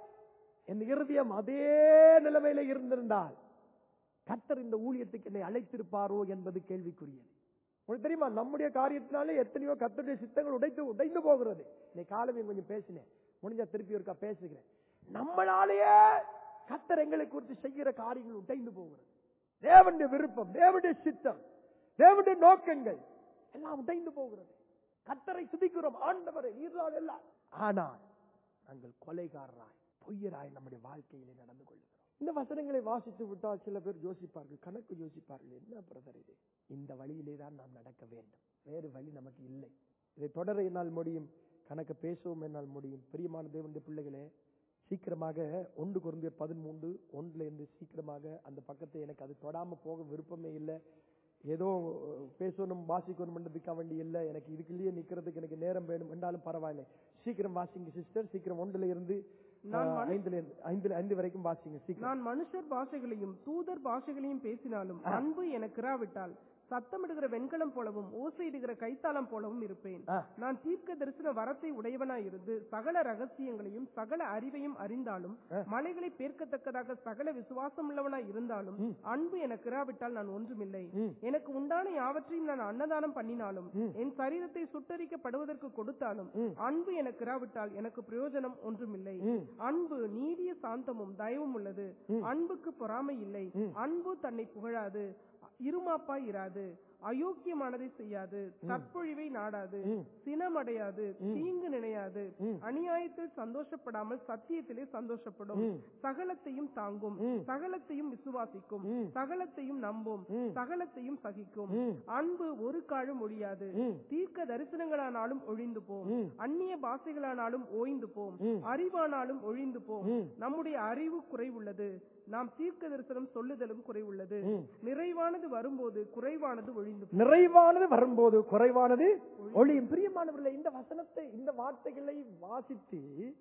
என் இருதயம் அதே நிலைமையில இருந்திருந்தால் கர்த்தர் இந்த ஊழியத்துக்கு என்னை அழைத்திருப்பாரோ என்பது கேள்விக்குரியது உங்களுக்கு தெரியுமா நம்முடைய காரியத்தினாலே எத்தனையோ கர்த்தருடைய சித்தங்கள் உடைத்து உடைந்து போகிறது இன்னைக்கு காலமே கொஞ்சம் பேசினேன் முடிஞ்சா திருப்பி ஒருக்கா பேசுகிறேன் நம்மளாலேயே கர்த்தர் எங்களை குறித்து செய்கிற காரியங்கள் உடைந்து போகிறது தேவனுடைய விருப்பம் தேவனுடைய சித்தம் தேவனுடைய நோக்கங்கள் எல்லாம் உடைந்து போகிறது கர்த்தரை துதிக்கிறோம் ஆண்டவரை நீர்தான் எல்லாம் ஆனால் நாங்கள் கொலைகாரராய் பொய்யராய் நம்முடைய வாழ்க்கையிலே நடந்து கொள்கிறோம் இந்த வசனங்களை வாசித்து விட்டால் சில பேர் யோசிப்பார்கள் கணக்கு யோசிப்பார்கள் என்ன பிரதர் இது இந்த வழியிலே தான் நாம் நடக்க வேண்டும் வேறு வழி நமக்கு இல்லை இதை தொடர என்னால் முடியும் கணக்கு பேசவும் என்னால் முடியும் பிரியமான தேவனுடைய பிள்ளைகளே சீக்கிரமாக ஒன்று குறைந்த பதிமூன்று ஒன்றுல இருந்து சீக்கிரமாக அந்த பக்கத்தை எனக்கு அது தொடாம போக விருப்பமே இல்லை ஏதோ பேசணும் வாசிக்கணும் என்றதுக்காக வேண்டி இல்லை எனக்கு இதுக்குள்ளேயே நிக்கிறதுக்கு எனக்கு நேரம் வேணும் என்றாலும் பரவாயில்லை சீக்கிரம் வாசிங்க சிஸ்டர் சீக்கிரம் ஒன்றுல இருந்து நான் ஆஹ், மனு- ஐந்துல இருந்து ஐந்துல ஐந்து வரைக்கும் வாசிங்க சீக்கிரம் நான் மனுஷர் பாஷைகளையும் தூதர் பாஷைகளையும் பேசினாலும் அன்பு எனக்கு இராவிட்டால் சத்தமிடுகிற வெண்கலம் போலவும் ஓசையிடுகிற கைத்தாளம் போலவும் இருப்பேன் ஆ. நான் தீர்க்க தரிசன வரத்தை உடையவனாய் இருந்து சகல ரகசியங்களையும் சகல அறிவையும் அறிந்தாலும் மலைகளை பேர்க்கத்தக்கதாக சகல விசுவாசம் உள்ளவனாய் இருந்தாலும் அன்பு எனக்கு இராவிட்டால் நான் ஒன்றுமில்லை ம். எனக்கு உண்டான யாவற்றையும் நான் அன்னதானம் பண்ணினாலும் என் சரீரத்தை சுட்டரிக்கப்படுவதற்கு கொடுத்தாலும் அன்பு எனக்கு இராவிட்டால் எனக்கு பிரயோஜனம் ஒன்றுமில்லை ம். அன்பு நீடிய சாந்தமும் தயவும் உள்ளது அன்புக்கு பொறாமை இல்லை அன்பு தன்னை புகழாது இருமாப்பாய் இராது அயோக்கியமானதை செய்யாது தற்பொழிவை நாடாது சினமடையாது தீங்கு நினையாது அநியாயத்தில் சந்தோஷப்படாமல் சத்தியத்திலே சந்தோஷப்படும் சகலத்தையும் தாங்கும் சகலத்தையும் விசுவாசிக்கும் சகலத்தையும் நம்பும் சகலத்தையும் சகிக்கும் அன்பு ஒரு காலம் ஒழியாது தீர்க்க தரிசனங்களானாலும் ஒழிந்து போம் அந்நிய பாஷைகளானாலும் ஓய்ந்து போம் அறிவானாலும் ஒழிந்து போம் நம்முடைய அறிவு குறைவுள்ளது நாம் தீர்க்க தரிசனம் சொல்லுதலும் குறைவுள்ளது நிறைவானது வரும்போது குறைவானது ஒழிந்து போம். நிறைவானது வரும்போது குறைவானது ஒளியும் பிரியமானவர்களே இந்த வசனத்தை இந்த வார்த்தைகளை வாசித்து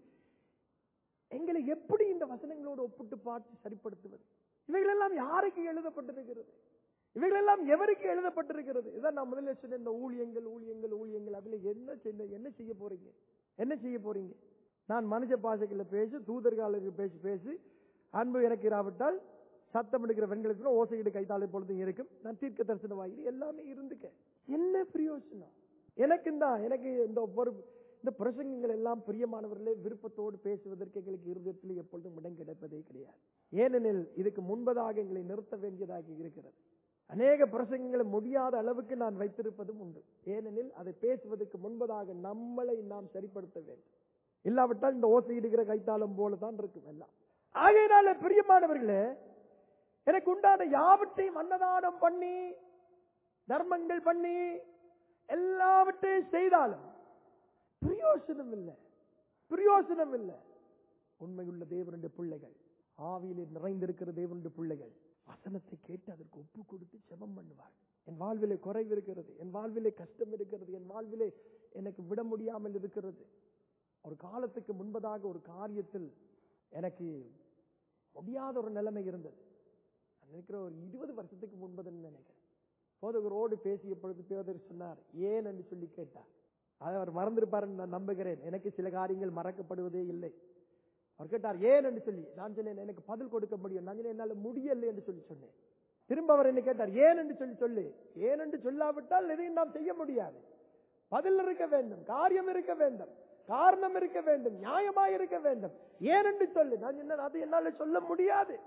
எங்களை எப்படி இந்த வசனங்களோடு ஒப்பிட்டு பார்த்து சரிப்படுத்துவது இவைகளெல்லாம் யாருக்கு எழுதப்பட்டிருக்கிறது இவைகளெல்லாம் எவருக்கு எழுதப்பட்டிருக்கிறது இதான் நான் முதல்ல சொன்ன இந்த ஊழியங்கள் ஊழியங்கள் ஊழியங்கள் அதுல என்ன செய்ய என்ன செய்ய போறீங்க என்ன செய்ய போறீங்க நான் மனுஷ பாஷைகளை பேசி தூதர்களுக்கு பேசி பேசி அன்பு எனக்கு இராவிட்டால் சத்தம் எடுக்கிற வெண்களுக்கு ஓசையிடு கைத்தாளை பொழுதும் இருக்கும் நான் தீர்க்க தரிசன வாயில் எல்லாமே இருந்துக்க என்ன பிரயோஜனம் எனக்கு தான் எனக்கு இந்த ஒரு இந்த பிரசங்கங்கள் எல்லாம் பிரியமானவர்களே விருப்பத்தோடு பேசுவதற்கு எங்களுக்கு இருதயத்தில் எப்பொழுதும் இடம் கிடைப்பதே கிடையாது ஏனெனில் இதுக்கு முன்பதாக எங்களை நிறுத்த வேண்டியதாக இருக்கிறது அநேக பிரசங்கங்களை முடியாத அளவுக்கு நான் வைத்திருப்பதும் உண்டு ஏனெனில் அதை பேசுவதற்கு முன்பதாக நம்மளை நாம் சரிப்படுத்த வேண்டும் இல்லாவிட்டால் இந்த ஓசையிடுகிற கைத்தாளம் போல தான் இருக்கும் எல்லாம் ஆகையினால பிரியமானவர்களே எனக்கு உண்டான யாவற்றையும் அன்னதானம் பண்ணி தர்மங்கள் பண்ணி எல்லாவற்றையும் செய்தாலும் பிரயோசனம் இல்லை பிரயோசனம் இல்லை உண்மையுள்ள தேவனுடைய பிள்ளைகள் ஆவியிலே நிறைந்திருக்கிற தேவனுடைய பிள்ளைகள் வசனத்தை கேட்டு அதற்கு ஒப்பு கொடுத்து செபம் பண்ணுவார் என் வாழ்விலே குறைவு இருக்கிறது என் வாழ்விலே கஷ்டம் இருக்கிறது என் வாழ்விலே எனக்கு விட முடியாமல் இருக்கிறது ஒரு காலத்துக்கு முன்பதாக ஒரு காரியத்தில் எனக்கு முடியாத ஒரு நிலைமை இருந்தது நான் நினைக்கிற ஒரு இருபது வருஷத்துக்கு முன்பதுன்னு நினைக்கிறேன் போதகரோடு பேசிய பொழுது பேதர் சொன்னார் ஏன் என்று சொல்லி கேட்டார் அதை அவர் மறந்திருப்பார் நான் நம்புகிறேன் எனக்கு சில காரியங்கள் மறக்கப்படுவதே இல்லை அவர் கேட்டார் ஏன் என்று சொல்லி நான் சொன்னேன் எனக்கு பதில் கொடுக்க முடியும் நான் சொன்னேன் என்னால முடியலை என்று சொல்லி சொன்னேன் திரும்ப அவர் என்ன கேட்டார் ஏன் என்று சொல்லி சொல்லு ஏன் என்று சொல்லாவிட்டால் எதையும் நாம் செய்ய முடியாது பதில் இருக்க வேண்டும் காரியம் இருக்க வேண்டும் காரணம் இருக்க வேண்டும் நியாயமாய் இருக்க வேண்டும் ஏன் என்று சொல்லு நான் என்ன அது என்னால சொல்ல முடியாது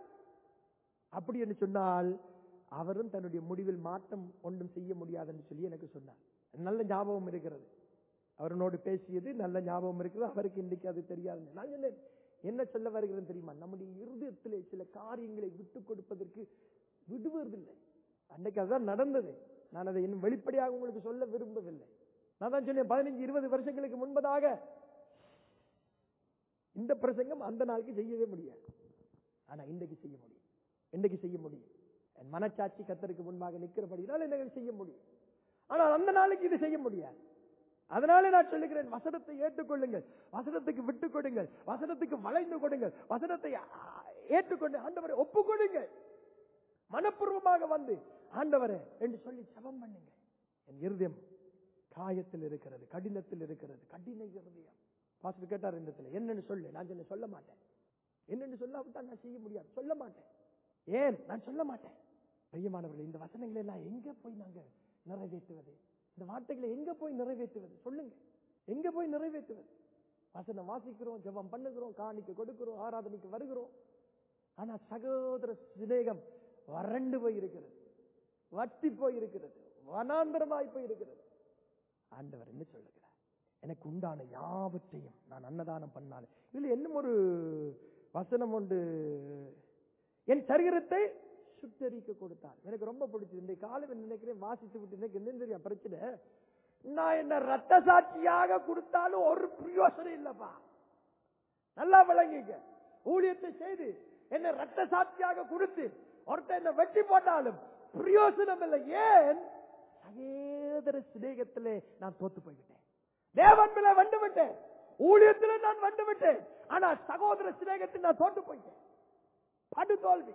அப்படி என்று சொன்னால் அவரும் தன்னுடைய முடிவில் மாற்றம் ஒன்றும் செய்ய முடியாது என்று சொல்லி எனக்கு சொன்னார் நல்ல ஞாபகம் இருக்கிறது அவரனோடு பேசியது நல்ல ஞாபகம் இருக்கிறது அவருக்கு இன்றைக்கு அது தெரியாது நான் சொன்னேன் என்ன சொல்ல வருகிறேன் தெரியுமா நம்முடைய இருதயத்திலே சில காரியங்களை விட்டு கொடுப்பதற்கு விடுவதில்லை அன்னைக்கு அதுதான் நடந்தது நான் அதை இன்னும் வெளிப்படையாக உங்களுக்கு சொல்ல விரும்பவில்லை நான் தான் சொன்னேன் பதினஞ்சு இருபது வருஷங்களுக்கு முன்பதாக இந்த பிரசங்கம் அந்த நாளுக்கு செய்யவே முடியாது ஆனா இன்றைக்கு செய்ய முடியும் இன்றைக்கு செய்ய முடியும் என் மனச்சாட்சி கத்தருக்கு முன்பாக நிற்கிறபடினால் என்ன செய்ய முடியும் ஆனால் அந்த நாளைக்கு இது செய்ய முடியாது அதனால நான் சொல்லுகிறேன் வசனத்தை ஏற்றுக்கொள்ளுங்கள் வசனத்துக்கு விட்டு கொடுங்கள் வசனத்துக்கு வளைந்து கொடுங்கள் வசனத்தை ஆ, ஏற்றுக்கொண்டு ஆண்டவரை ஒப்பு கொடுங்கள் மனப்பூர்வமாக வந்து ஆண்டவரே என்று சொல்லி ஜெபம் பண்ணுங்க என் இருதயம் காயத்தில் இருக்கிறது கடினத்தில் இருக்கிறது கடின இருதயம் பாஸ்டர் கேட்டார் இந்த இடத்துல என்னன்னு சொல்லு நான் சொன்னேன் சொல்ல மாட்டேன் என்னன்னு சொல்லாவிட்டால் நான் செய்ய முடியாது சொல்ல மாட்டேன் ஏன் நான் சொல்ல மாட்டேன் பிரியமானவர்களே இந்த வசனங்களை எல்லாம் எங்க போய் நாங்க நிறைவேற்றுவது இந்த வார்த்தைகளை எங்க போய் நிறைவேற்றுவது சொல்லுங்க எங்க போய் நிறைவேற்றுவது வசனம் வாசிக்கிறோம் ஜெபம் பண்ணுகிறோம் காணிக்க கொடுக்கிறோம் ஆராதனைக்கு வருகிறோம் ஆனா சகோதர சிநேகம் வறண்டு போய் இருக்கிறது வத்தி போய் இருக்கிறது வனாந்தரமாய் போய் இருக்கிறது ஆண்டவர் என்ன சொல்லுகிறார் எனக்கு உண்டான யாவற்றையும் நான் அன்னதானம் பண்ணாலும் இதுல இன்னும் ஒரு வசனம் உண்டு என் சரீரத்தை சுத்தரிக்க கொடுத்தார் எனக்கு ரொம்ப பிடிச்சது இந்த காலம் நினைக்கிறேன் வாசித்து விட்டு எனக்கு என்ன தெரியும் பிரச்சனை நான் என்ன ரத்த சாட்சியாக கொடுத்தாலும் ஒரு பிரயோசனம் இல்லப்பா நல்லா விளங்கிக்க ஊழியத்தை செய்து என்ன ரத்த சாட்சியாக கொடுத்து ஒருத்தன் என்ன வெட்டி போட்டாலும் பிரயோசனம் இல்லை ஏன் சகேதர சிநேகத்திலே நான் தோத்து போய்விட்டேன் தேவன் மேல வந்து விட்டேன் ஊழியத்திலே நான் வந்து விட்டேன் ஆனா சகோதர சிநேகத்தில் நான் தோத்து போயிட்டேன் படு தோல்வி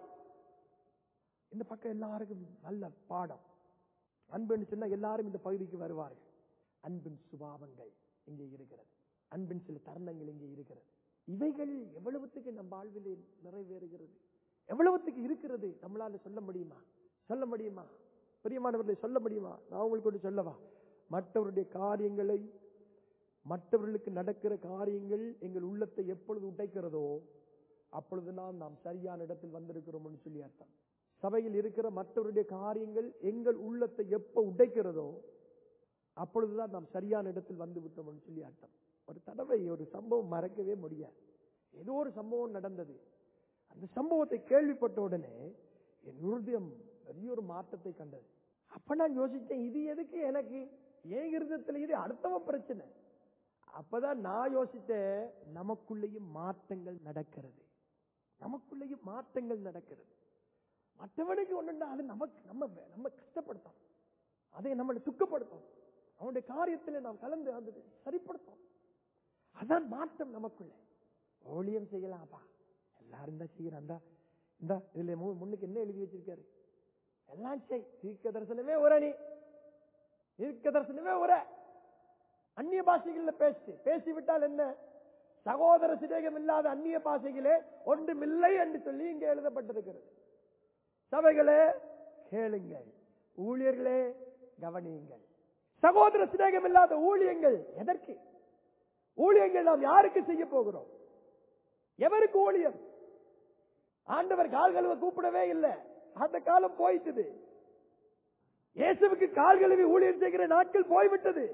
இந்த பக்கம் எல்லாருக்கும் நல்ல பாடம் அன்புன்னு சொன்னா எல்லாரும் இந்த பகுதிக்கு வருவார்கள் அன்பின் சுபாவங்கள் இங்கே இருக்கிறது அன்பின் சில தருணங்கள் இங்கே இருக்கிறது இவைகள் எவ்வளவுத்துக்கு நம் வாழ்விலே நிறைவேறுகிறது எவ்வளவுத்துக்கு இருக்கிறது நம்மளால சொல்ல முடியுமா சொல்ல முடியுமா பிரியமானவர்களை சொல்ல முடியுமா நான் உங்களுக்கு ஒன்று சொல்லவா மற்றவருடைய காரியங்களை மற்றவர்களுக்கு நடக்கிற காரியங்கள் எங்கள் உள்ளத்தை எப்பொழுது உடைக்கிறதோ அப்பொழுதுதான் நாம் சரியான இடத்தில் வந்திருக்கிறோம்னு சொல்லி அர்த்தம் சபையில் இருக்கிற மற்றவருடைய காரியங்கள் எங்கள் உள்ளத்தை எப்ப உடைக்கிறதோ அப்பொழுதுதான் நாம் சரியான இடத்தில் வந்து விட்டோம்னு சொல்லி அர்த்தம் ஒரு தடவை ஒரு சம்பவம் மறக்கவே முடியாது ஏதோ ஒரு சம்பவம் நடந்தது அந்த சம்பவத்தை கேள்விப்பட்ட உடனே என் இருதயம் பெரிய ஒரு மாற்றத்தை கண்டது அப்ப நான் யோசிச்சேன் இது எதுக்கு எனக்கு ஏன் இருதயத்துல இது அடுத்தவன் பிரச்சனை அப்பதான் நான் யோசித்தேன் நமக்குள்ளேயும் மாற்றங்கள் நடக்கிறது நமக்குள்ளேயும் மாற்றங்கள் நடக்கிறது மற்றவனுக்கு ஒண்ணுன்னா அது நமக்கு நம்ம நம்ம கஷ்டப்படுத்தும் அதை நம்மளை துக்கப்படுத்தும் அவனுடைய காரியத்துல நாம் கலந்து அந்த சரிப்படுத்தும் அதான் மாற்றம் நமக்குள்ள ஊழியம் செய்யலாம்ப்பா எல்லாரும் தான் செய்யறான் இந்த இதுல மு- முன்னுக்கு என்ன எழுதி வச்சிருக்காரு எல்லாம் செய் தீர்க்க தரிசனமே ஒரு அணி தீர்க்க தரிசனமே ஒரு அந்நிய பாஷைகள்ல பேசு பேசிவிட்டால் என்ன சகோதர சிநேகம் இல்லாத அந்நிய பாஷைகளே ஒன்றுமில்லை என்று சொல்லி இங்கே எழுதப்பட்டிருக்கிறது சபைகளே கேளுங்கள் ஊழியர்களே கவனியுங்கள் சகோதர சிநேகம் இல்லாத ஊழியங்கள் எதற்கு ஊழியங்கள் நாம் யாருக்கு செய்ய போகிறோம் எவருக்கு ஊழியம் ஆண்டவர் கால் கழுவ கூப்பிடவே இல்லை அந்த காலம் போயிட்டது இயேசுவுக்கு கால் கழுவி ஊழியம் செய்கிற நாட்கள் போய்விட்டது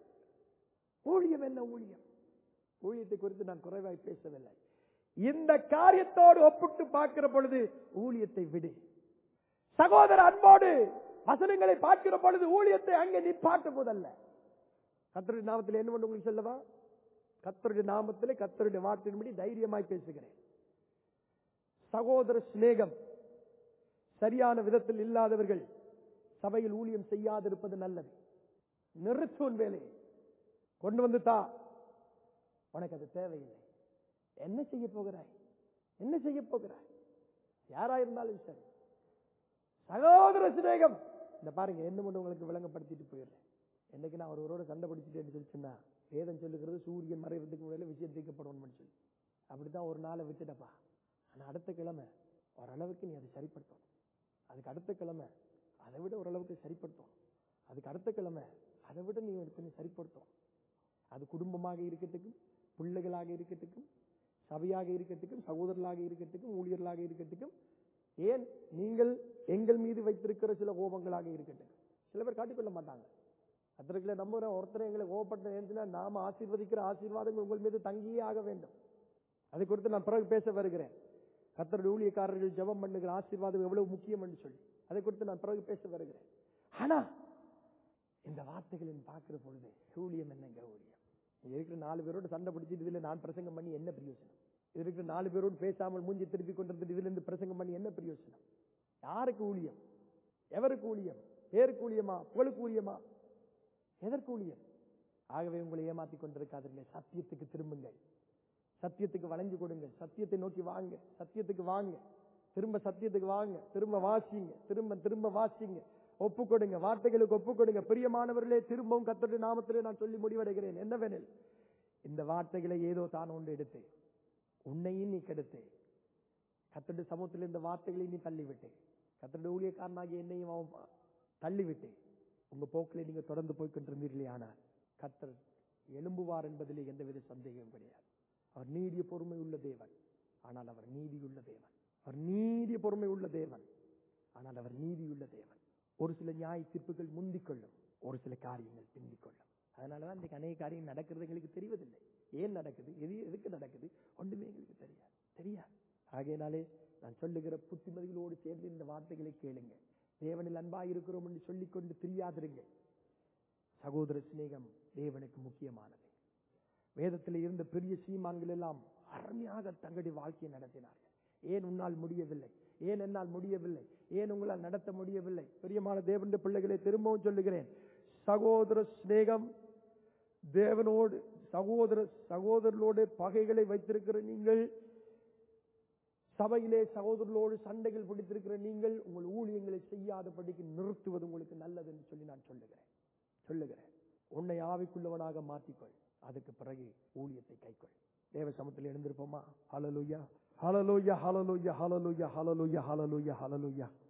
ஊழியம் என்ன ஊழியம் ஊழியத்தை குறித்து நான் குறைவாய் பேசவில்லை இந்த காரியத்தோடு ஒப்பிட்டு பார்க்கிற பொழுது ஊழியத்தை விடு சகோதர அன்போடு வசனங்களை பார்க்கிற பொழுது ஊழியத்தை அங்கே நிப்பாட்டு போதல்ல கத்தருடைய நாமத்தில் என்ன பண்ண உங்களுக்கு சொல்லவா கத்தருடைய நாமத்திலே கத்தருடைய வார்த்தையின்படி தைரியமாய் பேசுகிறேன் சகோதர சிநேகம் சரியான விதத்தில் இல்லாதவர்கள் சபையில் ஊழியம் செய்யாதிருப்பது நல்லது நிறுத்துவன் வேலையை கொண்டு வந்து தா உனக்கு அது தேவையில்லை என்ன செய்ய போகிறாய் என்ன செய்ய போகிறாய் யாரா இருந்தாலும் சரி சகோதர சிநேகம் இந்த பாருங்க என்ன மட்டும் உங்களுக்கு விளங்கப்படுத்திட்டு போயிடுறேன் என்னைக்கு நான் ஒருவரோட சண்டை பிடிச்சிட்டேன்னு சொல்லிச்சுன்னா வேதம் சொல்லுகிறது சூரியன் மறைவதுக்கு முன்னாடி விஷயம் தீர்க்கப்படணும்னு சொல்லி அப்படித்தான் ஒரு நாளை விட்டுட்டப்பா ஆனா அடுத்த கிழமை ஓரளவுக்கு நீ அதை சரிப்படுத்தணும் அதுக்கு அடுத்த கிழமை அதை விட ஓரளவுக்கு சரிப்படுத்தணும் அதுக்கு அடுத்த கிழமை அதை விட நீ எடுத்து நீ சரிப்படுத்தணும் அது குடும்பமாக இருக்கட்டுக்கும் பிள்ளைகளாக இருக்கட்டுக்கும் சபையாக இருக்கட்டுக்கும் சகோதரர்களாக இருக்கட்டுக்கும் ஊழியர்களாக இருக்கட்டுக்கும் ஏன் நீங்கள் எங்கள் மீது வைத்திருக்கிற சில கோபங்களாக இருக்கட்டும் சில பேர் காட்டிக்கொள்ள மாட்டாங்க கத்திரங்களை நம்புற ஒருத்தரை எங்களை கோபப்பட்ட நேரத்தில் நாம ஆசீர்வதிக்கிற ஆசீர்வாதங்கள் உங்கள் மீது தங்கியே ஆக வேண்டும் அதை குறித்து நான் பிறகு பேச வருகிறேன் கத்தருடைய ஊழியக்காரர்கள் ஜெபம் பண்ணுகிற ஆசீர்வாதம் எவ்வளவு முக்கியம் என்று சொல்லி அதை குறித்து நான் பிறகு பேச வருகிறேன் ஆனா இந்த வார்த்தைகளின் பார்க்கிற பொழுது ஊழியம் என்னங்க ஊழியம் இங்க இருக்கிற நாலு பேரோட சண்டை பிடிச்சிட்டு இதுல நான் பிரசங்கம் பண்ணி என்ன பிரயோஜனம் இது இருக்கிற நாலு பேரோடு பேசாமல் மூஞ்சி திருப்பி கொண்டிருந்துட்டு இதுல இருந்து பிரசங்கம் பண்ணி என்ன பிரயோஜனம் யாருக்கு ஊழியம் எவருக்கு ஊழியம் பேருக்கு ஊழியமா புகழுக்கு ஊழியமா எதற்கு ஊழியம் ஆகவே உங்களை ஏமாத்தி கொண்டிருக்காதீர்கள் சத்தியத்துக்கு திரும்புங்கள் சத்தியத்துக்கு வளைஞ்சு கொடுங்க சத்தியத்தை நோக்கி வாங்க சத்தியத்துக்கு வாங்க திரும்ப சத்தியத்துக்கு வாங்க திரும்ப வாசிங்க திரும்ப திரும்ப வாசிங்க ஒப்பு கொடுங்க வார்த்தைகளுக்கு ஒப்பு கொடுங்க பிரியமானவர்களே திரும்பவும் கத்தருடைய நாமத்திலே நான் சொல்லி முடிவடைகிறேன் என்னவெனில் இந்த வார்த்தைகளை ஏதோ தான் ஒன்று எடுத்து உன்னையும் நீ கெடுத்து கத்தருடைய சமூகத்தில் இந்த வார்த்தைகளை நீ தள்ளிவிட்டு கத்தருடைய ஊழியக்காரனாகிய என்னையும் அவன் தள்ளிவிட்டு உங்க போக்கிலே நீங்க தொடர்ந்து போய் கொண்டிருந்தீர்களே ஆனால் கத்தர் எழும்புவார் என்பதிலே எந்தவித சந்தேகமும் கிடையாது அவர் நீடிய பொறுமை உள்ள தேவன் ஆனால் அவர் நீதியுள்ள தேவன் அவர் நீடிய பொறுமை உள்ள தேவன் ஆனால் அவர் நீதியுள்ள தேவன் ஒரு சில நியாய தீர்ப்புகள் முந்திக் கொள்ளும் ஒரு சில காரியங்கள் பிந்திக் கொள்ளும் அதனாலதான் இன்றைக்கு அநேக காரியம் நடக்கிறது எங்களுக்கு தெரிவதில்லை ஏன் நடக்குது எது எதுக்கு நடக்குது ஒன்றுமே எங்களுக்கு தெரியாது தெரியாது ஆகையினாலே நான் சொல்லுகிற புத்திமதிகளோடு சேர்ந்து இந்த வார்த்தைகளை கேளுங்க தேவனில் அன்பாய் இருக்கிறோம் என்று சொல்லிக்கொண்டு தெரியாதிருங்க சகோதர சிநேகம் தேவனுக்கு முக்கியமானது வேதத்தில் இருந்த பெரிய சீமான்கள் எல்லாம் அருமையாக தங்களுடைய வாழ்க்கையை நடத்தினார்கள் ஏன் உன்னால் முடியவில்லை ஏன் என்னால் முடியவில்லை ஏன் உங்களால் நடத்த முடியவில்லை பிரியமான தேவனுடைய பிள்ளைகளை திரும்பவும் சொல்லுகிறேன் சகோதர சிநேகம் தேவனோடு சகோதர சகோதரர்களோடு பகைகளை வைத்திருக்கிற நீங்கள் சபையிலே சகோதரர்களோடு சண்டைகள் பிடித்திருக்கிற நீங்கள் உங்கள் ஊழியங்களை செய்யாதபடிக்கு நிறுத்துவது உங்களுக்கு நல்லது என்று சொல்லி நான் சொல்லுகிறேன் சொல்லுகிறேன் உன்னை ஆவிக்குள்ளவனாக மாற்றிக்கொள் அதுக்கு பிறகு ஊழியத்தை கைக்கொள் தேவ சமத்தில் எழுந்திருப்போமா ஹலலுயா ஹலலுயா ஹலலுயா ஹலலுயா ஹலலுயா ஹலலுயா ஹலலுயா